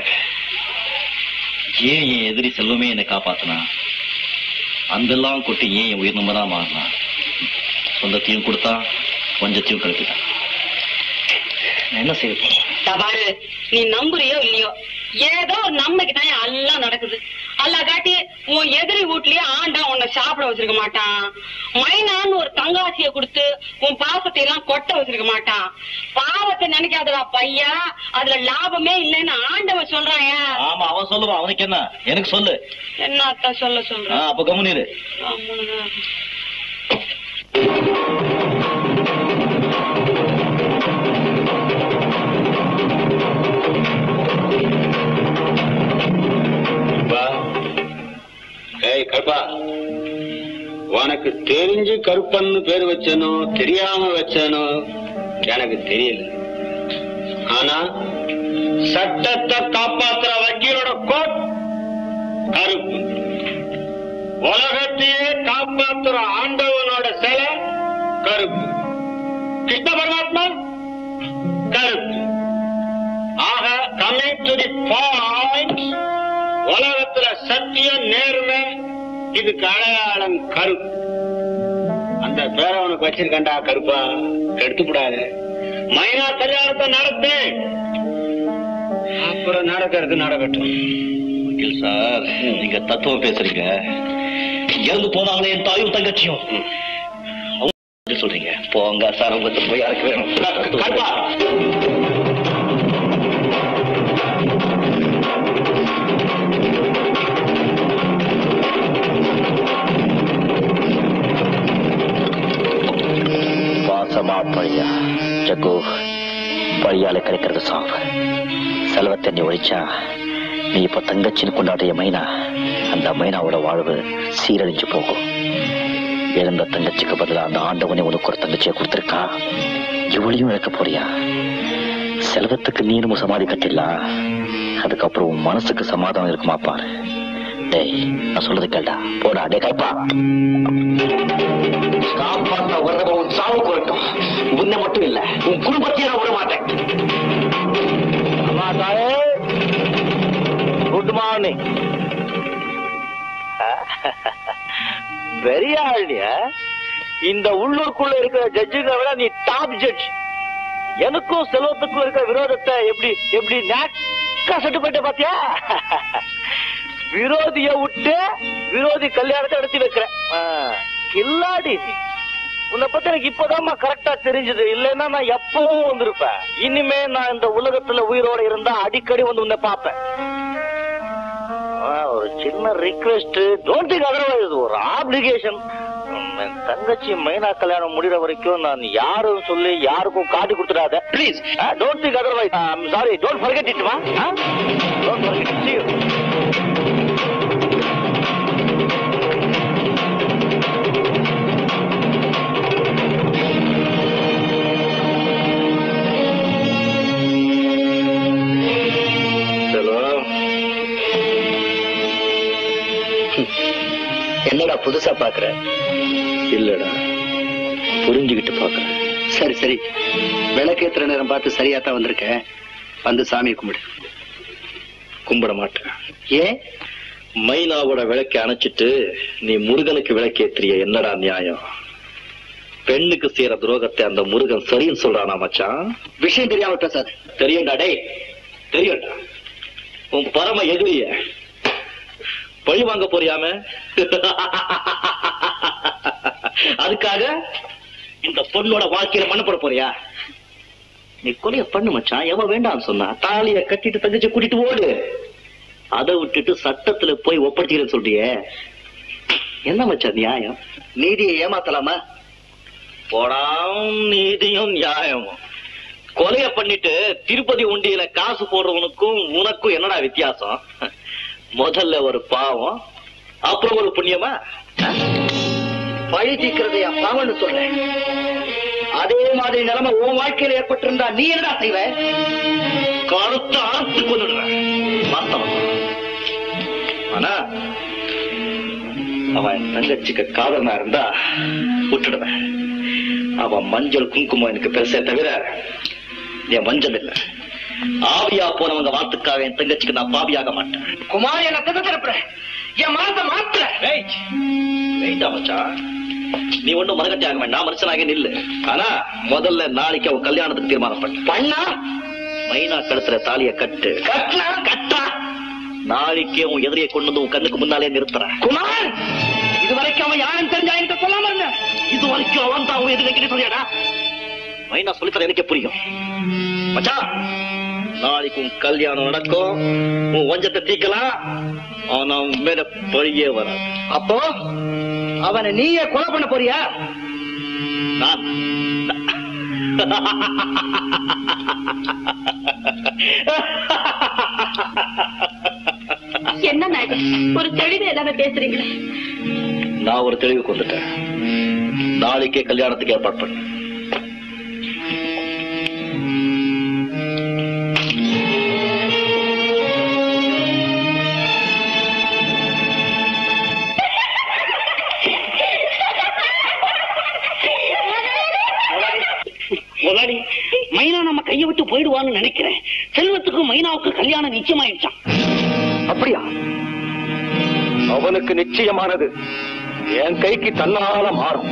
ஏன் என் எதிரி செல்வமே என்னை காப்பாத்தினா அந்தெல்லாம் கொட்டி ஏன் என் உயிர் நம்பரா மாறினா சொந்தத்தையும் கொடுத்தா கொஞ்சத்தையும் கழிப்பிட்டான் நான் என்ன செய்ய போறேன் தபாரு நீ நம்புறியோ இல்லையோ ஏதோ ஒரு நன்மைக்கு தான் எல்லாம் நடக்குது அல்லா காட்டி உன் எதிரி வீட்லயே ஆண்டா உன்னை சாப்பிட வச்சிருக்க மாட்டான் மைனான்னு ஒரு தங்காசிய கொடுத்து உன் பாசத்தை எல்லாம் கொட்ட வச்சிருக்க மாட்டான் பாவத்தை நினைக்காதடா பையா அதுல லாபமே இல்லைன்னு ஆண்டவன் சொல்றான் ஆமா அவன் சொல்லுவான் அவனுக்கு என்ன எனக்கு சொல்லு என்னத்த சொல்ல ஆ, சொல்றான் அப்ப கம்முனிரு ஏய் கருப்பா உனக்கு தெரிஞ்சு கருப்பன்னு பேர் வச்சனோ தெரியாம வச்சனோ எனக்கு தெரியல ஆனா சட்டத்தை காப்பாத்துற வக்கீலோட கோட் கருப்பு உலகத்தையே காப்பாத்துற ஆண்டவனோட சிலை கருப்பு கிருஷ்ண பரமாத்மா கருப்பு ஆக கமிங் டு தி பாயிண்ட் உலகத்துல சத்தியம் நேர்மை இதுக்கு அடையாளம் கருப்பு அந்த பேரை உனக்கு வச்சிருக்கண்டா கருப்பா கெடுத்துக்கூடாது மைனா கல்யாணத்தை நடத்து அப்புறம் நடக்கிறது நடக்கட்டும் வக்கீல் சார் நீங்க தத்துவம் பேசுறீங்க இறந்து போனாங்களே என் தாயும் தங்கச்சியும் அவங்க எப்படி சொல்றீங்க போங்க சார் உங்களுக்கு போய் யாருக்கு வேணும் கருப்பா வாசமா பழியா ஜக்கு பழியால கிடைக்கிறது சாவு செலவத்தை நீ ஒழிச்சா நீ இப்ப தங்கச்சின்னு கொண்டாடிய மைனா அந்த மைனாவோட வாழ்வு சீரழிஞ்சு போகும் இழந்த தங்கச்சிக்கு பதிலா அந்த ஆண்டவனே உனக்கு ஒரு தங்கச்சியை கொடுத்திருக்கா இவளையும் இழக்க போறியா செல்வத்துக்கு நீரும் சமாதி கட்டிடலாம் அதுக்கப்புறம் உன் மனசுக்கு சமாதானம் இருக்குமா பாரு டேய் நான் சொல்றது கேள்டா போடா டே கைப்பா காப்பாத்த வர்றவன் உன் சாவு குறட்டும் உன்னை மட்டும் இல்ல உன் குடும்பத்தையே நான் விட மாட்டேன் அம்மா தாயே குட் மார்னிங் பெரிய ஆள்னியா இந்த உள்ளூருக்குள்ள இருக்கிற ஜட்ஜுகளை விட நீ டாப் ஜட்ஜ் எனக்கும் செல்வத்துக்கும் இருக்கிற விரோதத்தை எப்படி எப்படி நேக்கா செட்டு போயிட்ட பாத்தியா விரோதிய விட்டு விரோதி கல்யாணத்தை நடத்தி வைக்கிறேன் ஆ, கில்லாடி நீ உன்னை பத்தி எனக்கு இப்பதாம்மா கரெக்டா தெரிஞ்சது இல்லைன்னா நான் எப்பவும் வந்திருப்பேன் இனிமே நான் இந்த உலகத்துல உயிரோட இருந்தா அடிக்கடி வந்து உன்னை பார்ப்பேன் ஆ, ஒரு சின்ன ரிக்வெஸ்ட் டோன்ட் திங்க் அதர்வைஸ் ஒரு ஆப்ளிகேஷன் என் தங்கச்சி மைனா கல்யாணம் முடிகிற வரைக்கும் நான் யாரும் சொல்லி யாருக்கும் காட்டி கொடுத்துடாத please don't think otherwise sorry don't forget it மா don't forget see you Selvam என்னடா புதுசா பாக்குற இல்லடா புரிஞ்சுக்கிட்டு பாக்குறேன் சரி சரி விளக்கேத்துற நேரம் பார்த்து சரியா தான் வந்திருக்கேன் வந்து சாமி கும்பிடு கும்பிட மாட்டேன் ஏன் மைனாவோட விளக்கை அணைச்சிட்டு நீ முருகனுக்கு விளக்கேத்திரிய என்னடா நியாயம் பெண்ணுக்கு செய்யற துரோகத்தை அந்த முருகன் சரின்னு சொல்றானா மச்சான் விஷயம் தெரியாம பேசாத தெரியும்டா டேய் தெரியும்டா உன் பரம எதிரிய பழி வாங்க போறியாம அதுக்காக இந்த பொண்ணோட வாழ்க்கையில மண்ணு போட போறியா நீ கொலைய பண்ணு மச்சான் எவன் வேண்டாம் சொன்னா தாலிய கட்டிட்டு தங்கச்சி கூட்டிட்டு ஓடு அதை விட்டுட்டு சட்டத்துல போய் ஒப்படைக்கிறேன்னு சொல்றியே என்ன மச்சான் நியாயம் நீதியை ஏமாத்தலாமா போடாம் நீதியும் நியாயமும் கொலைய பண்ணிட்டு திருப்பதி உண்டியில காசு போடுறவனுக்கும் உனக்கும் என்னடா வித்தியாசம் முதல்ல ஒரு பாவம் அப்புறம் ஒரு புண்ணியமா பழி தீக்கிறதை பாவன்னு சொல்றேன் அதே மாதிரி நிலைமை உன் வாழ்க்கையில ஏற்பட்டிருந்தா நீ என்னடா செய்வ கருத்த அறுத்து கொண்டுடுறேன் வாஸ்தவம் ஆனா அவன் என் தங்கச்சிக்கு காதலனா இருந்தா விட்டுடுவேன் அவன் மஞ்சள் குங்குமம் எனக்கு பெருசே தவிர என் மஞ்சள் இல்ல ஆவியா போனவங்க வாத்துக்காக என் தங்கச்சிக்கு நான் பாவியாக மாட்டேன் குமார் என்ன திசை திருப்புற என் மனசை மாத்துற வெயிட்டா மச்சான் நீ ஒண்ணும் மனகட்டி ஆக வேண்டாம் மனுஷனாக நில்லு ஆனா முதல்ல நாளைக்கு அவன் கல்யாணத்துக்கு தீர்மானம் பண்ண பண்ணா மைனா கழுத்துல தாலிய கட்டு கட்டா கட்டா நாளைக்கே உன் எதிரியை கொண்டு வந்து உன் கண்ணுக்கு முன்னாலே நிறுத்துறேன் குமார் இது வரைக்கும் அவன் யாரும் தெரிஞ்சா என்கிட்ட சொல்லாம இருந்த இது வரைக்கும் அவன் தான் உன் எதிரி கிட்ட சொல்லியாடா மைனா சொல்லித்தர எனக்கே புரியும் மச்சான் நாளைக்கு உன் கல்யாணம் நடக்கும் உன் வஞ்சத்தை தீக்கலாம் ஆனா உன் மேல பழியே வராது அப்போ அவனை நீயே கொலை பண்ண போறியா நான் என்ன நாயகர் ஒரு தெளிவு இல்லாம பேசுறீங்களே நான் ஒரு தெளிவுக்கு வந்துட்டேன் நாளைக்கே கல்யாணத்துக்கு ஏற்பாடு பண்ணு முதலாளி மைனா நம்ம கையை விட்டு போயிடுவான்னு நினைக்கிறேன் செல்வத்துக்கும் மைனாவுக்கு கல்யாணம் நிச்சயமாயிடுச்சான் அப்படியா அவனுக்கு நிச்சயமானது என் கைக்கு தன்னால மாறும்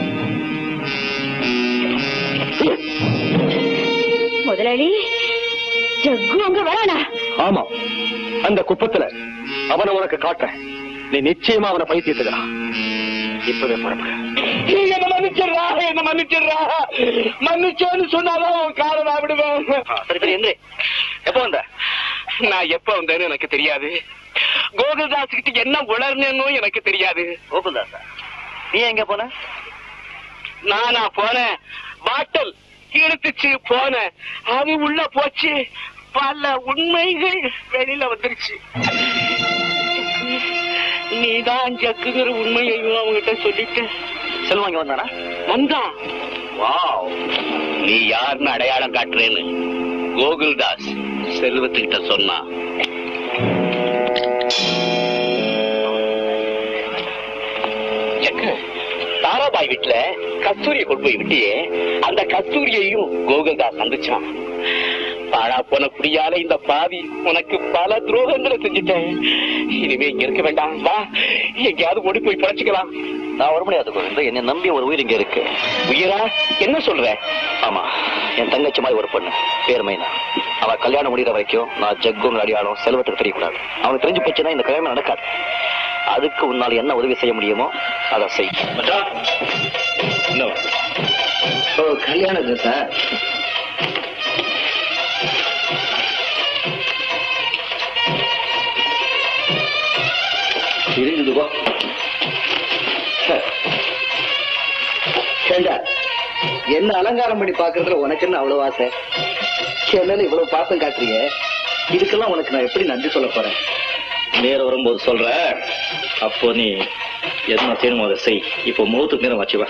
முதலாளி ஜக்கு அங்க வரானா ஆமா அந்த குப்பத்துல அவனை உனக்கு காட்டுறேன் நீ நிச்சயமா அவனை பைத்தியத்துக்கிறான் இப்பவே புறப்படு என்ன மன்னிச்சிடுறா என்ன மன்னிச்சிடுறா மன்னிச்சேன்னு சொன்னாதான் உன் காலை நான் விடுவேன் சரி சரி எந்திரி எப்போ வந்த நான் எப்ப வந்தேன்னு எனக்கு தெரியாது கோகுல்தாஸ் கிட்ட என்ன உளர்னேன்னு எனக்கு தெரியாது கோகுல்தாசா நீ எங்க போன நானா போனேன் பாட்டில் இழுத்துச்சு போனேன் அது உள்ள போச்சு பல உண்மைகள் வெளியில வந்துருச்சு நீதான் ஜக்குங்கிற உண்மையையும் அவங்ககிட்ட சொல்லிட்ட செல்வம் இங்க வந்தானா வந்தான் வாவ் நீ யாருன்னு அடையாளம் காட்டுறேன்னு கோகுல்தாஸ் செல்வத்துக்கிட்ட சொன்னா ஜக்கு தாராபாய் வீட்டுல கஸ்தூரிய கொண்டு போய் விட்டியே அந்த கஸ்தூரியையும் கோகுல்தாஸ் சந்திச்சான் பாழா போன குடியால இந்த பாவி உனக்கு பல துரோகங்களை செஞ்சுட்டேன் இனிமே இங்க இருக்க வேண்டாம் வா எங்கேயாவது ஓடி போய் பழச்சிக்கலாம் நான் வர முடியாது கோவிந்த என்னை நம்பி ஒரு உயிர் இங்க இருக்கு உயிரா என்ன சொல்ற ஆமா என் தங்கச்சி மாதிரி ஒரு பொண்ணு பேர் மைனா அவ கல்யாணம் முடிகிற வரைக்கும் நான் ஜக்குங்க அடியாளம் செல்வத்துக்கு தெரியக்கூடாது அவனுக்கு தெரிஞ்சு போச்சுன்னா இந்த கல்யாணம் நடக்காது அதுக்கு உன்னால் என்ன உதவி செய்ய முடியுமோ அதை செய் ஓ கல்யாணம் சார் இருக்குது போ ஏண்டா என்ன அலங்காரம் பண்ணி பாக்குறதுல உனக்கு என்ன அவ்வளவு ஆசை என் மேல இவ்வளவு பாசம் காட்டுறீங்க இதுக்கெல்லாம் உனக்கு நான் எப்படி நன்றி சொல்ல போறேன் நேரம் வரும்போது சொல்ற அப்போ நீ என்ன செய்யணுமோ அதை செய் இப்போ முகத்துக்கு நேரம் வச்சுவா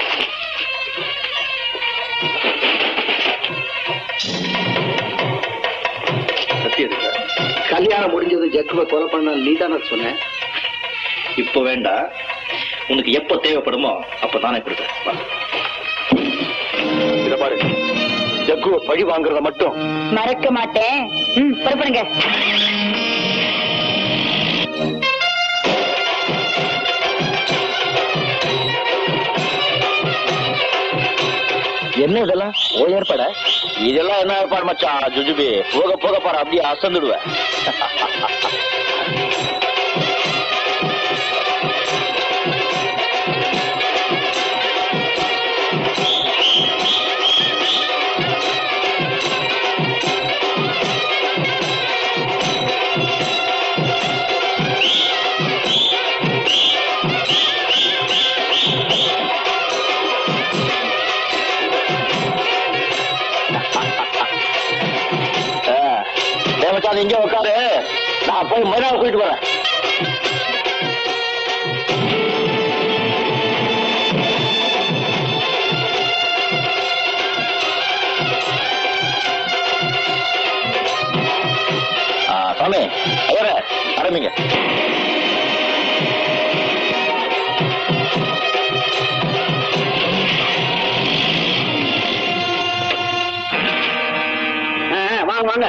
கல்யாணம் முடிஞ்சது ஜக்குவை கொலை பண்ண நீ தானே சொன்ன இப்போ வேண்டாம் உனக்கு எப்போ தேவைப்படுமோ அப்ப நானே கொடுத்தேன் வா. இத பாரு ஜக்குவை பழி வாங்குறத மட்டும் மறக்க மாட்டேன் ம் புறப்படுங்க என்ன இதெல்லாம் ஓ ஏற்பாட இதெல்லாம் என்ன ஏற்பாடு மச்சான் ஜுஜுபி போக போக பாரு அப்படியே அசந்துடுவேன் டேய் மச்சான் நீ இங்கே உட்காரு நான் போய் மைனாவை கூட்டிட்டு வரேன் ஆ, சாமி ஐயரே ஆரம்பிங்க ஆ, வாங்க வாங்க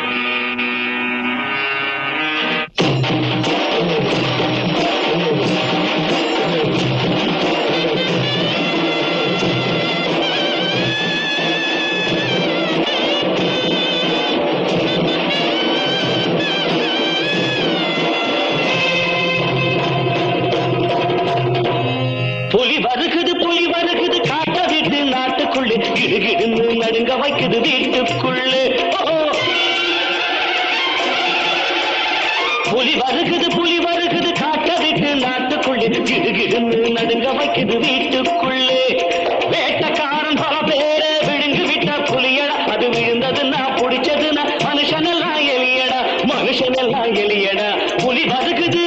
புலி வருகுது புலி வருகுது காட்ட விட்டு நாட்டுக்குள்ளே கிடுகிடுன்னு நடுங்க வைக்குது வீட்டுக்குள்ளே ஓ! புலி வருகுது புலி வருகுது காட்ட விட்டு நாட்டுக்குள்ளே கிடுகிடுன்னு நடுங்க வைக்குது வீட்டுக்குள்ளே வேட்டக்காரன் பல பேரை விழுங்கு விட்ட புலியடா அது விழுந்ததுன்னா பிடிச்சதுன்னா மனுஷனெல்லாம் எலியடா மனுஷனெல்லாம் எலியடா புலி வருகுது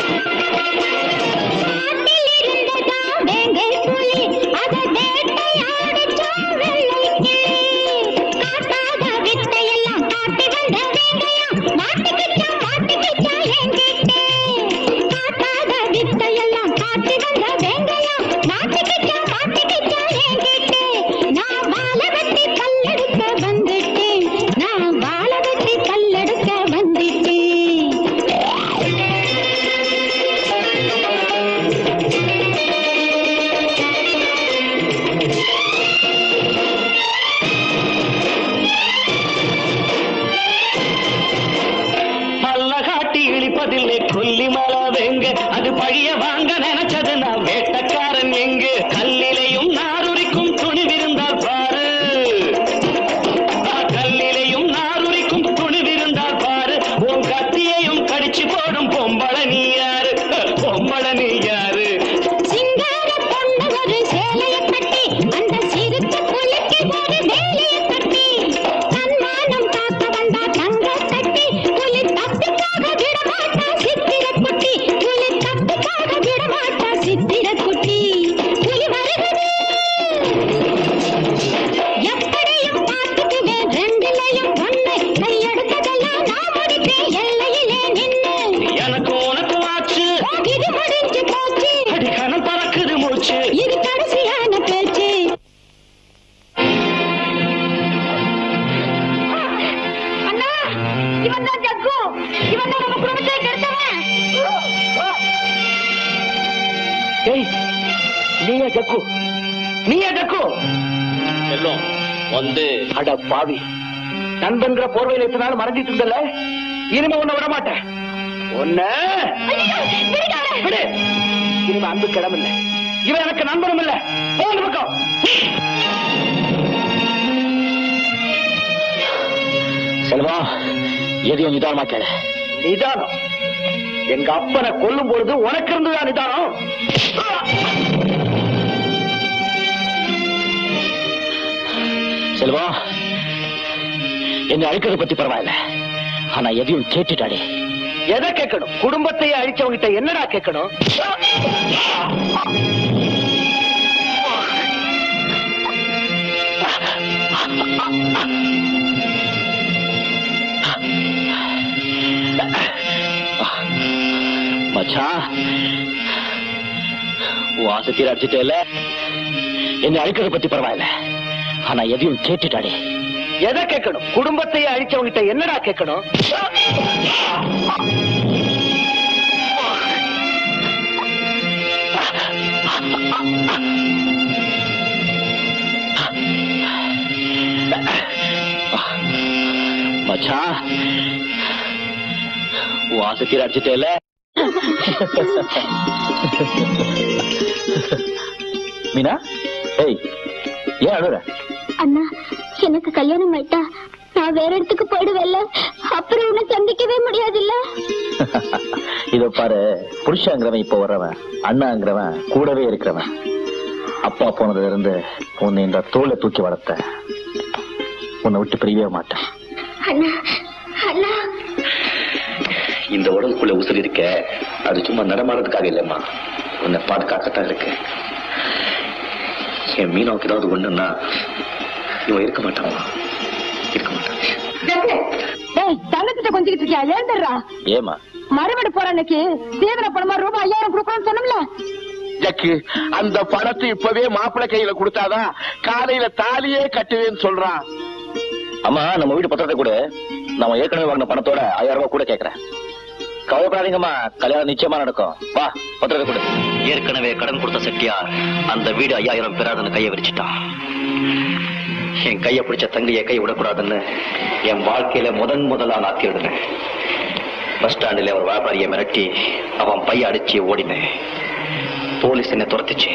காட்டில் இருந்ததா வேங்கை புலி அதை வேட்டையாட டேய் நீயா ஜக்கு நீயா ஜக்கு செல்லும் வந்து அட பாவி நண்பன்கிற போர்வையில இத்தனை நாள் மறைஞ்சிட்டு இருந்தல இனிமே உன்னை விட மாட்டேன் உன்ன விடு இனிமே அன்பு கிடம் இல்ல இவன் எனக்கு நண்பனும் இல்ல போங்க பக்கம் செல்வா எதையும் நிதானமா கேளு நிதானம் எங்க அப்பனை கொல்லும் பொழுது உனக்கு இருந்துதான் நிதானம் செல்வா என்னை அழிக்கிறத பத்தி பரவாயில்ல ஆனா எதையும் கேட்டுட்டாடே எதை கேட்கணும் குடும்பத்தையே அழிச்சவங்கிட்ட என்னடா கேட்கணும் மச்சான் வாசத்தீர அடிச்சுட்டே என்னை அழிக்கிறத பத்தி பரவாயில்ல ஆனா எதையும் கேட்டுட்டாடே எதை கேட்கணும் குடும்பத்தையே அழிச்சவங்கிட்ட என்னடா கேட்கணும் மச்சான் வாசத்தீர அடிச்சுட்டே மீனா ஏய் ஏன் அழுற அண்ணா எனக்கு கல்யாணம் ஆயிட்டா நான் வேற இடத்துக்கு போயிடுவேல்ல அப்புறம் உன்னை சந்திக்கவே முடியாதுல்ல இத பாரு புருஷங்கிறவன் இப்ப வர்றவன் அண்ணாங்கிறவன் கூடவே இருக்கிறவன் அப்பா போனதுல இருந்து உன்னை இந்த தோலை தூக்கி வளர்த்த உன்னை விட்டு பிரியவே மாட்டேன் அண்ணா அண்ணா இந்த உடலுக்குள்ள உசுர் இருக்க அது சும்மா நடமாடுறதுக்காக இல்லம்மா உன்னை பாதுகாக்கத்தான் இருக்கு என் மீனாவுக்கு ஏதாவது ஒண்ணுன்னா இவன் இருக்க மாட்டான் இருக்க மாட்டான் டேய் தங்கச்சிட்ட கொஞ்சிக்கிட்டு இருக்கியா ஏந்துடுறா ஏமா மறுபடி போற அன்னைக்கு சீதன பணமா ரூபாய் ஐயாயிரம் கொடுக்கணும்னு சொன்னோம்ல ஜக்கு அந்த பணத்தை இப்பவே மாப்பிள்ளை கையில கொடுத்தாதான் காலையில தாலியே கட்டுவேன்னு சொல்றான் அம்மா நம்ம வீட்டு பத்திரத்தை கூட நம்ம ஏற்கனவே வாங்கின பணத்தோட ஆயிரம் ரூபாய் கூட கேக்குறேன் கவலைப்படாதீங்கம்மா கல்யாணம் நிச்சயமா நடக்கும் வா பத்திரத்தை கொடு ஏற்கனவே கடன் கொடுத்த செட்டியார் அந்த வீடு ஐயாயிரம் பெறாதுன்னு கையை விரிச்சிட்டான் என் கையை பிடிச்ச தங்கையை கை விடக்கூடாதுன்னு என் வாழ்க்கையில முதன் முதலா நான் திருடினேன் பஸ் ஸ்டாண்டில் ஒரு வியாபாரியை மிரட்டி அவன் பைய அடிச்சு ஓடினேன் போலீஸ் என்னை துரத்துச்சு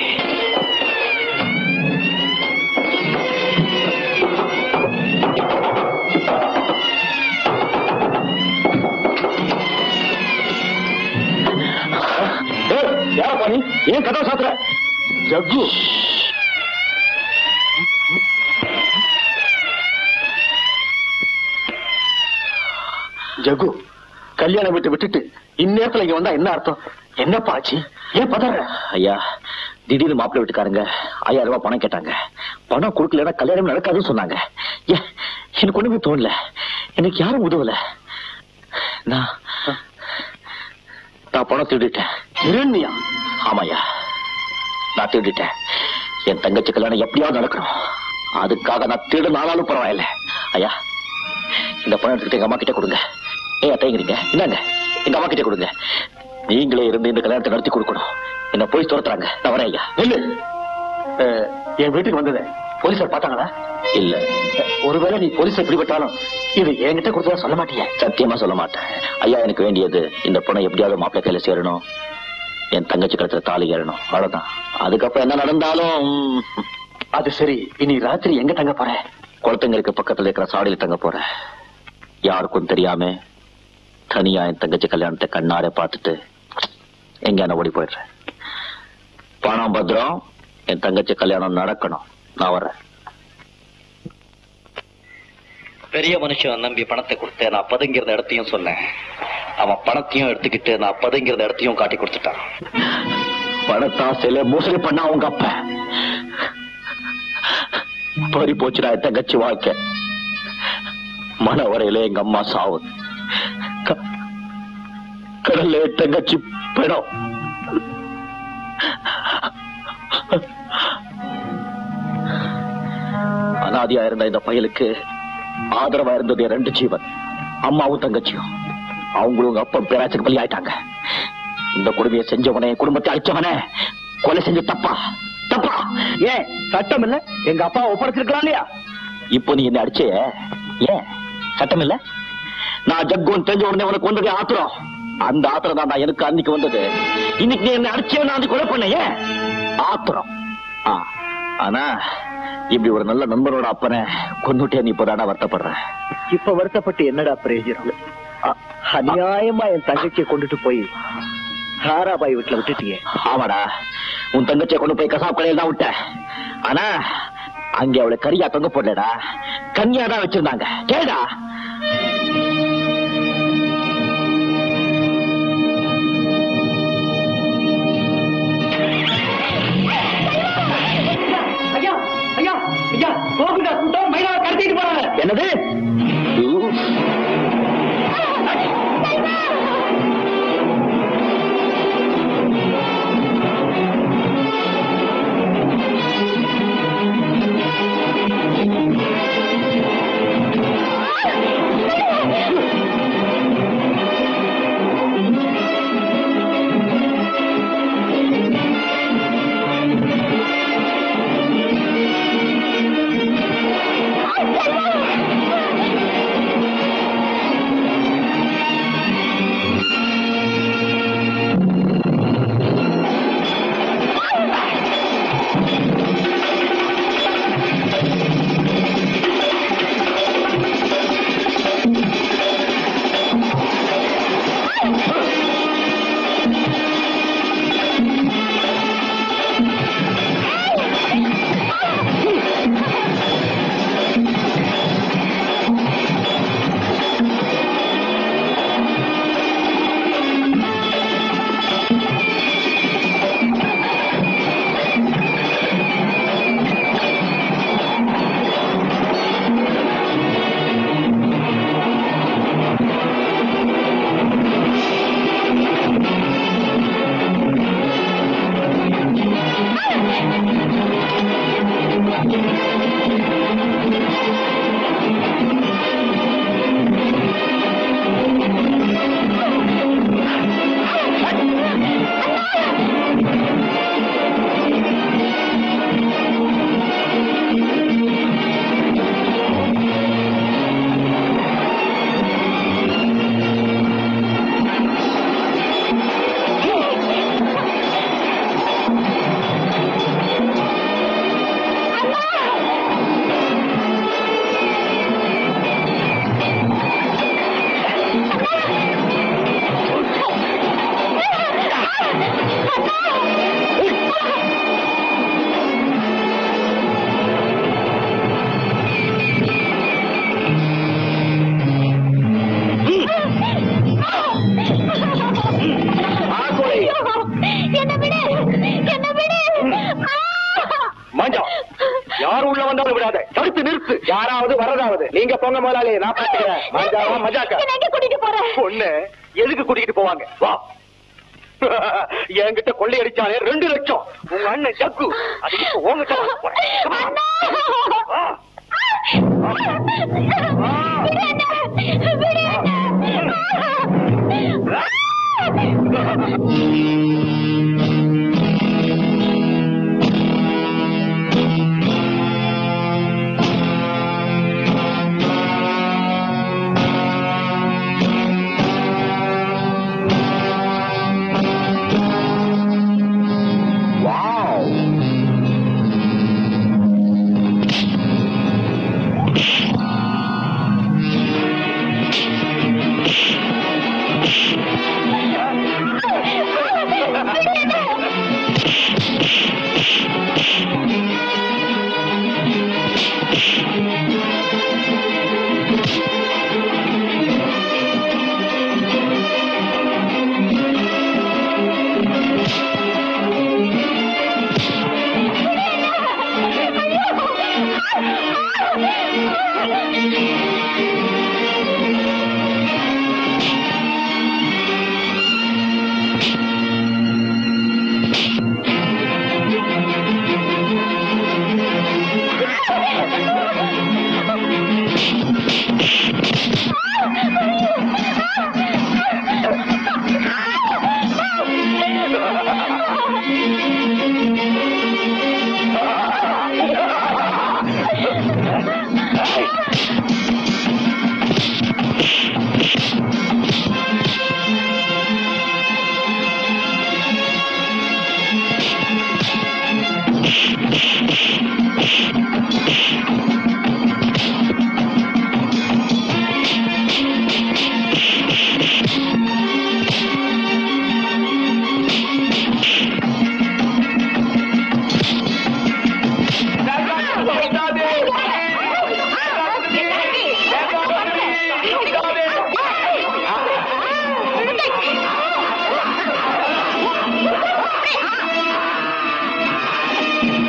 யாரப்பா நீ ஏன் கதவை சாத்துற ஜக்கு ஜகு கல்யாண வீட்டை விட்டுட்டு இந்நேரத்துல இங்க வந்தா என்ன அர்த்தம் என்னப்பா ஆச்சு ஏன் பதற ஐயா திடீர்னு மாப்பிள்ளை வீட்டுக்காரங்க ஐயாயிரம் ரூபாய் பணம் கேட்டாங்க பணம் கொடுக்கலன்னா கல்யாணம் நடக்காதுன்னு சொன்னாங்க ஏன் எனக்கு ஒண்ணுமே தோணல எனக்கு யாரும் உதவல நான் நான் பணம் திருடிட்டேன் திருநியா ஆமாயா நான் திருடிட்டேன் என் தங்கச்சி கல்யாணம் எப்படியாவது நடக்கணும் அதுக்காக நான் திருட நாளாலும் பரவாயில்ல ஐயா இந்த பணம் எடுத்துக்கிட்டு எங்க அம்மா கிட்ட கொடுங்க ஏன் தயங்குறீங்க இந்தாங்க எங்க அம்மா கிட்ட கொடுங்க நீங்களே இருந்து இந்த கல்யாணத்தை நடத்தி கொடுக்கணும் என்ன போய் துரத்துறாங்க நான் வரேன் ஐயா இல்ல என் வீட்டுக்கு வந்தது போலீசார் பார்த்தாங்களா இல்ல ஒருவேளை நீ போலீஸை பிடிபட்டாலும் இது என்கிட்ட கொடுத்ததா சொல்ல மாட்டிய சத்தியமா சொல்ல மாட்டேன் ஐயா எனக்கு வேண்டியது இந்த பொண்ணை எப்படியாவது மாப்பிள்ளை கையில சேரணும் என் தங்கச்சி கழுத்துல தாலி ஏறணும் அவ்வளவுதான் அதுக்கப்புறம் என்ன நடந்தாலும் அது சரி இனி ராத்திரி எங்க தங்க போற குளத்தங்கருக்கு பக்கத்துல இருக்கிற சாடியில தங்க போற யாருக்கும் தெரியாம தனியா என் தங்கச்சி கல்யாணத்தை கண்ணார பார்த்துட்டு எங்க ஓடி போயிடுறேன் பணம் பத்திரம் என் தங்கச்சி கல்யாணம் நடக்கணும் நான் வர்றேன் பெரிய மனுஷன் நம்பி பணத்தை கொடுத்து நான் பதுங்கிறத இடத்தையும் சொன்னேன் அவன் பணத்தையும் எடுத்துக்கிட்டு நான் பதுங்கிறத இடத்தையும் காட்டி கொடுத்துட்டான் பணத்தாசையில மோசடி பண்ணா அவங்க அப்ப பறி போச்சுடா என் தங்கச்சி வாழ்க்கை மன வரையில எங்க அம்மா சாவு க- கடல்ல என் தங்கச்சி பிணம் அனாதியா இருந்த இந்த பயலுக்கு ஆதரவா இருந்தது என் ரெண்டு ஜீவன் அம்மாவும் தங்கச்சியும் அவங்களும் உங்க அப்பா பேராச்சுக்கு பலி ஆயிட்டாங்க இந்த கொடுமையை செஞ்சவனே குடும்பத்தை அழிச்சவனே கொலை செஞ்ச தப்பா தப்பா ஏன் சட்டம் இல்ல எங்க அப்பா ஒப்படைச்சிருக்கலாம் இல்லையா இப்போ நீ என்ன அடிச்சே ஏன் சட்டம் இல்ல நான் ஜக்குன்னு தெரிஞ்ச உடனே உனக்கு வந்தது ஆத்திரம் அந்த ஆத்திரம் தான் நான் எனக்கு அன்னைக்கு வந்தது இன்னைக்கு நீ என்ன அடிச்சே நான் அன்னைக்கு கொலை பண்ண ஏன் ஆத்திரம் ஆ, ஆனா இப்படி ஒரு நல்ல நண்பனோட அப்பனை கொண்டுட்டே நீ இப்பதாடா வருத்தப்படுற இப்ப வருத்தப்பட்டு என்னடா பிரயோஜனம் அ- அநியாயமா என் தங்கச்சியை கொண்டுட்டு போய் சாராபாய் வீட்டுல விட்டுட்டியே ஆமாடா உன் தங்கச்சியை கொண்டு போய் கசாப் கடையில் தான் விட்ட ஆனா அங்க அவளை கரியா தொங்க போடலடா கன்னியா தான் வச்சிருந்தாங்க கேடா ஐயா ஐயா ஐயா கோகுண்டா கூட்டம் மைனாவை கடத்திட்டு போறாங்க என்னது என்ன விடு என்ன விடு மஞ்சம் யார் உள்ள வந்தாலும் விடாத தடுத்து நிறுத்து யாராவது வரதாவது நீங்க போங்க முதலாளி நான் பாத்துக்கிறேன் மஞ்சாவா மஜாக்கா என்ன எங்க கூட்டிட்டு போற பொண்ணு எதுக்கு கூட்டிக்கிட்டு போவாங்க வா என்கிட்ட கொள்ளையடிச்சாலே ரெண்டு லட்சம் உங்க அண்ணன் ஜக்கு அது இப்ப உங்ககிட்ட வாங்க போறேன். Come on. வா. விடு என்ன விடு விடு என்ன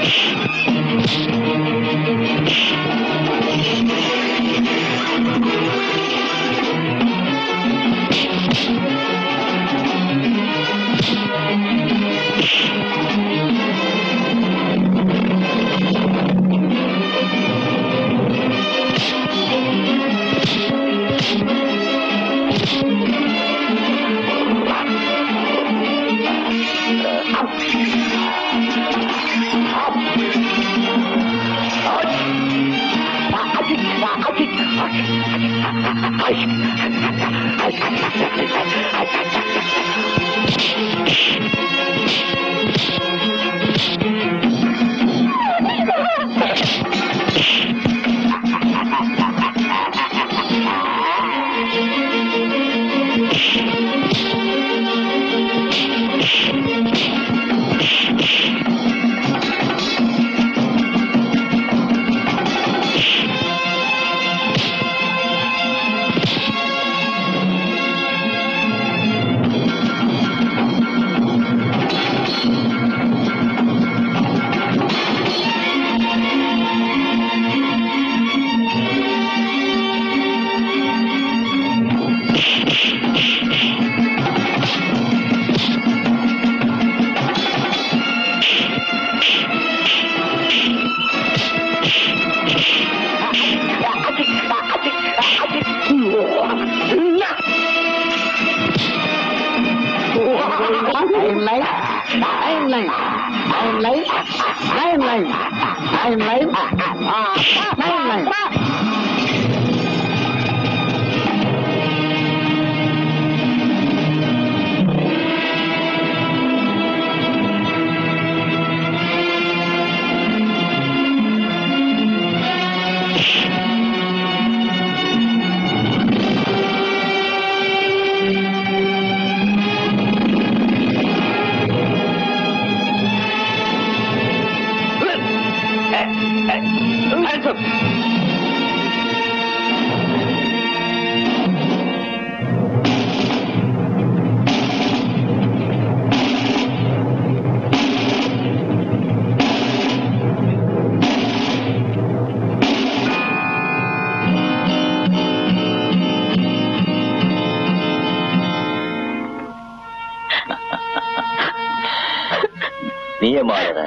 நீயே மாறுற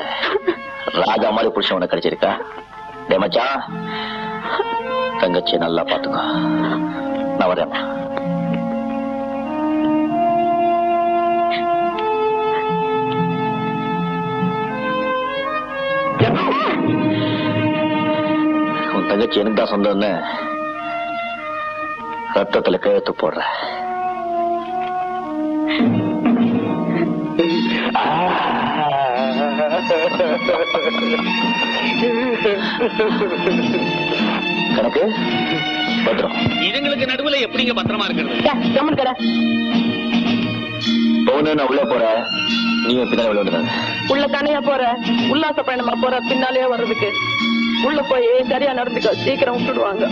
ராஜா மாதிரி புருஷன் உனக்கு கிடைச்சிருக்கா டே மச்சான் தங்கச்சி நல்லா பாத்துக்கோ நான் வரேன் உன் தங்கச்சி எனக்கு தான் சொந்தம்னு ரத்தத்துல கழுத்து போடுற கணக்கு பத்திரம் இதுங்களுக்கு நடுவுல எப்படிங்க பத்திரமா இருக்கிறது கம்மன் கடை பவுனு நான் உள்ள போற நீ பின்னாடி உள்ள வந்துடாத உள்ள தானே போற உல்லாச பயணமா போற பின்னாலே வர்றதுக்கு உள்ள போய் சரியா நடந்துக்க சீக்கிரம் விட்டுடுவாங்க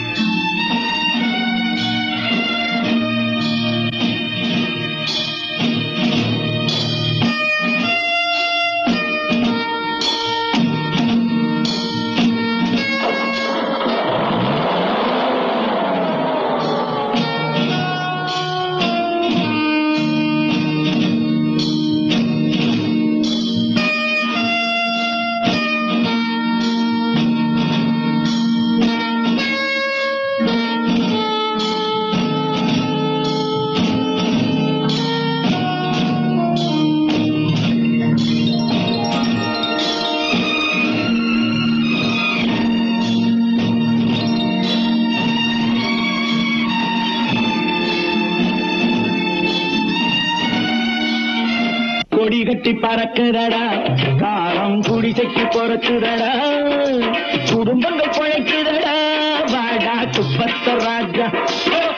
கொடி கட்டி பறக்குதடா காலம் குடிசைக்கு பொறக்குதடா குடும்பங்கள் பழைக்குதடா வாடா குப்பத்த ராஜா